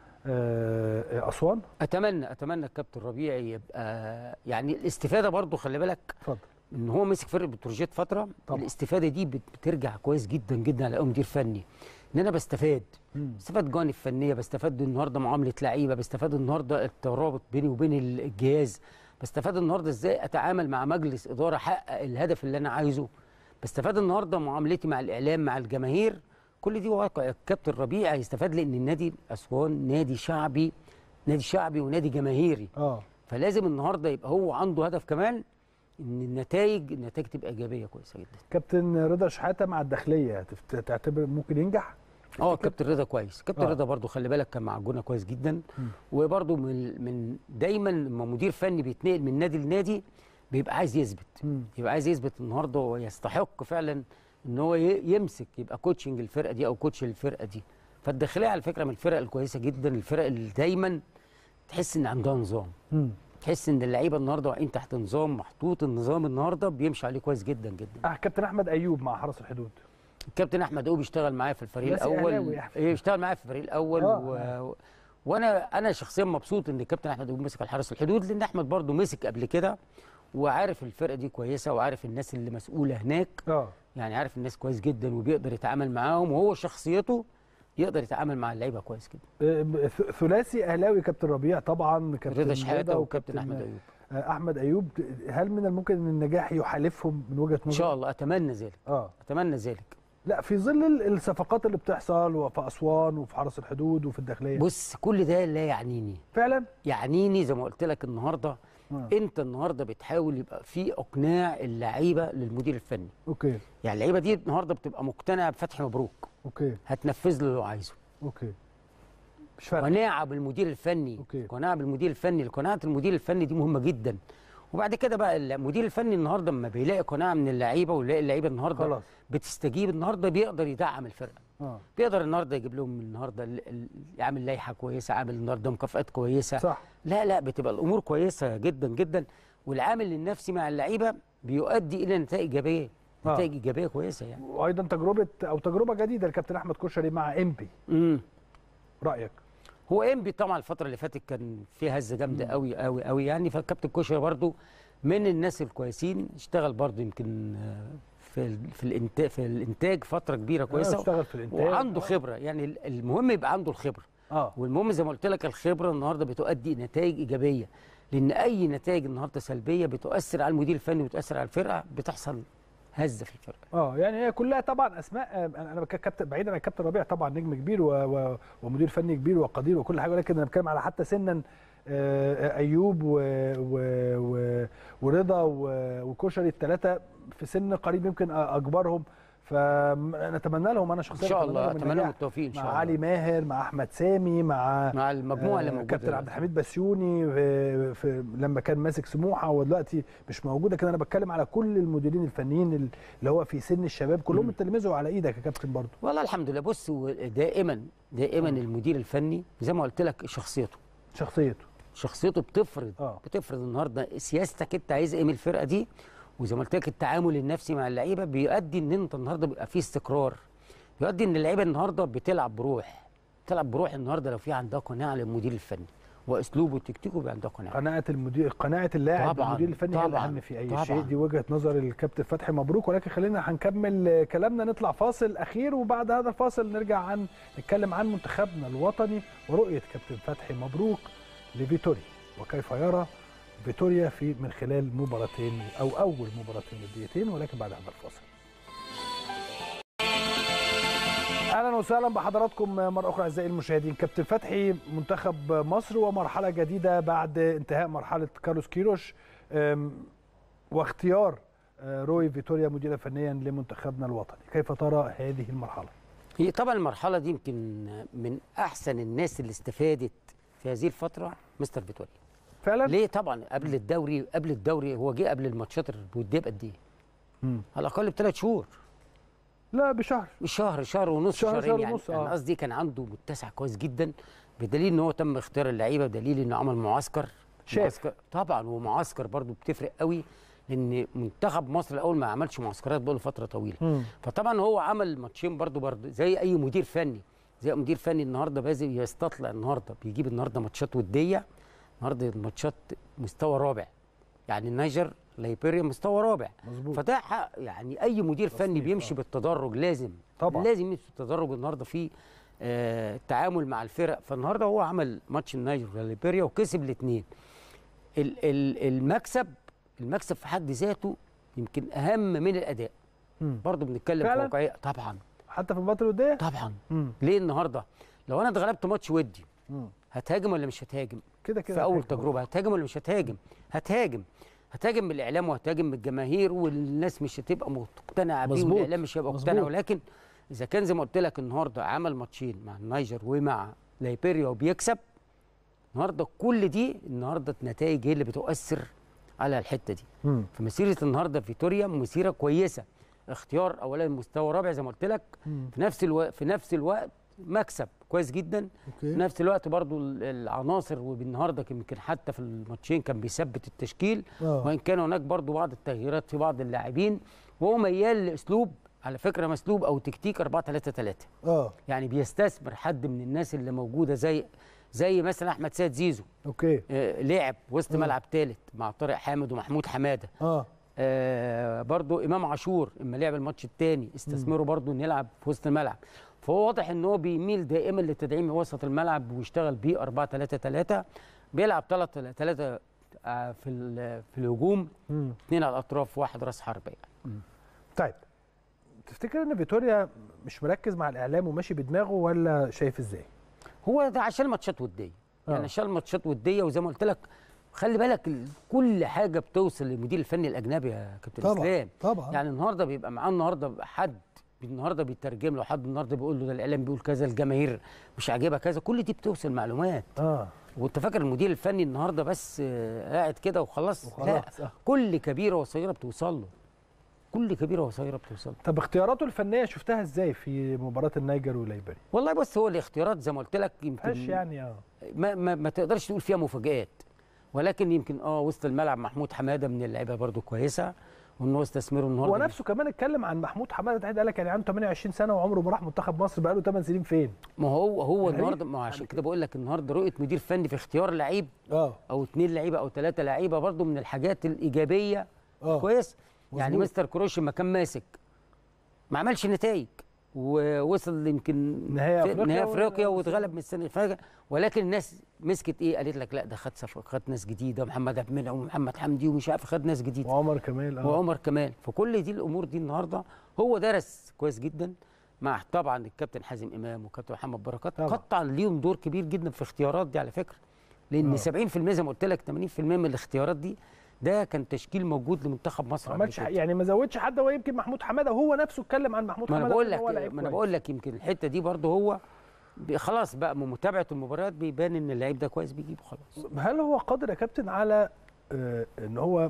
آه، آه، اسوان اتمنى اتمنى الكابتن ربيع يبقى يعني الاستفاده برضه خلي بالك اتفضل ان هو مسك فرقه بتروجيت فتره طبعا. الاستفاده دي بت- بترجع كويس جدا جدا على مدير فني ان انا بستفاد بستفاد جوانب فنيه بستفاد النهارده معامله لعيبه بستفاد النهارده الترابط بيني وبين الجهاز بستفاد النهارده ازاي اتعامل مع مجلس اداره احقق الهدف اللي انا عايزه بستفاد النهارده معاملتي مع الاعلام مع الجماهير كل دي واقع الكابتن ربيع هيستفاد لان النادي اسوان نادي شعبي نادي شعبي ونادي جماهيري اه فلازم النهارده يبقى هو عنده هدف كمان ان النتائج النتائج تبقى ايجابيه كويسه جدا كابتن رضا شحاته مع الداخليه تفت- تعتبر ممكن ينجح اه كابتن رضا كويس كابتن آه. رضا برضو خلي بالك كان مع الجونه كويس جدا وبرضو من من دايما لما مدير فني بيتنقل من نادي لنادي بيبقى عايز يثبت يبقى عايز يثبت النهارده هو يستحق فعلا ان هو ي- يمسك يبقى كوتشنج الفرقه دي او كوتش الفرقه دي فالداخليه على فكره من الفرق الكويسه جدا الفرق اللي دايما تحس ان عندها نظام مم. تحس ان اللعيبه النهارده واقعين تحت نظام محطوط النظام النهارده بيمشي عليه كويس جدا جدا آه كابتن احمد ايوب مع حرس الحدود الكابتن احمد قوي بيشتغل معايا في الفريق ناسي الاول أهلاوي يا أحمد. ايه بيشتغل معايا في الفريق الاول آه. و... وانا انا شخصيا مبسوط ان الكابتن احمد قوي مسك الحرس الحدود لان احمد برضو مسك قبل كده وعارف الفرقه دي كويسه وعارف الناس اللي مسؤوله هناك اه يعني عارف الناس كويس جدا وبيقدر يتعامل معاهم وهو شخصيته يقدر يتعامل مع اللعيبه كويس جدا آه، ب- ث- ثلاثي اهلاوي كابتن ربيع طبعا كابتن رضا شحاته رضا وكابتن احمد ايوب آه، احمد ايوب هل من الممكن ان النجاح يحالفهم من وجهه نظرك ان شاء الله اتمنى ذلك اه اتمنى ذلك لا في ظل ال- الصفقات اللي بتحصل وفي اسوان وفي حرس الحدود وفي الداخليه بص كل ده لا يعنيني فعلا يعنيني زي ما قلت لك النهارده آه. انت النهارده بتحاول يبقى في اقناع اللعيبه للمدير الفني اوكي يعني اللعيبه دي النهارده بتبقى مقتنعه بفتحي مبروك اوكي هتنفذ له اللي هو عايزه اوكي مش فارقه قناعه بالمدير الفني أوكي. قناعه بالمدير الفني قناعه المدير الفني دي مهمه جدا وبعد كده بقى المدير الفني النهارده لما بيلاقي قناعه من اللعيبه ويلاقي اللعيبه النهارده خلاص. بتستجيب النهارده بيقدر يدعم الفرقه اه بيقدر النهارده يجيب لهم النهارده ال- ال- يعمل لائحه كويسه عامل النهارده مكافآت كويسه صح لا لا بتبقى الامور كويسه جدا جدا والعامل النفسي مع اللعيبه بيؤدي الى نتائج ايجابيه آه. نتائج ايجابيه كويسه يعني وايضا تجربه او تجربه جديده لكابتن احمد كشري مع امبي امم رايك هو انبي طبعا الفتره اللي فاتت كان فيها هزه جامده قوي قوي قوي يعني فالكابتن كشري برضو من الناس الكويسين اشتغل برضو يمكن آه، في ال- في الانتاج في الانتاج فتره كبيره كويسه اشتغل في الإنتاج. وعنده آه. خبره يعني ال- المهم يبقى عنده الخبره اه والمهم زي ما قلت لك الخبره النهارده بتؤدي نتائج ايجابيه لان اي نتائج النهارده سلبيه بتؤثر على المدير الفني وتؤثر على الفرقه بتحصل هزه في الفرقه اه يعني هي كلها طبعا اسماء آه، انا انا بك- كابتن بعيدا عن كابتن ربيع طبعا نجم كبير و... و... ومدير فني كبير وقدير وكل حاجه ولكن انا بتكلم على حتى سنا آه، ايوب و... و... و... ورضا و... وكشري الثلاثه في سن قريب يمكن اكبرهم فنتمنى لهم انا شخصيا ان شاء الله لهم اتمنى لهم النجاح. التوفيق ان شاء مع الله علي ماهر مع احمد سامي مع مع المجموعه اللي آه، موجوده كابتن عبد دلوقتي. الحميد بسيوني في, في لما كان ماسك سموحه ودلوقتي مش موجود لكن انا بتكلم على كل المديرين الفنيين اللي هو في سن الشباب كلهم انت تلمذوا على ايدك يا كابتن برضه والله الحمد لله بص هو دائما دائما المدير الفني زي ما قلت لك شخصيته شخصيته شخصيته بتفرض آه. بتفرض النهارده سياستك انت عايز ايه من الفرقه دي وزي ما قلت لك التعامل النفسي مع اللعيبه بيؤدي ان انت النهارده بيبقى فيه استقرار بيؤدي ان اللعيبه النهارده بتلعب بروح بتلعب بروح النهارده لو في عندها قناعه للمدير الفني واسلوبه وتكتيكه بيبقى عندها قناعه قناعه المدير قناعه اللاعب طبعاً، المدير الفني هي طبعاً، الاهم في اي طبعاً. شيء دي وجهه نظر الكابتن فتحي مبروك ولكن خلينا هنكمل كلامنا نطلع فاصل اخير وبعد هذا الفاصل نرجع عن نتكلم عن منتخبنا الوطني ورؤيه كابتن فتحي مبروك لفيتوريا وكيف يرى فيتوريا في من خلال مباراتين او اول مباراتين وديتين ولكن بعد هذا الفاصل اهلا وسهلا بحضراتكم مره اخرى اعزائي المشاهدين كابتن فتحي منتخب مصر ومرحله جديده بعد انتهاء مرحله كارلوس كيروش أم، واختيار آه، روي فيتوريا مديرا فنيا لمنتخبنا الوطني كيف ترى هذه المرحله هي طبعا المرحله دي يمكن من احسن الناس اللي استفادت في هذه الفتره مستر فيتوريا فعلا ليه طبعا قبل الدوري قبل الدوري هو جه قبل الماتشات الوديه بقد ايه مم. على الاقل بثلاث شهور لا بشهر شهر شهر ونص شهر- شهرين شهر يعني ونص، آه. يعني قصدي كان عنده متسع كويس جدا بدليل ان هو تم اختيار اللعيبه بدليل انه عمل معسكر شاف. معسكر طبعا ومعسكر برضو بتفرق قوي لان منتخب مصر الاول ما عملش معسكرات بقاله فتره طويله مم. فطبعا هو عمل ماتشين برضو برضو زي اي مدير فني زي مدير فني النهارده بازل يستطلع النهارده بيجيب النهارده ماتشات وديه النهارده الماتشات مستوى رابع يعني النيجر ليبيريا مستوى رابع مظبوط فده حق يعني اي مدير فني بيمشي بالتدرج لازم طبعا. لازم يمشي بالتدرج النهارده في آه التعامل مع الفرق فالنهارده هو عمل ماتش النيجر وليبيريا وكسب الاثنين المكسب المكسب في حد ذاته يمكن اهم من الاداء مم. برضه بنتكلم في فعلاً؟ واقعيه طبعا حتى في المباراه الوديه طبعا مم. ليه النهارده لو انا اتغلبت ماتش ودي مم. هتهاجم ولا مش هتهاجم كده كده في اول هتهاجم. تجربه هتهاجم ولا مش هتهاجم هتهاجم هتهاجم من الاعلام وهتهاجم من الجماهير والناس مش هتبقى مقتنعه بيه مظبوط. والاعلام مش هيبقى مقتنع مظبوط. ولكن اذا كان زي ما قلت لك النهارده عمل ماتشين مع النيجر ومع ليبيريا وبيكسب النهارده كل دي النهارده النتائج هي اللي بتؤثر على الحته دي مم. فمسيره النهارده فيتوريا مسيره كويسه اختيار اولا مستوى رابع زي ما قلت لك مم. في نفس الوقت في نفس الوقت مكسب كويس جدا أوكي. في نفس الوقت برضو ال- العناصر والنهارده يمكن حتى في الماتشين كان بيثبت التشكيل آه. وان كان هناك برضو بعض التغييرات في بعض اللاعبين وهو ميال لاسلوب على فكره مسلوب او تكتيك 4 3 3 اه يعني بيستثمر حد من الناس اللي موجوده زي زي مثلا احمد سيد زيزو اوكي آه لعب وسط آه. ملعب ثالث مع طارق حامد ومحمود حماده اه آه برضو امام عاشور اما لعب الماتش الثاني استثمره برضو انه يلعب في وسط الملعب فهو واضح ان هو بيميل دائما لتدعيم وسط الملعب ويشتغل بيه 4 3 3 بيلعب 3 3 في ال- في الهجوم مم. اثنين على الاطراف واحد راس حربه يعني. طيب تفتكر ان فيتوريا مش مركز مع الاعلام وماشي بدماغه ولا شايف ازاي هو ده عشان ماتشات وديه يعني آه. عشان ماتشات وديه وزي ما قلت لك خلي بالك ال- كل حاجه بتوصل للمدير الفني الاجنبي يا كابتن طبعاً، اسلام طبعاً. يعني النهارده بيبقى معاه النهارده حد النهارده بيترجم له حد النهارده بيقول له ده الاعلام بيقول كذا الجماهير مش عاجبها كذا كل دي بتوصل معلومات اه وانت فاكر المدير الفني النهارده بس آه، قاعد كده وخلاص وخلاص، لا آه. كل كبيره وصغيره بتوصل له كل كبيره وصغيره بتوصل له طب اختياراته الفنيه شفتها ازاي في مباراه النيجر وليبيريا والله بص هو الاختيارات زي ما قلت لك يمكن مفيهاش يعني اه ما, ما, ما تقدرش تقول فيها مفاجآت ولكن يمكن اه وسط الملعب محمود حماده من اللعيبه برضو كويسه وان هو استثمره النهارده هو نفسه كمان اتكلم عن محمود حماده تحديدا قال لك يعني عنده 28 سنه وعمره ما راح منتخب مصر بقاله 8 سنين فين ما هو هو غريب. النهارده ما هو عشان كده بقول لك النهارده رؤيه مدير فني في اختيار لعيب اه او اثنين لعيبه او ثلاثه لعيبه برضو من الحاجات الايجابيه آه. كويس يعني مظبوط. مستر كروش لما كان ماسك ما عملش نتائج ووصل يمكن نهائي في- أفريقيا نهائي و- افريقيا واتغلب من السنه فجأة ولكن الناس مسكت ايه قالت لك لا ده خد صف خد ناس جديده محمد عبد المنعم ومحمد حمدي ومش عارف خد ناس جديده وعمر كمال اه وعمر كمال فكل دي الامور دي النهارده هو درس كويس جدا مع طبعا الكابتن حازم امام والكابتن محمد بركات طبعاً. قطعا ليهم دور كبير جدا في الاختيارات دي على فكره لان آه. 70% زي ما قلت لك 80% من الاختيارات دي ده كان تشكيل موجود لمنتخب مصر ما قبل عملش كده. ح- يعني ما زودش حد هو يمكن محمود حماده وهو نفسه اتكلم عن محمود ما انا حماده بقول إن لك هو لعيب ما انا كويس. بقول لك يمكن الحته دي برضه هو بي- خلاص بقى من متابعه المباريات بيبان ان اللعيب ده كويس بيجيبه خلاص هل هو قادر يا كابتن على آه، ان هو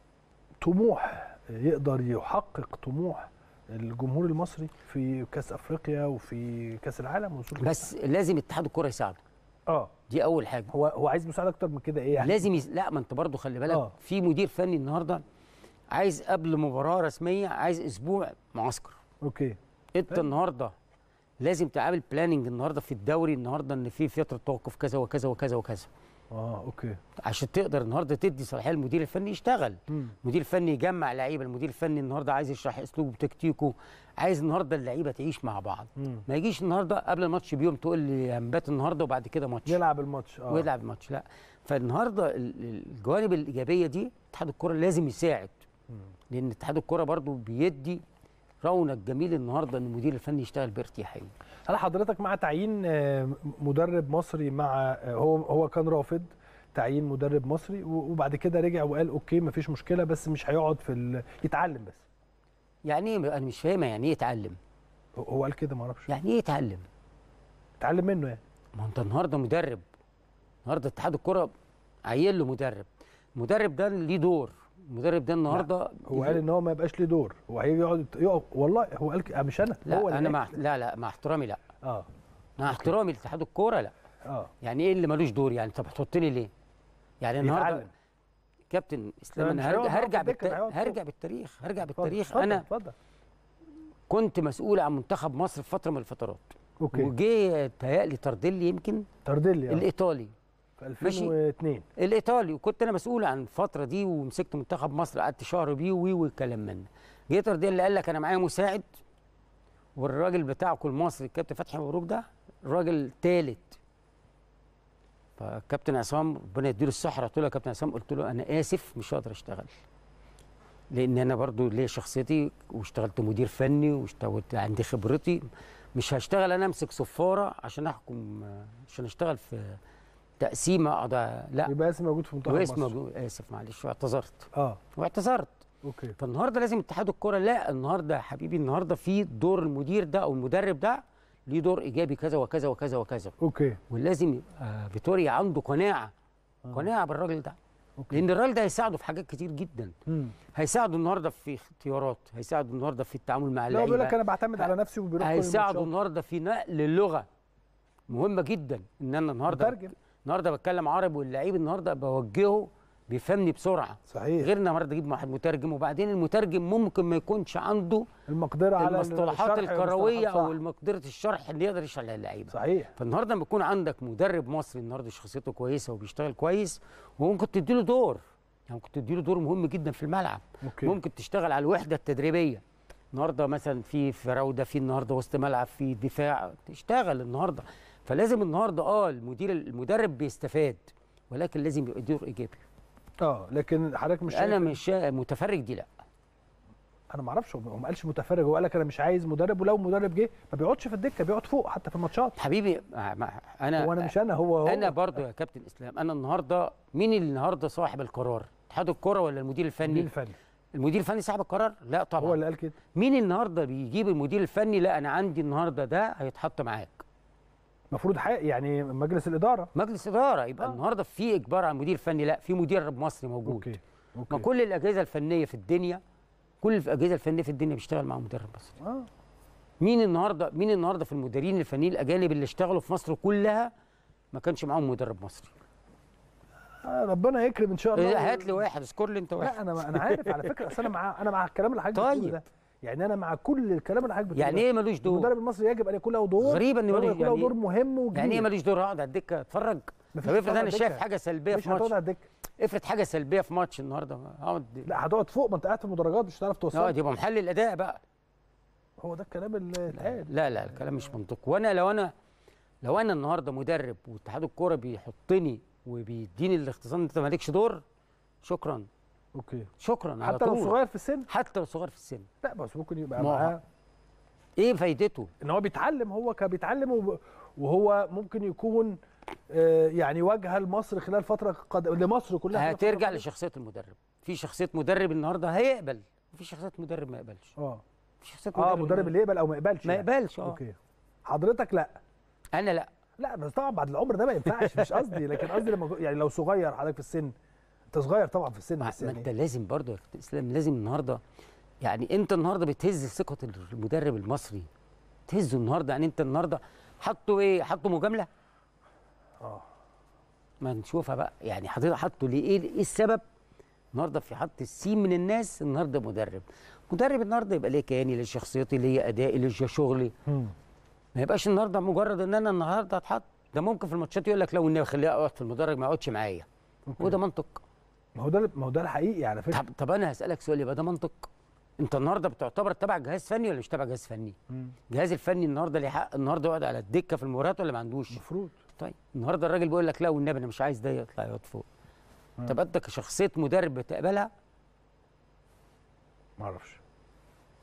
طموح يقدر يحقق طموح الجمهور المصري في كاس افريقيا وفي كاس العالم وصول بس لازم اتحاد الكره يساعده اه دي اول حاجه هو هو عايز مساعده اكتر من كده ايه يعني لازم يس... لا ما انت برضه خلي بالك آه. في مدير فني النهارده عايز قبل مباراه رسميه عايز اسبوع معسكر اوكي انت حلو. النهارده لازم تعمل بلاننج النهارده في الدوري النهارده ان في فتره توقف كذا وكذا وكذا وكذا اه اوكي عشان تقدر النهارده تدي صلاحيه للمدير الفني يشتغل مم. المدير الفني يجمع لعيبه المدير الفني النهارده عايز يشرح اسلوبه وتكتيكه عايز النهارده اللعيبه تعيش مع بعض مم. ما يجيش النهارده قبل الماتش بيوم تقول لي هنبات النهارده وبعد كده ماتش يلعب الماتش اه ويلعب الماتش لا فالنهارده ال- ال- الجوانب الايجابيه دي اتحاد الكره لازم يساعد لان اتحاد الكره برضو بيدي رونق جميل النهارده ان المدير الفني يشتغل بارتياحيه هل حضرتك مع تعيين آه، مدرب مصري مع آه، هو هو كان رافض تعيين مدرب مصري و- وبعد كده رجع وقال اوكي مفيش مشكله بس مش هيقعد في ال... يتعلم بس يعني ايه انا مش فاهمه يعني ايه يتعلم هو- هو قال كده ما اعرفش يعني ايه يتعلم اتعلم منه يعني ما انت النهارده مدرب النهارده اتحاد الكره عين له مدرب المدرب ده ليه دور المدرب ده النهارده هو قال ان هو ما يبقاش ليه دور هو هيجي يقعد يقف والله هو قال ك- آه، مش انا لا هو اللي انا قال. مع لا لا مع احترامي لا اه مع احترامي لاتحاد الكوره لا اه يعني ايه اللي ملوش دور يعني طب هتحطني ليه يعني النهارده يتعلم. كابتن اسلام لا، انا مش هرجع هيقعد معاك هرجع في الدكة، بالت... هيقعد فوق. هرجع بالتاريخ هرجع اتفضل، بالتاريخ اتفضل، انا اتفضل كنت مسؤول عن منتخب مصر في فتره من الفترات اوكي وجه تهيألي تردلي يمكن تردلي آه. الايطالي في ماشي. 2002 الايطالي وكنت انا مسؤول عن الفتره دي ومسكت منتخب مصر قعدت شهر بيه وي والكلام من ده جه تردلي اللي قال لك انا معايا مساعد والراجل بتاعكم المصري الكابتن فتحي مبروك ده راجل ثالث فالكابتن عصام ربنا يديله الصحه قلت له يا كابتن عصام قلت له انا اسف مش هقدر اشتغل لان انا برضو ليا شخصيتي واشتغلت مدير فني واشتغلت عندي خبرتي مش هشتغل انا امسك صفاره عشان احكم عشان اشتغل في تقسيمه أقعد لا يبقى اسم موجود في منتخب واسم مصر موجود اسف معلش واعتذرت اه واعتذرت اوكي فالنهارده لازم اتحاد الكره لا النهارده يا حبيبي النهارده في دور المدير ده او المدرب ده ليه دور ايجابي كذا وكذا وكذا وكذا اوكي ولازم يبقى فيتوريا عنده قناعه قناعه بالراجل ده لان الراجل ده هيساعده في حاجات كتير جدا مم. هيساعده النهارده في اختيارات هيساعده النهارده في التعامل مع لا هو بيقول لك اللعيبه انا بعتمد على نفسي وبيروح كل هيساعده الماتشات. النهارده في نقل اللغه مهمه جدا ان انا النهارده مترجم. النهارده بتكلم عربي واللعيب النهارده بوجهه بيفهمني بسرعه صحيح غير ان النهارده اجيب واحد مترجم وبعدين المترجم ممكن ما يكونش عنده المقدره على المصطلحات الشرح الكرويه والمصطلحات، او صح. المقدره الشرح اللي يقدر يشرح للعيبه صحيح فالنهارده لما يكون عندك مدرب مصري النهارده شخصيته كويسه وبيشتغل كويس وممكن تديله دور يعني ممكن تديله دور مهم جدا في الملعب أوكي. ممكن تشتغل على الوحده التدريبيه النهارده مثلا في فراوده في النهارده وسط ملعب في دفاع تشتغل النهارده فلازم النهارده اه المدير المدرب بيستفاد ولكن لازم يبقى دور ايجابي اه لكن حضرتك مش انا شايف- مش شا- متفرج دي لا انا ما اعرفش هو هو ما قالش متفرج هو قال لك انا مش عايز مدرب ولو مدرب جه ما بيقعدش في الدكه بيقعد فوق حتى في الماتشات حبيبي مع- مع- انا هو انا مش انا هو هو انا برضو يا كابتن اسلام انا النهارده مين اللي النهارده صاحب القرار اتحاد الكره ولا المدير الفني المدير الفني المدير الفني صاحب القرار لا طبعا هو اللي قال كده مين النهارده بيجيب المدير الفني لا انا عندي النهارده ده هيتحط معاك المفروض حق يعني مجلس الاداره مجلس اداره يبقى آه. النهارده في اجبار على مدير فني لا في مدرب مصري موجود اوكي ما كل الاجهزه الفنيه في الدنيا كل الاجهزه الفنيه في الدنيا بيشتغل مع مدرب مصري اه مين النهارده مين النهارده في المديرين الفنيين الاجانب اللي اشتغلوا في مصر كلها ما كانش معاهم مدرب مصري آه ربنا يكرم ان شاء الله هات لي واحد اذكر لي انت واحد لا انا انا عارف على فكره اصل انا مع انا مع الكلام اللي حضرتك بتقوله طيب. ده يعني انا مع كل الكلام اللي حضرتك بتقوله يعني ده. ايه ملوش دور؟ المدرب المصري يجب ان يكون له دور غريبه ان ويجب ملوش يكون له يعني دور مهم وكبير يعني ايه ماليش دور اقعد على الدكه اتفرج مفيش طب افرض هتقعد انا على شايف الدكة. حاجه سلبيه مش في ماتش هتقعد على الدكه افرض حاجه سلبيه في ماتش النهارده اقعد لا هتقعد فوق ما انت قاعد في المدرجات مش هتعرف توصل اه يبقى محلل الاداء بقى هو ده الكلام اللي اتقال لا لا الكلام مش منطقي وانا لو انا لو انا النهارده مدرب واتحاد الكوره بيحطني وبيديني الاختصاص انت مالكش دور شكرا اوكي شكرا على حتى لو طول. صغير في السن حتى لو صغير في السن لا بس ممكن يبقى ما هو معاه ايه فايدته ان هو بيتعلم هو كان بيتعلم وب- وهو ممكن يكون آه، يعني واجهه لمصر خلال فتره قد... لمصر كلها خلال فترة هترجع قادمة. لشخصيه المدرب في شخصيه مدرب النهارده هيقبل وفي شخصيه مدرب ما يقبلش اه في شخصيه اه مدرب اللي يقبل او ما يقبلش ما يعني. يقبلش اه اوكي حضرتك لا انا لا لا بس طبعا بعد العمر ده ما ينفعش مش قصدي لكن قصدي لما يعني لو صغير حضرتك في السن انت صغير طبعا في السن ما, بس ما يعني انت لازم برضه يا كابتن اسلام لازم النهارده يعني انت النهارده بتهز ثقه المدرب المصري تهزه النهارده يعني انت النهارده حطوا ايه حطوا مجامله اه ما نشوفها بقى يعني حضرتك حطوا ليه ايه ايه السبب النهارده في حط السين من الناس النهارده مدرب مدرب النهارده يبقى ليه كياني ليه شخصيتي ليه ادائي ليه شغلي ما يبقاش النهارده مجرد ان انا النهارده اتحط ده ممكن في الماتشات يقول لك لو النبي خليه اقعد في المدرج ما يقعدش معايا وده منطق ما هو ده ما هو ده الحقيقي على فكره طب طب انا هسالك سؤال يبقى ده منطق انت النهارده بتعتبر تبع جهاز فني ولا مش تبع جهاز فني مم. الجهاز الفني النهارده ليه حق النهارده يقعد على الدكه في المباريات ولا ما عندوش المفروض طيب النهارده الراجل بيقول لك لا والنبي انا مش عايز ده يطلع يقعد فوق طب انت كشخصيه مدرب بتقبلها ما اعرفش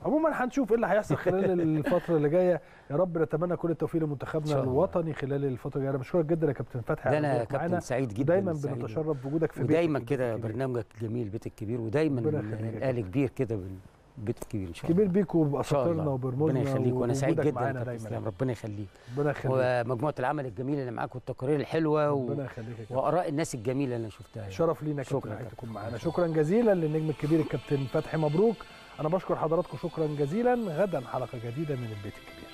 عموما هنشوف ايه اللي هيحصل خلال الفتره اللي جايه يا رب نتمنى كل التوفيق إن لمنتخبنا شاء الله. الوطني خلال الفتره الجايه انا بشكرك جدا يا كابتن فتحي ده على انا وجودك معانا. كابتن سعيد جدا ودايما سعيد. بنتشرف بوجودك في بيتك ودايما كده برنامجك جميل بيت الكبير ودايما ربنا يخليك يا الاهلي كبير كده بيت الكبير ان شاء الله كبير بيك إن شاء وباساطيرنا الله. وبرموزنا ربنا يخليك وانا سعيد ووجودك جدا معانا يا كابتن دايما اسلام ربنا يخليك ربنا يخليك ومجموعه العمل الجميله اللي معاك والتقارير الحلوه و... ربنا يخليك يا كابتن. واراء الناس الجميله اللي انا شفتها يعني. شرف لينا يا شكرا كابتن يا حضرتك كابتن. تكون معانا شكرا جزيلا للنجم الكبير الكابتن فتحي مبروك انا بشكر حضراتكم شكرا جزيلا غدا حلقه جديده من البيت الكبير